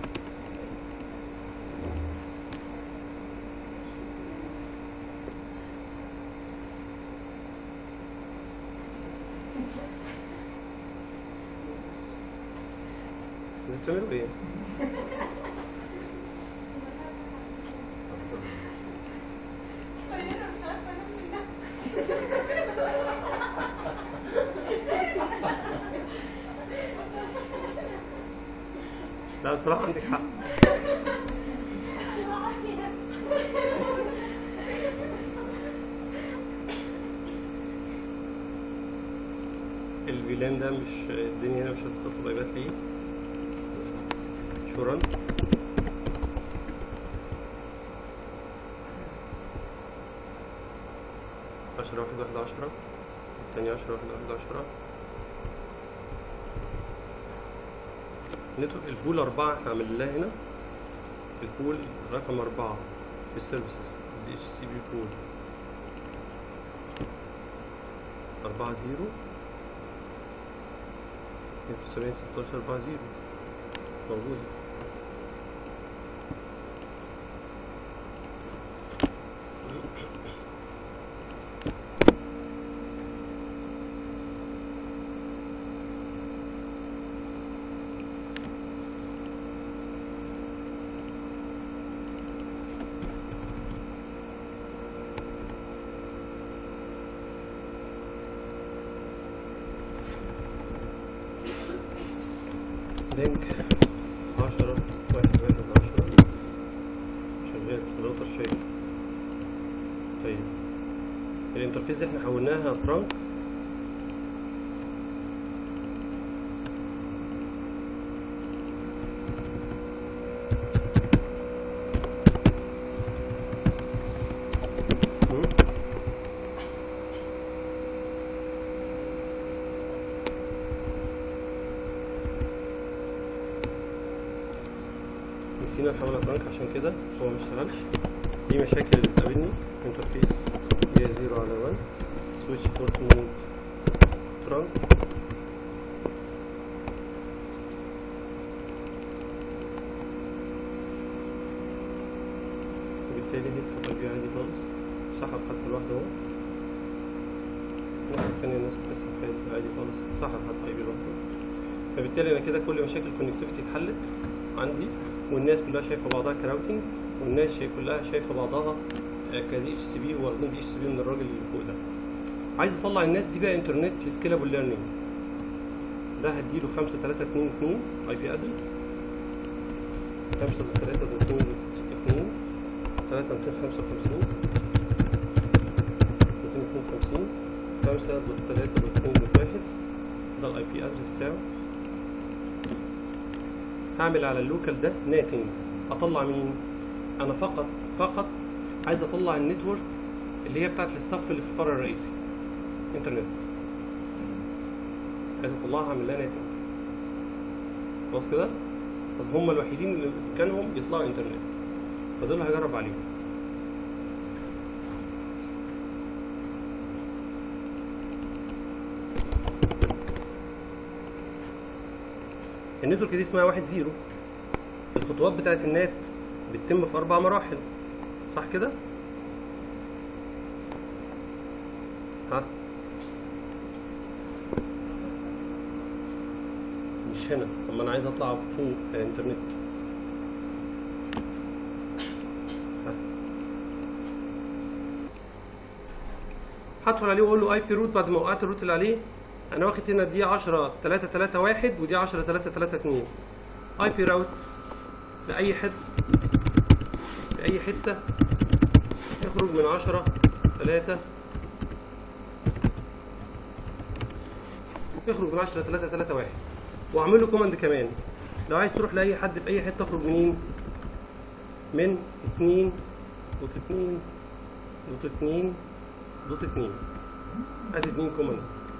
انتوا بتعملوا ايه؟ لا بصراحة عندك حق الفيلان ده مش الدنيا هنا مش هتخطط لايفات ليه شكرا عشرة واحد واحد عشرة التانية عشرة واحد واحد عشرة نتورك البول أربعة احنا عاملين لها هنا البول رقم أربعة في السيرفيسز دي اتش سي بي بول أربعة زيرو تسعمية ستاشر أربعة زيرو موجودة لينك عشرة واحد واحد عشرة شغال الراوتر شايف طيب الانترفيس دي احنا حولناها ترانك نسينا نحولها ترانك عشان كده هو ما اشتغلش دي مشاكل اللي بتقابلني انترفيس هي زيرو على 1 سويتش بورت مود ترانك وبالتالي هيسحب اي بي عادي خالص سحب حتى لوحده اهو الناحية التانية الناس بتسحب عادي خالص سحب حتى اي بي لوحده فبالتالي انا كده كل مشاكل الكونكتيفيتي اتحلت عندي والناس كلها شايفه بعضها كراوتنج والناس شايف كلها شايفه بعضها كدي اتش سي بي واخدين دي اتش سي بي من الراجل اللي فوق ده عايز اطلع الناس دي بقى انترنت سكيلابل ليرنينج ده هديله 5 3 2 2 اي بي ادرس 5 3 2 2 3 255 252 5 3 2 1 ده الاي بي ادرس بتاعه هعمل على اللوكال ده ناتنج اطلع مين انا فقط فقط عايز اطلع النتورك اللي هي بتاعت الستاف اللي في الفرع الرئيسي انترنت عايز اطلعها اعمل لها ناتنج خلاص كده طب هم الوحيدين اللي بامكانهم يطلعوا انترنت فدول هجرب عليهم النتورك دي اسمها واحد زيرو الخطوات بتاعت النات بتتم في أربع مراحل صح كده؟ ها؟ مش هنا طب ما أنا عايز أطلع فوق الإنترنت ها. هدخل عليه واقول له اي بي روت بعد ما وقعت الروت اللي عليه انا واخد هنا دي 10 3 3 1 ودي 10 3 3 2 اي بي راوت لاي حد في اي حته يخرج من 10 3 يخرج من 10 3 3 1 واعمل له كوماند كمان لو عايز تروح لاي حد في اي حته اخرج منين من 2 دوت 2 دوت 2 دوت 2 ادي 2 كوماند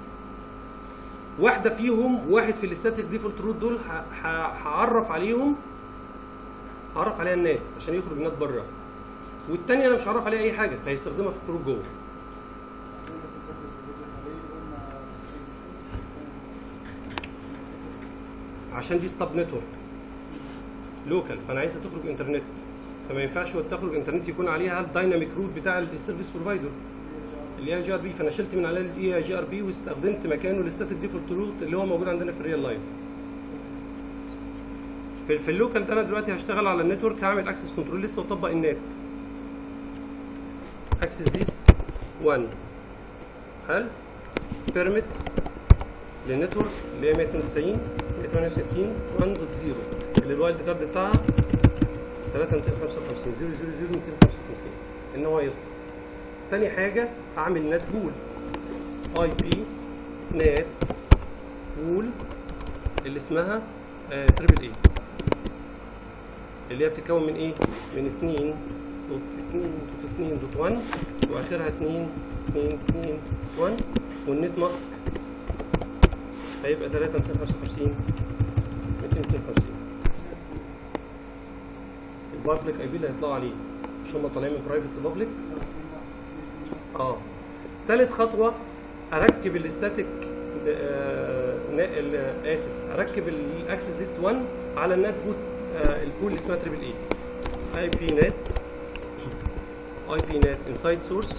واحدة فيهم واحد في الاستاتيك ديفولت روت دول ه- ه- هعرف عليهم هعرف عليها النات عشان يخرج النات بره والتانية انا مش هعرف عليها اي حاجة فهيستخدمها في الخروج جوه عشان دي ستاب نتورك لوكال فانا عايزها تخرج انترنت فما ينفعش وقت تخرج انترنت يكون عليها الدايناميك روت بتاع السيرفيس بروفايدر الاي اي جي ار بي فانا شلت من عليه الاي اي جي ار بي واستخدمت مكانه الستاتيك ديفولت روت اللي هو موجود عندنا في الريال لايف في, في اللوكال ده انا دلوقتي هشتغل على النتورك هعمل اكسس كنترول لسه واطبق النات اكسس ليست 1 حلو بيرميت للنتورك اللي هي 192 168 1.0 اللي الوايلد كارد بتاعها 3255 000 255 ان هو يظهر تاني حاجة اعمل نت بول اي بي نت بول اللي اسمها تريبل اي اللي هي بتتكون من ايه؟ من 2 دوت 2 دوت 2 دوت 1 واخرها 2 2 2 1 والنت ماسك هيبقى 3 255 252 البابليك اي بي اللي هيطلعوا عليه مش هم طالعين من برايفت لبابليك اه تالت خطوه اركب الاستاتيك آه نا- ال- اسف اركب الاكسس ليست 1 على النت بوت آه البول اللي اسمها تريبل اي اي بي نت اي بي نت انسايد سورس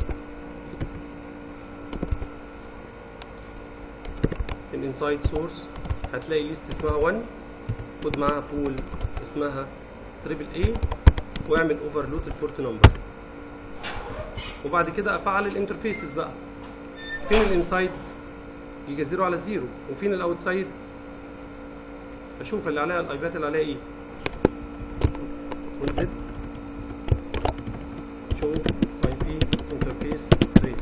الانسايد سورس هتلاقي ليست اسمها 1 خد معاها بول اسمها تريبل اي واعمل اوفرلود البورت نمبر وبعد كده افعل الانترفيسز بقى فين الانسايد يجي زيرو على زيرو وفين الاوتسايد اشوف اللي عليها الايبات اللي عليها ايه ونزد شو اي بي انترفيس ريت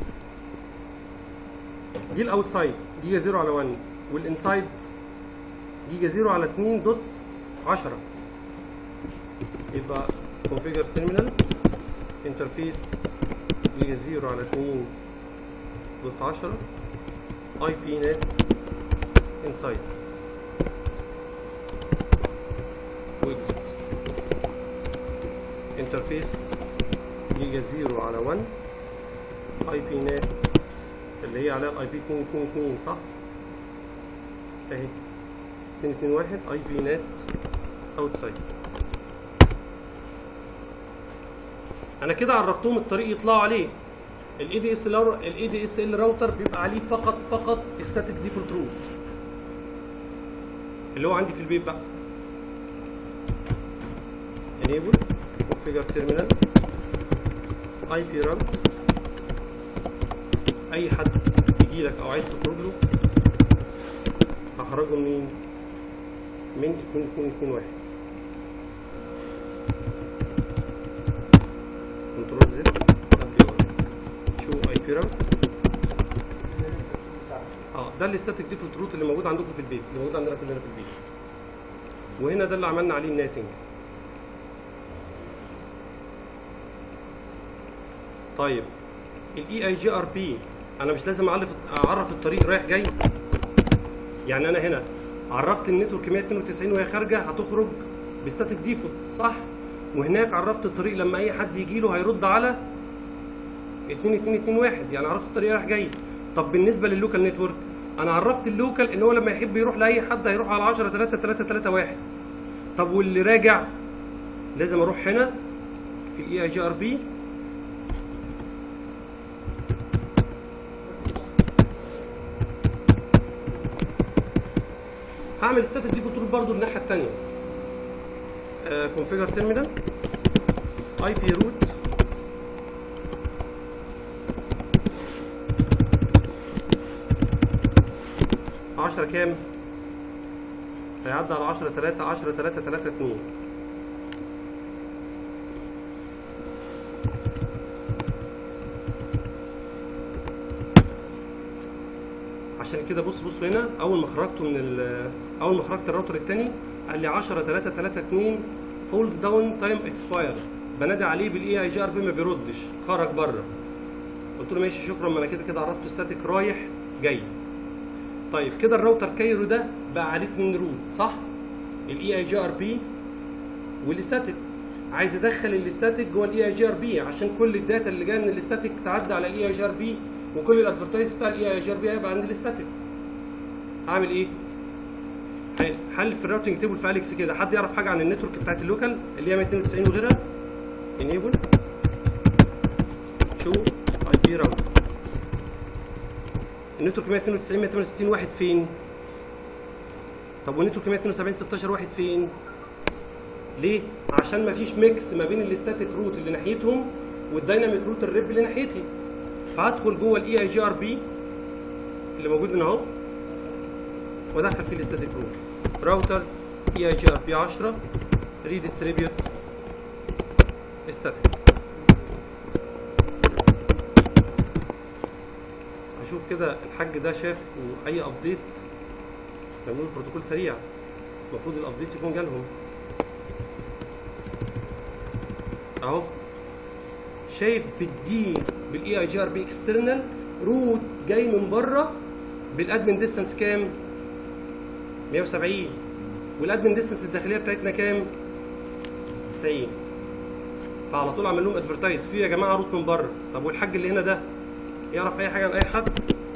دي الاوتسايد جيجا زيرو على 1 والانسايد جيجا زيرو على 2 دوت 10 يبقى configure terminal interface جيجا زيرو على 2 دوت 10 اي بي نت انسايد واكزت انترفيس جيجا زيرو على 1 اي بي نت اللي هي عليها الاي بي 222 صح؟ اهي 221 اي بي نت اوتسايد انا كده عرفتهم الطريق يطلعوا عليه الاي دي اس الاي دي اس ال راوتر بيبقى عليه فقط فقط ستاتيك ديفولت روت اللي هو عندي في البيت بقى enable configure terminal IP route اي حد يجي لك او عايز تخرج له هخرجه منين من 2221 كنترول زد دبليو شو اي بي راوت اه ده الستاتيك ديفولت روت اللي موجود عندكم في البيت اللي موجود عندنا كلنا في البيت وهنا ده اللي عملنا عليه الناتنج طيب الاي اي جي ار بي انا مش لازم اعرف اعرف الطريق رايح جاي يعني انا هنا عرفت النتورك 192 وهي خارجه هتخرج بستاتيك ديفولت صح وهناك عرفت الطريق لما اي حد يجي له هيرد على 2221 يعني عرفت الطريق رايح جاي طب بالنسبه لللوكال نتورك انا عرفت اللوكال ان هو لما يحب يروح لاي حد هيروح على 10 3 3 3 1 طب واللي راجع لازم اروح هنا في الاي اي جي ار بي هعمل ستاتيك ديفولت رول برضو الناحيه الثانيه كونفيجر تيرمينال اي بي روت عشرة كام؟ هيعدي على عشرة تلاتة عشرة تلاتة تلاتة اتنين عشان كده بص بص هنا اول ما خرجته من ال- اول ما خرجت الراوتر الثاني قال لي 10 3 3 2 فولد داون تايم اكسبايرد بنادي عليه بالاي اي جي ار بي ما بيردش خرج بره قلت له ماشي شكرا ما انا كده كده عرفته ستاتيك رايح جاي طيب كده الراوتر كايرو ده بقى عليه اتنين روت صح الاي اي جي ار بي والاستاتيك عايز ادخل الاستاتيك جوه الاي اي جي ار بي عشان كل الداتا اللي جايه من الاستاتيك تعدي على الاي اي جي ار بي وكل الادفرتايز بتاع الاي اي جي ار بي هيبقى عند الاستاتيك هعمل ايه حل حل في الراوتنج تيبل في اليكس كده حد يعرف حاجه عن النتورك بتاعت اللوكال اللي هي 192 وغيرها انيبل شو اي بي راوتر النتورك 192 168 واحد فين طب والنتورك 172 16 واحد فين ليه عشان ما فيش ميكس ما بين الاستاتيك روت اللي ناحيتهم والدايناميك روت الريب اللي ناحيتي فهدخل جوه الاي اي جي ار بي اللي موجود هنا اهو وادخل فيه الاستاتيك روت راوتر اي اي جي ار بي 10 ريديستريبيوت استاتيك اشوف كده الحاج ده شاف اي ابديت يعملوا بروتوكول سريع المفروض الابديت يكون جالهم اهو شايف بالدي بالاي اي جي ار بي اكسترنال روت جاي من بره بالادمن ديستانس كام 170 والادمن ديستانس الداخليه بتاعتنا كام 90 فعلى طول عمل لهم ادفرتايز في يا جماعه روت من بره طب والحاج اللي هنا ده يعرف اي حاجه عن اي حد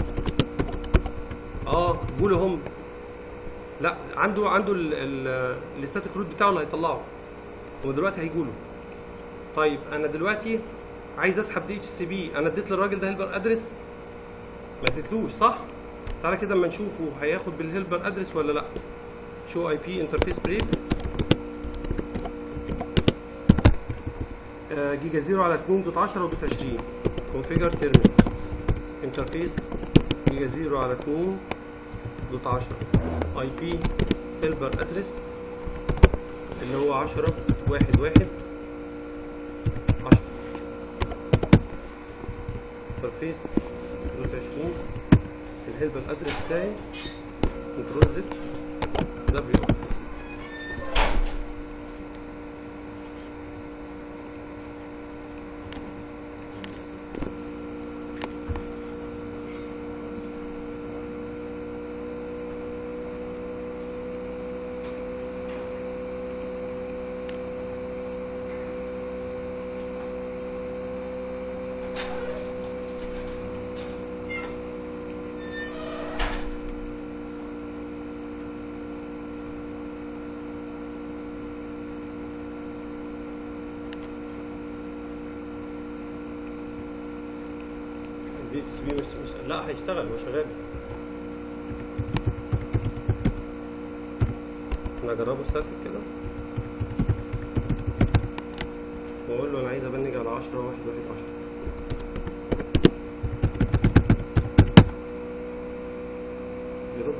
اه قولوا هم لا عنده عنده الاستاتيك روت بتاعه اللي هيطلعه هو دلوقتي هيقوله طيب انا دلوقتي عايز اسحب دي اتش سي بي انا اديت للراجل ده هيلبر ادرس ما اديتلوش صح تعالى كده اما نشوفه هياخد بالهيلبر ادرس ولا لا شو اي بي انترفيس بريف جيجا 0 على 2 دوت 10 ودوت 20 كونفيجر تيرمينال انترفيس جيجا 0 على 2 دوت 10 اي بي هيلبر ادرس اللي هو 10 واحد واحد 10 انترفيس دوت 20 الهيلبر ادرس بتاعي كنترول زد دبليو دي اتش بي مش مش لا هيشتغل هو شغال انا اجربه ستاتيك كده واقول له انا عايز ابنج على 10 واحد واحد 10 يرد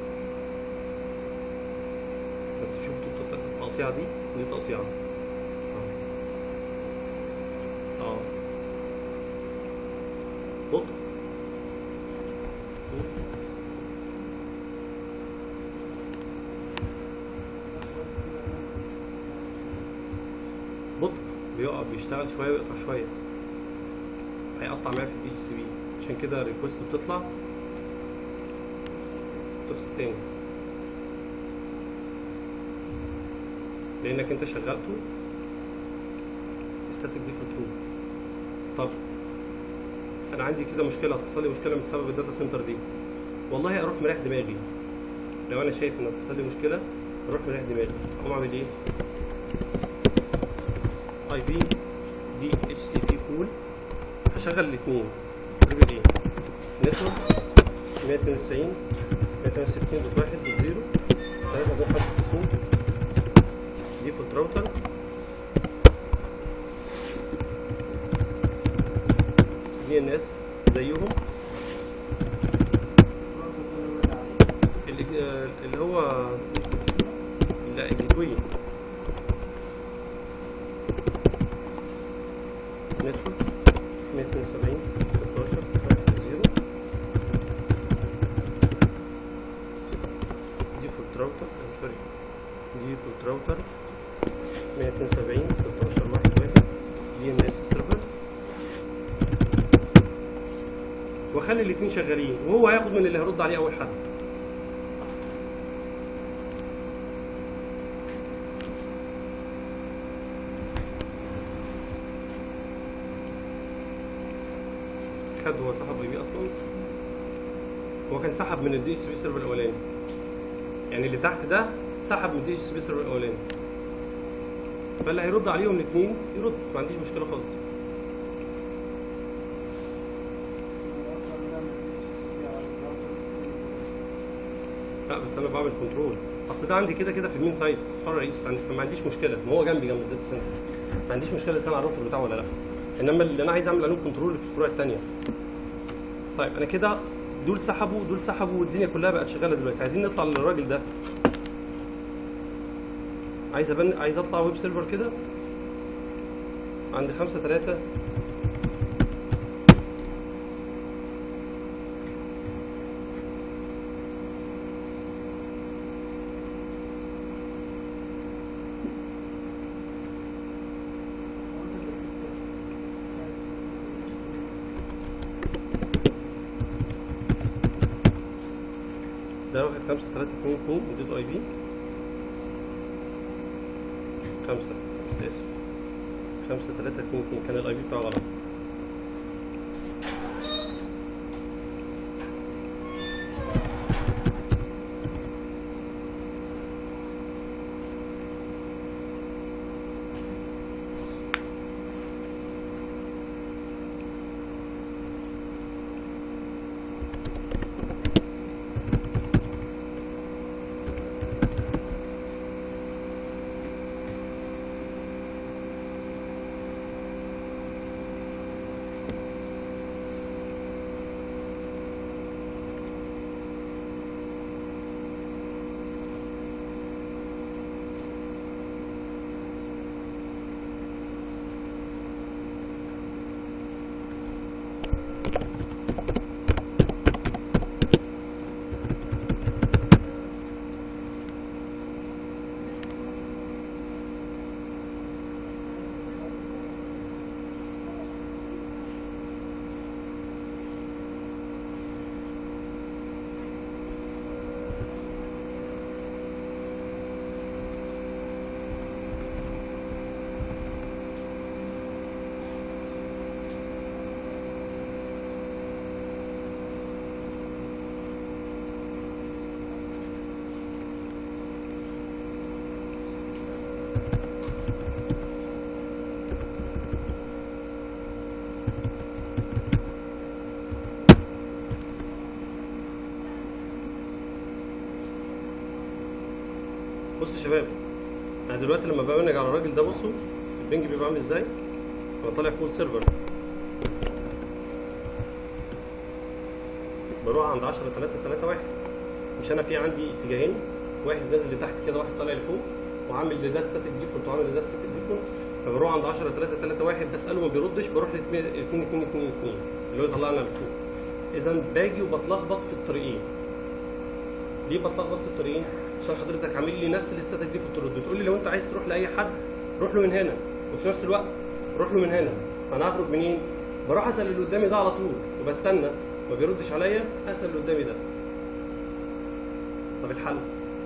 بس شفتوا التقطيعة دي ودي تقطيعة اه اه بطء بطء بيقف بيشتغل شويه ويقطع شويه هيقطع معايا في الدي اتش سي بي عشان كده الريكوست بتطلع تفصل تاني لانك انت شغلته static default true طب انا عندي كده مشكله هتحصل لي مشكله بسبب الداتا سنتر دي والله اروح مريح دماغي لو انا شايف ان هتحصل لي مشكله اروح مريح دماغي اقوم اعمل ايه اي بي دي اتش سي بي بول هشغل الاثنين تريبل ايه نتورك 192 168 دوت 1 دوت 0 3 دوت 55 ديفولت راوتر دي ان اس زيهم اللي اللي هو لا الجيتوي نتورك 172 16 0 ديفولت راوتر سوري ديفولت راوتر 172 16 1 1 دي ان اس سيرفر واخلي الاثنين شغالين وهو هياخد من اللي هيرد عليه اول حد خد هو سحب اي بي اصلا هو كان سحب من الدي اس بي سيرفر الاولاني يعني اللي تحت ده سحب من دي اتش سي بي سيرفر الاولاني فاللي هيرد عليهم الاثنين يرد ما عنديش مشكله خالص اصلا بنعمل HTTP على الراوتر. لا بس انا بعمل كنترول اصل ده عندي كده كده في المين سايت في الفرع الرئيسي فعندي- فما عنديش مشكله ما هو جنبي جنب الداتا سنتر ما عنديش مشكله كان على الراوتر بتاعه ولا لا انما اللي انا عايز اعمل عليهم كنترول في الفروع الثانيه طيب انا كده دول سحبوا دول سحبوا والدنيا كلها بقت شغاله دلوقتي عايزين نطلع للراجل ده عايز أبن... عايز اطلع ويب سيرفر كده عند خمسة تلاتة ده واخد خمسة تلاتة اتنين اتنين اديته اي بي خمسة خمسة اسف خمسة تلاتة اتنين اتنين كان الاي بي بتاعه غلط بصوا يا شباب انا دلوقتي لما ببنج على الراجل ده بصوا البنج بيبقى عامل ازاي هو طالع فول سيرفر بروح عند 10 3 3 1 مش انا في عندي اتجاهين واحد نازل لتحت كده واحد طالع لفوق وعامل لده ستاتيك ديفولت وعامل لده ستاتيك ديفولت فبروح عند 10 3 3 1 بساله ما بيردش بروح ل 2 2 2 2 اللي هو يطلعنا لفوق اذا باجي وبتلخبط في الطريقين ليه بتلخبط في الطريقين؟ عشان حضرتك عامل لي نفس الاستاتيك دي في الطرق بتقول لي لو انت عايز تروح لاي حد روح له من هنا وفي نفس الوقت روح له من هنا فانا هخرج منين؟ بروح اسال اللي قدامي ده على طول وبستنى ما بيردش عليا اسال اللي قدامي ده طب الحل؟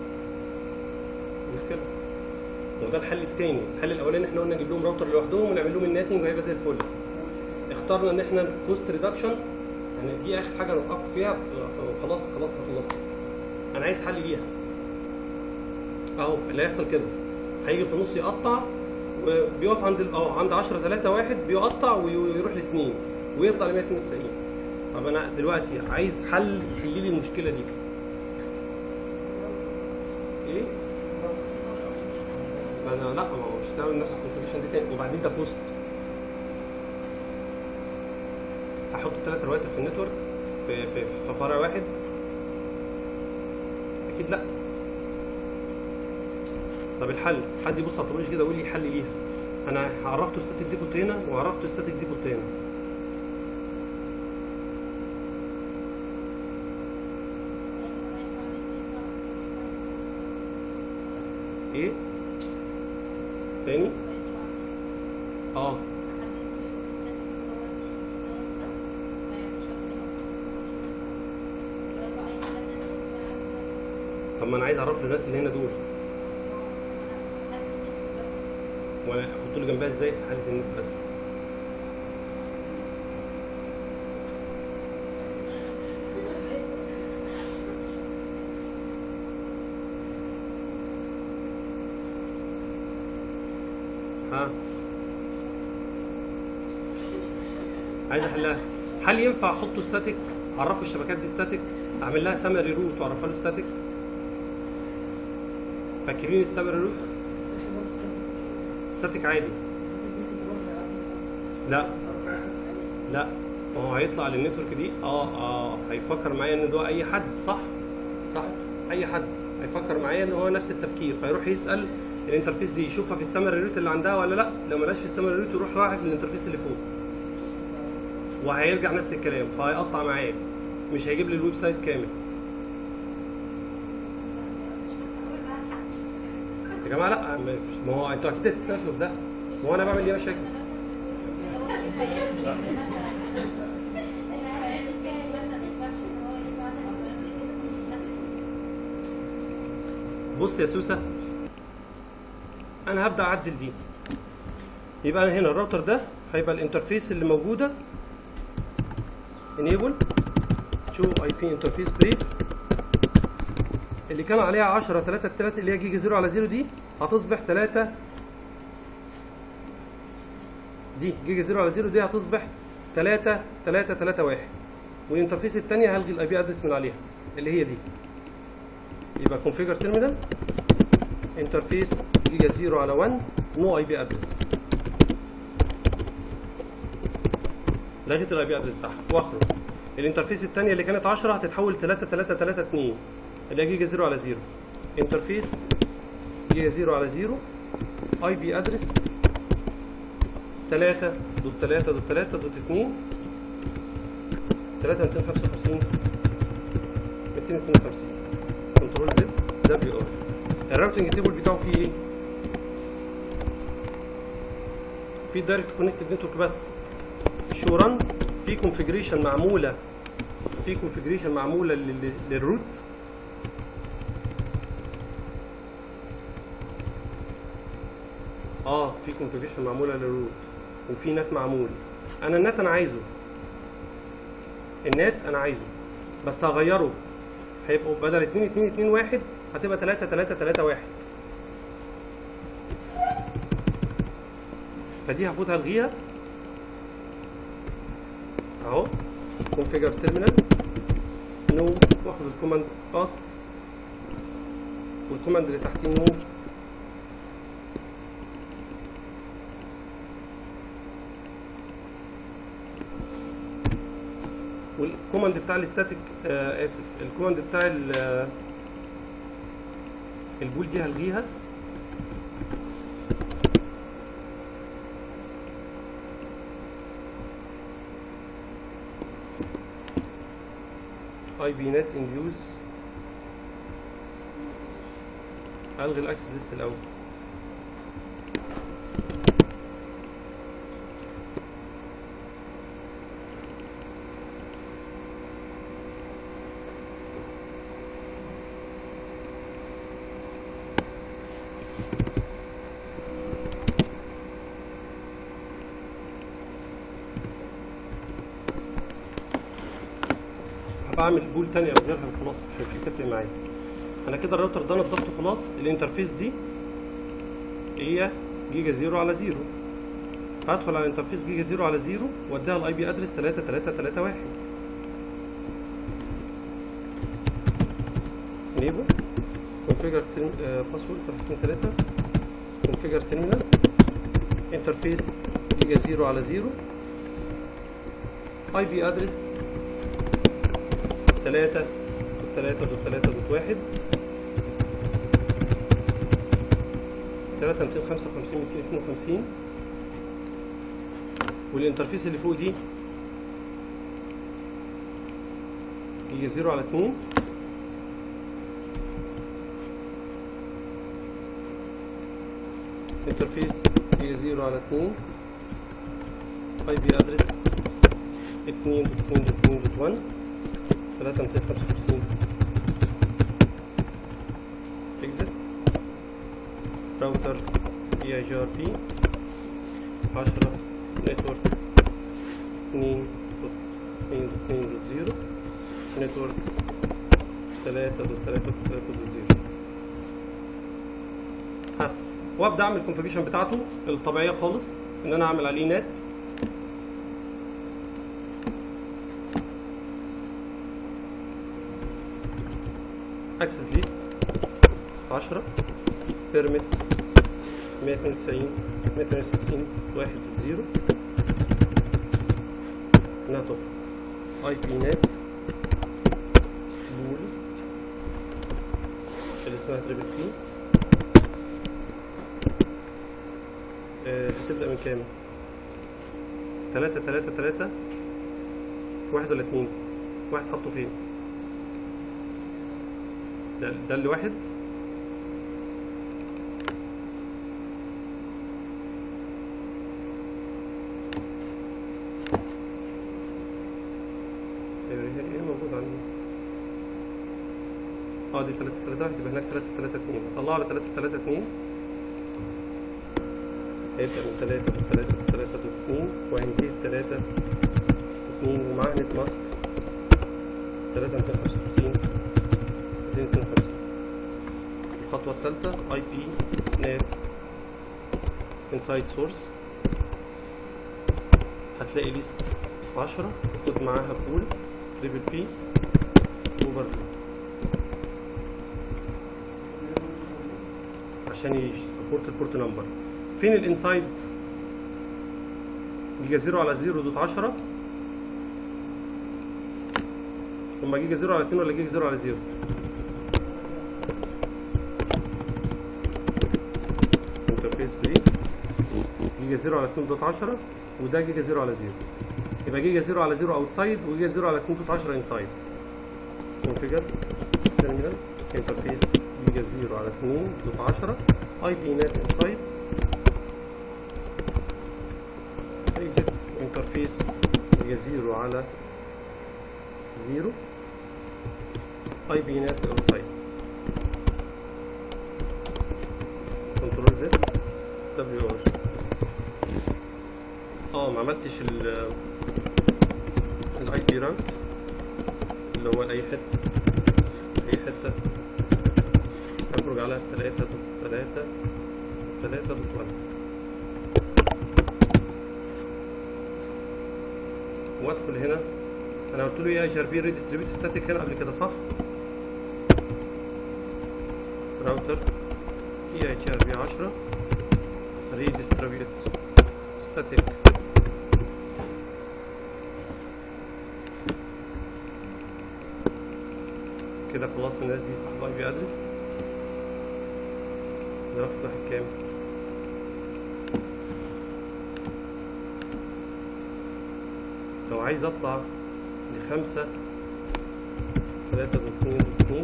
مشكلة وده الحل التاني الحل الاولاني احنا قلنا نجيب لهم راوتر لوحدهم ونعمل لهم الناتنج وهيبقى زي الفل اخترنا ان احنا كوست ريدكشن يعني دي اخر حاجه نوقف فيها ف- خلاص خلاص خلصنا انا عايز حل ليها اهو اللي هيحصل كده هيجي في النص يقطع وبيقف عند ال- اه عند 10 3 1 بيقطع وي- ويروح لاثنين ويطلع ل 192 طب انا دلوقتي عايز حل يحل لي المشكله دي ايه؟ انا لا ما هو مش هتعمل نفس الكونفيجريشن دي تاني وبعدين ده بوست هحط ثلاث رواتب في النتورك في في في فرع واحد اكيد لا طب الحل حد يبص على الطريق كده ويقول لي حل ليها انا عرفته ستاتيك ديفولت هنا وعرفته ستاتيك ديفولت هنا ايه تاني اه طب ما انا عايز اعرف الناس اللي هنا دول وانا احط له جنبها ازاي في حاله النت بس ها عايز احلها هل ينفع احطه ستاتيك اعرفه الشبكات دي ستاتيك اعمل لها سامري روت واعرفها له ستاتيك فاكرين السامري روت ستاتيك عادي لا لا ما هو هيطلع للنتورك دي اه اه هيفكر معايا ان ده اي حد صح صح اي حد هيفكر معايا ان هو نفس التفكير فيروح يسال الانترفيس دي يشوفها في السامري روت اللي عندها ولا لا لو ملاش في السامري روت يروح رايح للانترفيس اللي فوق وهيرجع نفس الكلام فهيقطع معايا مش هيجيب لي الويب سايت كامل يا جماعه لا ما هو انتوا اكيد هتتناقشوا في ده ما هو انا بعمل ايه مشاكل بص يا سوسه انا هبدا اعدل دي يبقى انا هنا الراوتر ده هيبقى الانترفيس اللي موجوده enable show IP interface brief اللي كان عليها 10 3 3 اللي هي جيجا 0 على 0 دي هتصبح 3 دي جيجا 0 على 0 دي هتصبح 3 3 3 1 والانترفيس الثانيه هلغي الاي بي ادرس من عليها اللي هي دي يبقى configure terminal interface جيجا 0 على 1 نو اي بي ادرس لغيت الاي بي ادرس بتاعها واخرج الانترفيس الثانيه اللي كانت 10 هتتحول 3 3 3 2 اللي هي جيجا 0 على 0 انترفيس جيجا 0 على 0 اي بي ادرس 3 دوت 3 دوت 3 دوت 2 3 255 252 كنترول زد دبليو ار الراوتنج تيبل بتاعه فيه ايه؟ في دايركت كونكتد نتورك بس شو ران في كونفيجريشن معموله في كونفيجريشن معموله لل- للروت اه في كونفيجريشن معموله للروت وفي نت معمول انا النت انا عايزه النت انا عايزه بس هغيره هيبقوا بدل 2 2 2 1 هتبقى 3 3 3 1 فدي هاخدها الغيها اهو configure terminal نو واخد الكوماند باست والكوماند اللي تحتيه نو والكوماند بتاع الستاتيك آه اسف الكوماند بتاع ال- آه، البول دي هلغيها اي بي نت ان يوز الغي الاكسس ليست الاول هبقى اعمل بول تانية او غيرها خلاص مش مش هتفرق معايا انا كده الراوتر ده نضفته خلاص الانترفيس دي هي جيجا زيرو على زيرو هدخل على الانترفيس جيجا زيرو على زيرو واديها الاي بي ادرس 3 3 3 1 انيبل configure باسورد 3 configure terminal انترفيس جيجا زيرو على زيرو اي بي ادرس 3 3 دوت 3 دوت 1 3 255 252 والانترفيس اللي فوق دي يجي 0 على 2 انترفيس يجي 0 على 2 اي بي ادرس 2 دوت 2 دوت 2 دوت 1 3 255 exit راوتر اي اي جي ار بي 10 نتورك 2 دوت 2 دوت 2 دوت 0 نتورك 3 دوت 3 دوت 3 دوت 0 ها وابدا اعمل الكونفيجريشن بتاعته الطبيعيه خالص ان انا اعمل عليه نت اكسس ليست 10 بيرميت 192 168 1 0 انها تبقى اي بي نت بول اللي اسمها تريبل بي آه، هتبدأ من كام؟ تلاتة تلاتة تلاتة واحد ولا اتنين؟ واحد حطه فين؟ ده ده اللي واحد ايه ايه موجود عندي؟ اه دي تلاتة تلاتة واحد يبقى هناك تلاتة تلاتة اتنين اطلعه على تلاتة تلاتة اتنين هيبدأ من تلاتة تلاتة تلاتة اتنين وهينتهي بتلاتة اتنين ومعاه نت ماسك تلاتة ميتين خمسة وخمسين ميتين اتنين وخمسين الخطوة التالتة اي بي نت انسايد سورس هتلاقي ليست عشرة خد معاها بول تريبل بي اوفرلود عشان يسبورت البورت نمبر فين الانسايد جيجا زيرو على زيرو دوت عشرة هما جيجا زيرو على اتنين ولا جيجا زيرو على زيرو انترفيس بريك جيجا زيرو على اتنين دوت عشرة وده جيجا زيرو على زيرو يبقى جيجا زيرو على زيرو اوتسايد وجيجا زيرو على اتنين دوت عشرة انسايد كونفيجر تيرمينال انترفيس جيجا زيرو على اتنين دوت عشرة اي بي نت انسايد اكزيت انترفيس جيجا زيرو على زيرو اي بي نت اوتسايد كنترول زد دبليو ار اه ما عملتش ال الاي بي راوت اللي هو لاي حته اي حته اخرج على تلاتة دوت تلاتة تلاتة دوت واحد وادخل هنا انا قلت له ايه اتش ار بي ريديستريبيوت ستاتيك هنا قبل كده صح؟ راوتر اي اتش ار بي 10 ريديستريبيوت ستاتيك كده خلاص الناس دي صاحبة اي بي ادرس ناخد واحد كام لو عايز اطلع لخمسة تلاتة باتنين باتنين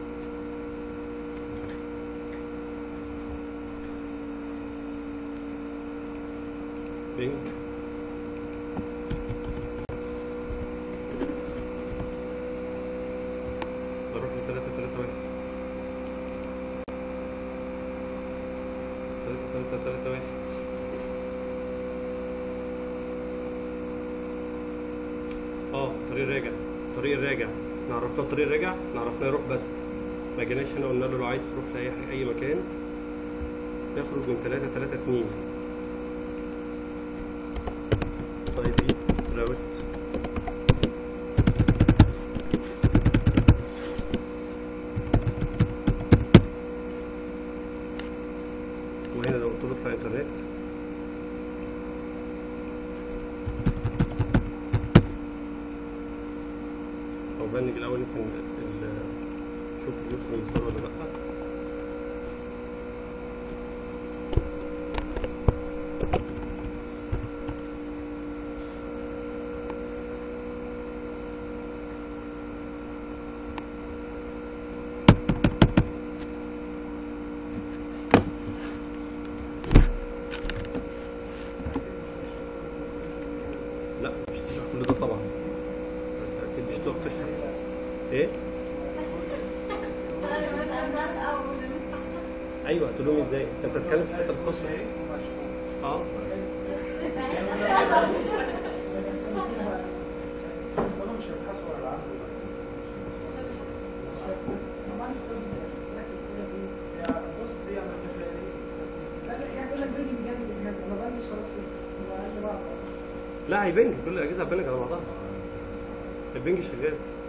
بينج بروح لتلاتة تلاتة واحد تلاتة تلاتة تلاتة واحد اه طريق راجع طريق الراجع احنا عرفناه طريق الراجع احنا عرفناه يروح بس ما جيناش هنا قلنا له لو عايز تروح لاي اي مكان يخرج من 3 3 2 طيب ايه راوت وهنا لو قلت له اطلع انترنت او بنج الاول يمكن ال- شوف اليوسف المسار ولا لا لا مش تشرح كل ده طبعا اكيد مش تقف تشرح ايه ايوه هتقول لهم ازاي انت بتتكلم في الحته الخاصه اه هم مش هيبحثوا على العقل يعني بص دي على فكره ايه لا هيبنج كل الاجهزه هتبنج على بعضها البنج شغال